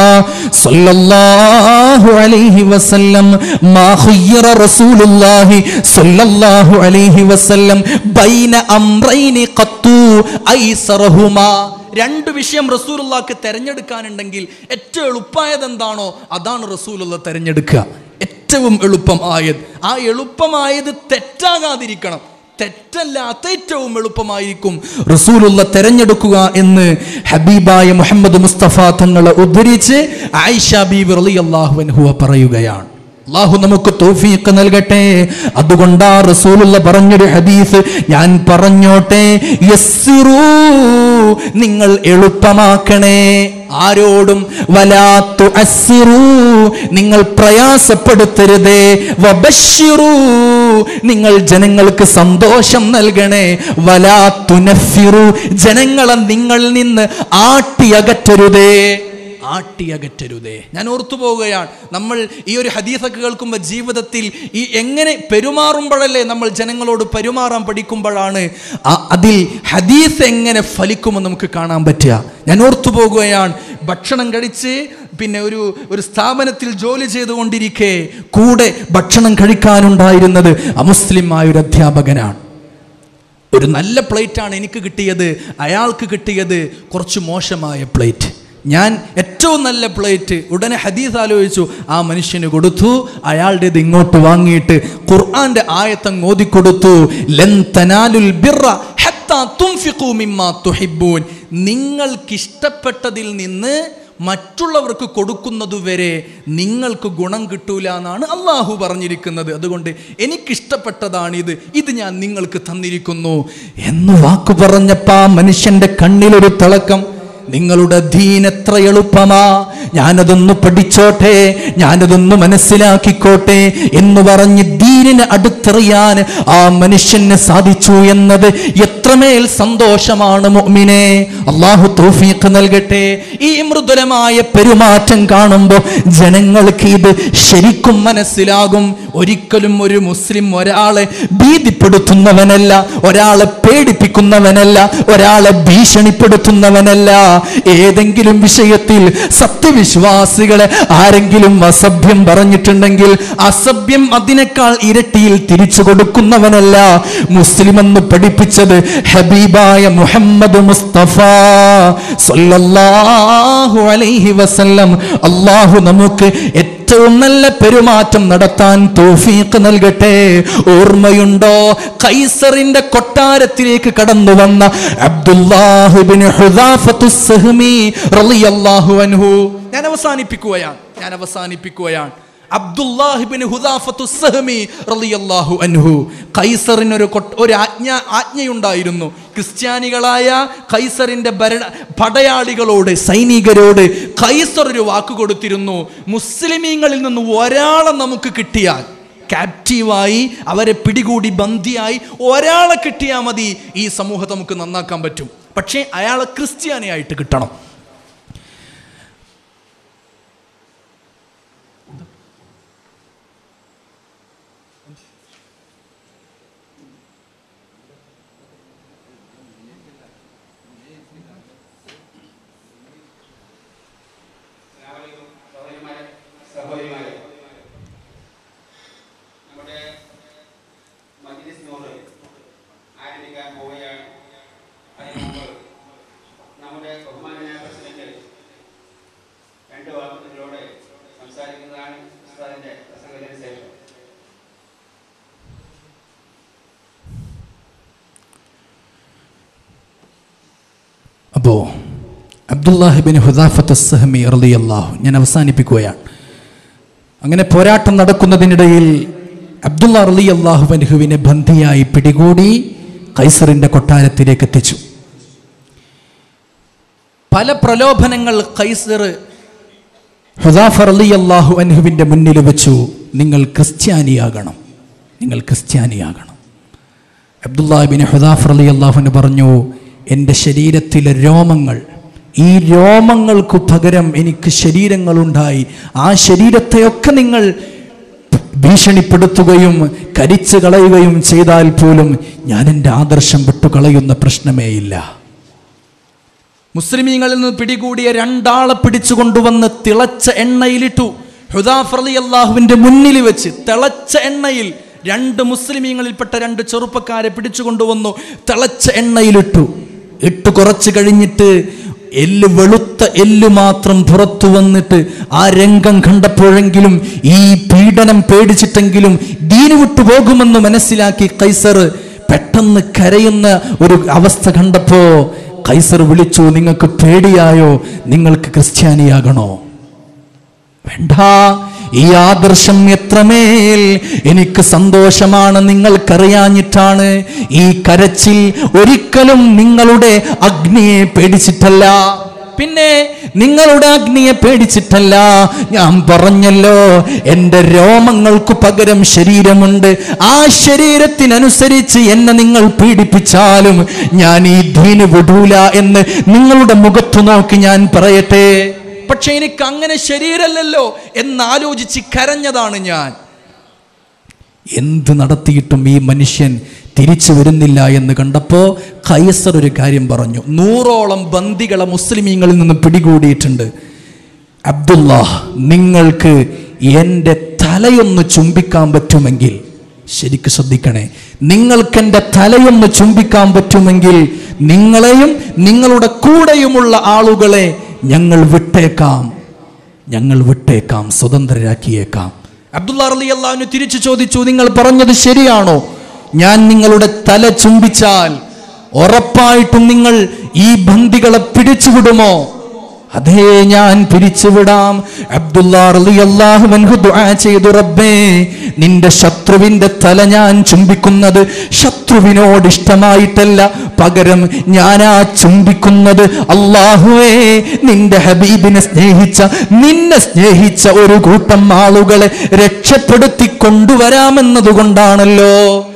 സല്ലല്ലാഹു അലൈഹി വസല്ലം മാ ഖുയ്യറ റസൂലുള്ളാഹി സല്ലല്ലാഹു അലൈഹി വസല്ലം ബൈന അംറൈനി ഖത്തു ഐസറഹുമാ രണ്ട് വിഷയം റസൂലുള്ളാക്ക് തെരഞ്ഞെടുക്കാനുണ്ടെങ്കിൽ ഏറ്റവും എളുപ്പമായത് എന്താണോ അതാണ് റസൂലുള്ള തെരഞ്ഞെടുക്കുക ഏറ്റവും എളുപ്പമായത് ആ എളുപ്പമായത് തെറ്റാകാതിരിക്കണം തെറ്റല്ലാത്ത ഏറ്റവും എളുപ്പമായിരിക്കും റസൂലുള്ള തെരഞ്ഞെടുക്കുക എന്ന് ഹബീബായ മുഹമ്മദ് മുസ്തഫ തങ്ങളെ ഉദ്ധരിച്ച് ആയിഷ ബീബി റളിയല്ലാഹു അൻഹുവ പറയുകയാണ് അള്ളാഹു നമുക്ക് തോഫീക്ക് നൽകട്ടെ അതുകൊണ്ടാ റസൂലുള്ള പറഞ്ഞൊരു ഹദീസ് ഞാൻ പറഞ്ഞോട്ടെ യസ്സിറൂ നിങ്ങൾ എളുപ്പമാക്കണേ ആരോടും വലാത്തു അസ്സിറൂ നിങ്ങൾ പ്രയാസപ്പെടുത്തരുതേ വബശ്ശിറൂ നിങ്ങൾ ജനങ്ങൾക്ക് സന്തോഷം നൽകണേ വലാത്തു നഫിറു ജനങ്ങളെ നിങ്ങളിൽ നിന്ന് ആട്ടിയകറ്റരുതേ ആട്ടിയകറ്റരുതേ ഞാൻ ഓർത്തു പോവുകയാണ് നമ്മൾ ഈ ഒരു ഹദീസൊക്കെ കേൾക്കുമ്പോൾ ജീവിതത്തിൽ ഈ എങ്ങനെ പെരുമാറുമ്പോഴല്ലേ നമ്മൾ ജനങ്ങളോട് പെരുമാറാൻ പഠിക്കുമ്പോഴാണ് ആ- അതിൽ ഹദീസ് എങ്ങനെ ഫലിക്കുമെന്ന് നമുക്ക് കാണാൻ പറ്റുക ഞാൻ ഓർത്തു പോകുകയാണ് ഭക്ഷണം കഴിച്ച് പിന്നെ ഒരു ഒരു സ്ഥാപനത്തിൽ ജോലി ചെയ്തുകൊണ്ടിരിക്കെ കൂടെ ഭക്ഷണം കഴിക്കാനുണ്ടായിരുന്നത് അമുസ്ലിമായ ഒരു അധ്യാപകനാണ് ഒരു നല്ല പ്ലേറ്റാണ് എനിക്ക് കിട്ടിയത് അയാൾക്ക് കിട്ടിയത് കുറച്ച് മോശമായ പ്ലേറ്റ് ഞാൻ ഏറ്റവും നല്ല പ്ലേറ്റ് ഉടനെ ഹദീസ് ആലോചിച്ചു ആ മനുഷ്യന് കൊടുത്തു അയാളുടേത് ഇങ്ങോട്ട് വാങ്ങിയിട്ട് ഖുർആന്റെ ആയത്തങ്ങ് ഓതിക്കൊടുത്തു ലൻ തനാലുൽ ബിർറ ഹത്താ തുൻഫിഖൂ മിമ്മാ തുഹിബ്ബൂൻ നിങ്ങൾക്കിഷ്ടപ്പെട്ടതിൽ നിന്ന് മറ്റുള്ളവർക്ക് കൊടുക്കുന്നതുവരെ നിങ്ങൾക്ക് ഗുണം കിട്ടൂല എന്നാണ് അള്ളാഹു പറഞ്ഞിരിക്കുന്നത് അതുകൊണ്ട് എനിക്കിഷ്ടപ്പെട്ടതാണിത് ഇത് ഞാൻ നിങ്ങൾക്ക് തന്നിരിക്കുന്നു എന്ന് വാക്കു പറഞ്ഞപ്പോ ആ മനുഷ്യന്റെ കണ്ണിലൊരു തിളക്കം നിങ്ങളുടെ ദീൻ എത്ര എളുപ്പമാ ഞാനതൊന്ന് പഠിച്ചോട്ടെ ഞാനതൊന്ന് മനസ്സിലാക്കിക്കോട്ടെ എന്ന് പറഞ്ഞ് ദീനിനെ അടുത്തെറിയാൻ ആ മനുഷ്യന് സാധിച്ചു എന്നത് എത്രമേൽ സന്തോഷമാണ് മുഅ്മിനെ അള്ളാഹു തൗഫീഖ് നൽകട്ടെ ഈ മൃദുലമായ പെരുമാറ്റം കാണുമ്പോൾ ജനങ്ങൾക്ക് ഇത് ശരിക്കും മനസ്സിലാകും ഒരിക്കലും ഒരു മുസ്ലിം ഒരാളെ ഭീതിപ്പെടുത്തുന്നവനല്ല ഒരാളെ പേടിപ്പിക്കുന്നവനല്ല ഒരാളെ ഭീഷണിപ്പെടുത്തുന്നവനല്ല ഏതെങ്കിലും വിഷയത്തിൽ സത്യവിശ്വാസികളെ ആരെങ്കിലും അസഭ്യം പറഞ്ഞിട്ടുണ്ടെങ്കിൽ അസഭ്യം അതിനേക്കാൾ ഇരട്ടിയിൽ തിരിച്ചു കൊടുക്കുന്നവനല്ല മുസ്ലിം എന്ന് പഠിപ്പിച്ചത് ഹബീബായ മുഹമ്മദ് മുസ്തഫ സല്ലല്ലാഹു അലൈഹി വസല്ലം അള്ളാഹു നമുക്ക് ഏറ്റവും നല്ല പെരുമാറ്റം നടത്താൻ തോഫീക്ക് നൽകട്ടെ ഓർമ്മയുണ്ടോ കൈസറിന്റെ കൊട്ടാരത്തിലേക്ക് കടന്നു വന്ന അബ്ദുല്ലാഹുബിന് റളിയല്ലാഹു അൻഹു ഞാൻ അവസാനിപ്പിക്കുകയാണ് ഞാൻ അവസാനിപ്പിക്കുകയാണ് അബ്ദുല്ലാഹിബിൻ ഹുദാഫത്തു സഹമി റളിയല്ലാഹു അൻഹു കൈസറിന് ഒരു കൊട്ട ഒരു ആജ്ഞ ആജ്ഞയുണ്ടായിരുന്നു ക്രിസ്ത്യാനികളായ കൈസറിന്റെ ഭരണ പടയാളികളോട് സൈനികരോട് കൈസർ ഒരു വാക്ക് കൊടുത്തിരുന്നു മുസ്ലിമീങ്ങളിൽ നിന്ന് ഒരാളെ നമുക്ക് കിട്ടിയാൽ ക്യാപ്റ്റീവായി അവരെ പിടികൂടി ബന്ദിയായി ഒരാളെ കിട്ടിയാൽ മതി ഈ സമൂഹത്തെ നമുക്ക് നന്നാക്കാൻ പറ്റും പക്ഷേ അയാളെ ക്രിസ്ത്യാനിയായിട്ട് കിട്ടണം സഹോദരിമാരെ സഹോദരിമാരെ നമ്മുടെ മജ്ലിസ് നൂറ് ആരംഭിക്കാൻ പോവുകയാണ് അതിന് മുമ്പ് നമ്മുടെ ബഹുമാനായ പ്രസിഡന്റ് രണ്ട് വാക്കുകളിലൂടെ സംസാരിക്കുന്നതാണ് ഉസ്താദിന്റെ പ്രസംഗത്തിന് ശേഷം അപ്പോ അബ്ദുല്ലാഹിബിൻ ഹുദാഫത്ത് സഹമി റളിയല്ലാഹു ഞാൻ അവസാനിപ്പിക്കുകയാണ് അങ്ങനെ പോരാട്ടം നടക്കുന്നതിനിടയിൽ അബ്ദുള്ള റലി അള്ളാഹു അൻഹുവിനെ ബന്ധിയായി പിടികൂടി കൈസറിന്റെ കൊട്ടാരത്തിലേക്ക് എത്തിച്ചു പല പ്രലോഭനങ്ങൾ കൈസർ ഹുദാഫർ അലി അള്ളാഹു അൻഹുവിൻ്റെ മുന്നിൽ വെച്ചു നിങ്ങൾ ക്രിസ്ത്യാനിയാകണം നിങ്ങൾ ക്രിസ്ത്യാനിയാകണം അബ്ദുല്ലാഹിബിൻ ഹുദാഫ് അലി അള്ളാഹുന് പറഞ്ഞു എൻ്റെ ശരീരത്തിലെ രോമങ്ങൾ ഈ രോമങ്ങൾക്ക് പകരം എനിക്ക് ശരീരങ്ങളുണ്ടായി ആ ശരീരത്തെയൊക്കെ നിങ്ങൾ ഭീഷണിപ്പെടുത്തുകയും കരിച്ചു കളയുകയും ചെയ്താൽ പോലും ഞാൻ എൻ്റെ ആദർശം വിട്ടുകളയുന്ന പ്രശ്നമേയില്ല മുസ്ലിമീങ്ങളിൽ നിന്ന് പിടികൂടിയ രണ്ടാളെ പിടിച്ചു കൊണ്ടുവന്ന് തിളച്ച എണ്ണയിലിട്ടു ഹുദാഫ് അലി അള്ളാഹുവിൻ്റെ മുന്നിൽ വെച്ച് തിളച്ച എണ്ണയിൽ രണ്ട് മുസ്ലിമീങ്ങളിൽപ്പെട്ട രണ്ട് ചെറുപ്പക്കാരെ പിടിച്ചു കൊണ്ടുവന്നു തിളച്ച എണ്ണയിലിട്ടു ഇട്ട് കുറച്ച് കഴിഞ്ഞിട്ട് എല്ല് വെളുത്ത എല്ല് മാത്രം പുറത്തു വന്നിട്ട് ആ രംഗം കണ്ടപ്പോഴെങ്കിലും ഈ പീഡനം പേടിച്ചിട്ടെങ്കിലും ദീന് വിട്ടു പോകുമെന്ന് മനസ്സിലാക്കി കൈസർ പെട്ടെന്ന് കരയുന്ന ഒരു അവസ്ഥ കണ്ടപ്പോ കൈസർ വിളിച്ചു നിങ്ങൾക്ക് പേടിയായോ നിങ്ങൾക്ക് ക്രിസ്ത്യാനിയാകണോ വേണ്ട ഈ ആദർശം എത്രമേൽ എനിക്ക് സന്തോഷമാണ് നിങ്ങൾക്കറിയാഞ്ഞിട്ടാണ് ഈ കരച്ചിൽ ഒരിക്കലും നിങ്ങളുടെ അഗ്നിയെ പേടിച്ചിട്ടല്ല പിന്നെ നിങ്ങളുടെ അഗ്നിയെ പേടിച്ചിട്ടല്ല ഞാൻ പറഞ്ഞല്ലോ എൻ്റെ രോമങ്ങൾക്ക് പകരം ശരീരമുണ്ട് ആ ശരീരത്തിനനുസരിച്ച് എന്നെ നിങ്ങൾ പീഡിപ്പിച്ചാലും ഞാൻ ഈ ദീന് വിടൂല എന്ന് നിങ്ങളുടെ മുഖത്തു നോക്കി ഞാൻ പറയട്ടെ പക്ഷെ എനിക്ക് അങ്ങനെ ശരീരമല്ലല്ലോ എന്നാലോചിച്ച് കരഞ്ഞതാണ് ഞാൻ എന്ത് നടത്തിയിട്ടും ഈ മനുഷ്യൻ തിരിച്ചു വരുന്നില്ല എന്ന് കണ്ടപ്പോൾ ഖൈസർ ഒരു കാര്യം പറഞ്ഞു നൂറോളം ബന്ദികളെ മുസ്ലിമീങ്ങളിൽ നിന്ന് പിടികൂടിയിട്ടുണ്ട് അബ്ദുള്ള നിങ്ങൾക്ക് എൻ്റെ തലയൊന്ന് ചുംബിക്കാൻ പറ്റുമെങ്കിൽ ശരിക്ക് ശ്രദ്ധിക്കണേ നിങ്ങൾക്ക് എൻ്റെ തലയൊന്ന് ചുംബിക്കാൻ പറ്റുമെങ്കിൽ നിങ്ങളെയും നിങ്ങളുടെ കൂടെയുമുള്ള ആളുകളെ ഞങ്ങൾ വിട്ടേക്കാം ഞങ്ങൾ വിട്ടേക്കാം സ്വതന്ത്രരാക്കിയേക്കാം അബ്ദുള്ള അലി അള്ളാഹുന് തിരിച്ചു ചോദിച്ചു നിങ്ങൾ പറഞ്ഞത് ശരിയാണോ ഞാൻ നിങ്ങളുടെ തല ചുംബിച്ചാൽ ഉറപ്പായിട്ടും നിങ്ങൾ ഈ ബന്ദികളെ പിടിച്ചുവിടുമോ അതേ ഞാൻ പിരിച്ചുവിടാം അബ്ദുല്ലാഹു ദുആ ചെയ്തു റബ്ബേ നിന്റെ ശത്രുവിന്റെ തല ഞാൻ ചുംബിക്കുന്നത് ശത്രുവിനോട് ഇഷ്ടമായിട്ടല്ല പകരം ഞാനാ ചുംബിക്കുന്നത് അള്ളാഹുവേ നിന്റെ ഹബീബിനെ സ്നേഹിച്ച നിന്നെ സ്നേഹിച്ച ഒരു കൂട്ടം ആളുകളെ രക്ഷപ്പെടുത്തി കൊണ്ടുവരാമെന്നതുകൊണ്ടാണല്ലോ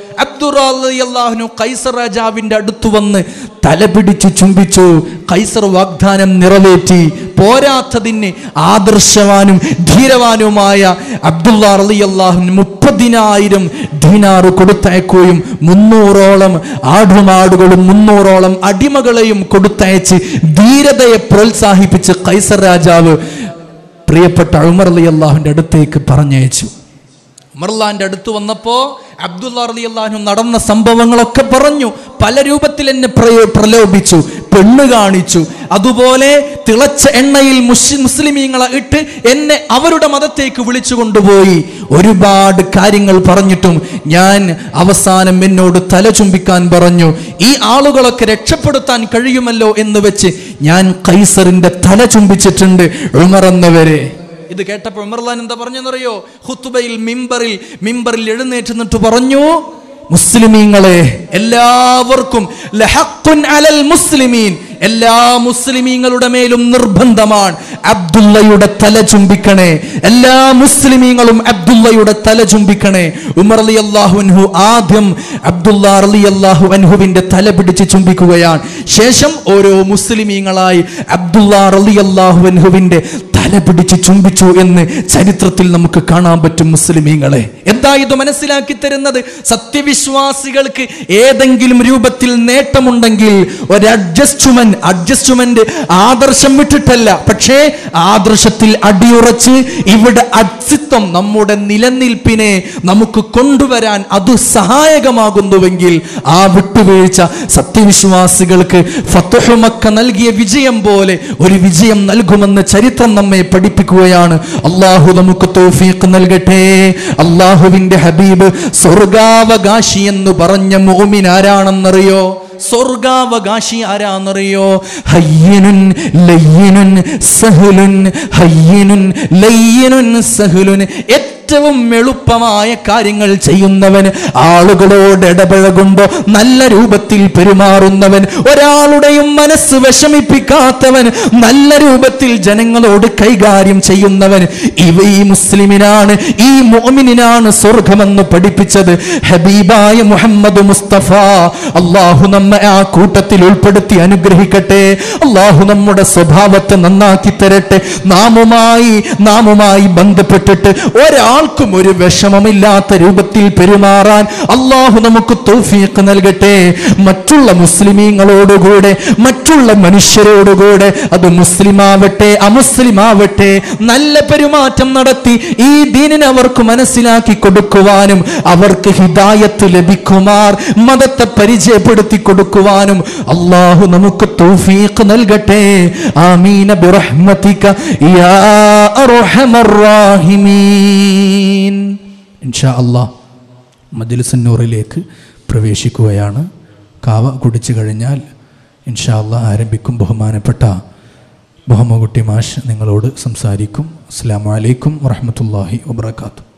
അബ്ദുറാഹുനു കൈസർ രാജാവിന്റെ അടുത്ത് വന്ന് തലപിടിച്ചു ചുംബിച്ചു കൈസർ വാഗ്ദാനം നിറവേറ്റി പോരാത്തതിന് ആദർശവാനും ധീരവാനുമായ അബ്ദുള്ള അലി അള്ളാഹുന് മുപ്പതിനായിരം ധീനാറ് കൊടുത്തയക്കുകയും മുന്നൂറോളം ആടുമാടുകളും മുന്നൂറോളം അടിമകളെയും കൊടുത്തയച്ച് ധീരതയെ പ്രോത്സാഹിപ്പിച്ച് കൈസർ രാജാവ് പ്രിയപ്പെട്ട ഉമർ അലി അള്ളാഹുവിൻ്റെ അടുത്തേക്ക് പറഞ്ഞയച്ചു ഉമർലാന്റെ അടുത്ത് വന്നപ്പോ അബ്ദുള്ള അലി അള്ളാഹു നടന്ന സംഭവങ്ങളൊക്കെ പറഞ്ഞു പല രൂപത്തിൽ എന്നെ പ്രയോ പ്രലോഭിച്ചു പെണ്ണ് കാണിച്ചു അതുപോലെ തിളച്ച എണ്ണയിൽ മുസ് മുസ്ലിമീങ്ങളെ ഇട്ട് എന്നെ അവരുടെ മതത്തേക്ക് വിളിച്ചു കൊണ്ടുപോയി ഒരുപാട് കാര്യങ്ങൾ പറഞ്ഞിട്ടും ഞാൻ അവസാനം എന്നോട് തല ചുംബിക്കാൻ പറഞ്ഞു ഈ ആളുകളൊക്കെ രക്ഷപ്പെടുത്താൻ കഴിയുമല്ലോ എന്ന് വെച്ച് ഞാൻ കൈസറിന്റെ തല ചുംബിച്ചിട്ടുണ്ട് ഉമർ എന്നവരെ ഇത് കേട്ടപ്പോൾ ഉമർലാൻ എന്താ പറഞ്ഞെന്നറിയോ ഹുത്തുബയിൽ മിമ്പറിൽ മിമ്പറിൽ എഴുന്നേറ്റ് നിന്നിട്ട് പറഞ്ഞു മുസ്ലിമീങ്ങളെ എല്ലാവർക്കും ലഹഖുൻ അലൽ മുസ്ലിമീൻ എല്ലാ മുസ്ലിമീങ്ങളുടെ മേലും നിർബന്ധമാണ് അബ്ദുള്ളയുടെ തല ചുംബിക്കണേ എല്ലാ മുസ്ലിമീങ്ങളും അബ്ദുള്ളയുടെ തല ചുംബിക്കണേ ഉമർ അലി അള്ളാഹു ആദ്യം അബ്ദുള്ള അലി അള്ളാഹു അൻഹുവിന്റെ തല പിടിച്ച് ചുംബിക്കുകയാണ് ശേഷം ഓരോ മുസ്ലിമീങ്ങളായി അബ്ദുള്ള അലി അള്ളാഹു അൻഹുവിന്റെ തല പിടിച്ച് ചുംബിച്ചു എന്ന് ചരിത്രത്തിൽ നമുക്ക് കാണാൻ പറ്റും മുസ്ലിമീങ്ങളെ എന്താ ഇത് മനസ്സിലാക്കി തരുന്നത് സത്യവിശ്വാസികൾക്ക് ഏതെങ്കിലും രൂപത്തിൽ നേട്ടമുണ്ടെങ്കിൽ ഒരു അഡ്ജസ്റ്റ്മെന്റ് അഡ്ജസ്റ്റ്മെന്റ് ആദർശം വിട്ടിട്ടല്ല പക്ഷേ ആദർശത്തിൽ അടിയുറച്ച് ഇവിടെ അസ്തിത്വം നമ്മുടെ നിലനിൽപ്പിനെ നമുക്ക് കൊണ്ടുവരാൻ അത് സഹായകമാകുന്നുവെങ്കിൽ ആ വിട്ടുവീഴ്ച സത്യവിശ്വാസികൾക്ക് ഫത്തുഹുമക്ക നൽകിയ വിജയം പോലെ ഒരു വിജയം നൽകുമെന്ന് ചരിത്രം നമ്മെ പഠിപ്പിക്കുകയാണ് അള്ളാഹു നമുക്ക് തൗഫീഖ് നൽകട്ടെ അള്ളാഹുവിന്റെ ഹബീബ് സ്വർഗാവകാശി എന്ന് പറഞ്ഞ മോമിൻ ആരാണെന്നറിയോ സ്വർഗാവകാശി ആരാന്നറിയോ ഹയ്യനുൻ ലയ്യനുൻ സഹലുൻ ഹയ്യനുൻ ലയ്യനുൻ സഹലുൻ ഏറ്റവും എളുപ്പമായ കാര്യങ്ങൾ ചെയ്യുന്നവൻ ആളുകളോട് ഇടപഴകുമ്പോ നല്ല രൂപത്തിൽ പെരുമാറുന്നവൻ ഒരാളുടെയും മനസ്സ് വിഷമിപ്പിക്കാത്തവൻ നല്ല രൂപത്തിൽ ജനങ്ങളോട് കൈകാര്യം ചെയ്യുന്നവൻ ഇവ ഈ മുസ്ലിമിനാണ് ഈ മോമിനാണ് സ്വർഗമെന്ന് പഠിപ്പിച്ചത് ഹബീബായ മുഹമ്മദ് മുസ്തഫ അള്ളാഹു നമ്മെ ആ കൂട്ടത്തിൽ ഉൾപ്പെടുത്തി അനുഗ്രഹിക്കട്ടെ അള്ളാഹു നമ്മുടെ സ്വഭാവത്തെ നന്നാക്കി തരട്ടെ നാമുമായി നാമുമായി ബന്ധപ്പെട്ടിട്ട് ഒരാൾക്കും ഒരു വിഷമമില്ലാത്ത രൂപത്തിൽ പെരുമാറാൻ അള്ളാഹു നമുക്ക് തൗഫീഖ് നൽകട്ടെ മറ്റുള്ള മുസ്ലിമീങ്ങളോടുകൂടെ മറ്റുള്ള മനുഷ്യരോടുകൂടെ അത് മുസ്ലിമാവട്ടെ അമുസ്ലിമാവട്ടെ നല്ല പെരുമാറ്റം നടത്തി ഈ ദീനിനെ അവർക്ക് മനസ്സിലാക്കി കൊടുക്കുവാനും അവർക്ക് ഹിദായത്ത് ലഭിക്കുമാർ മതത്തെ പരിചയപ്പെടുത്തി കൊടുക്കുവാനും അള്ളാഹു നമുക്ക് തൗഫീഖ് നൽകട്ടെ ആമീന ബിറഹ്മതിക യാ അർഹമർ റാഹിമീൻ ഇൻഷാ അല്ലാഹ് മജ്ലിസുന്നൂറിലേക്ക് പ്രവേശിക്കുകയാണ് കാവ കുടിച്ചു കഴിഞ്ഞാൽ ഇൻഷാ അല്ലാഹ് ആരംഭിക്കും ബഹുമാനപ്പെട്ട മുഹമ്മദ് കുട്ടി മാഷ് നിങ്ങളോട് സംസാരിക്കും അസ്സാം വലൈക്കും വറഹമത്തല്ലാഹി വബർക്കാത്തു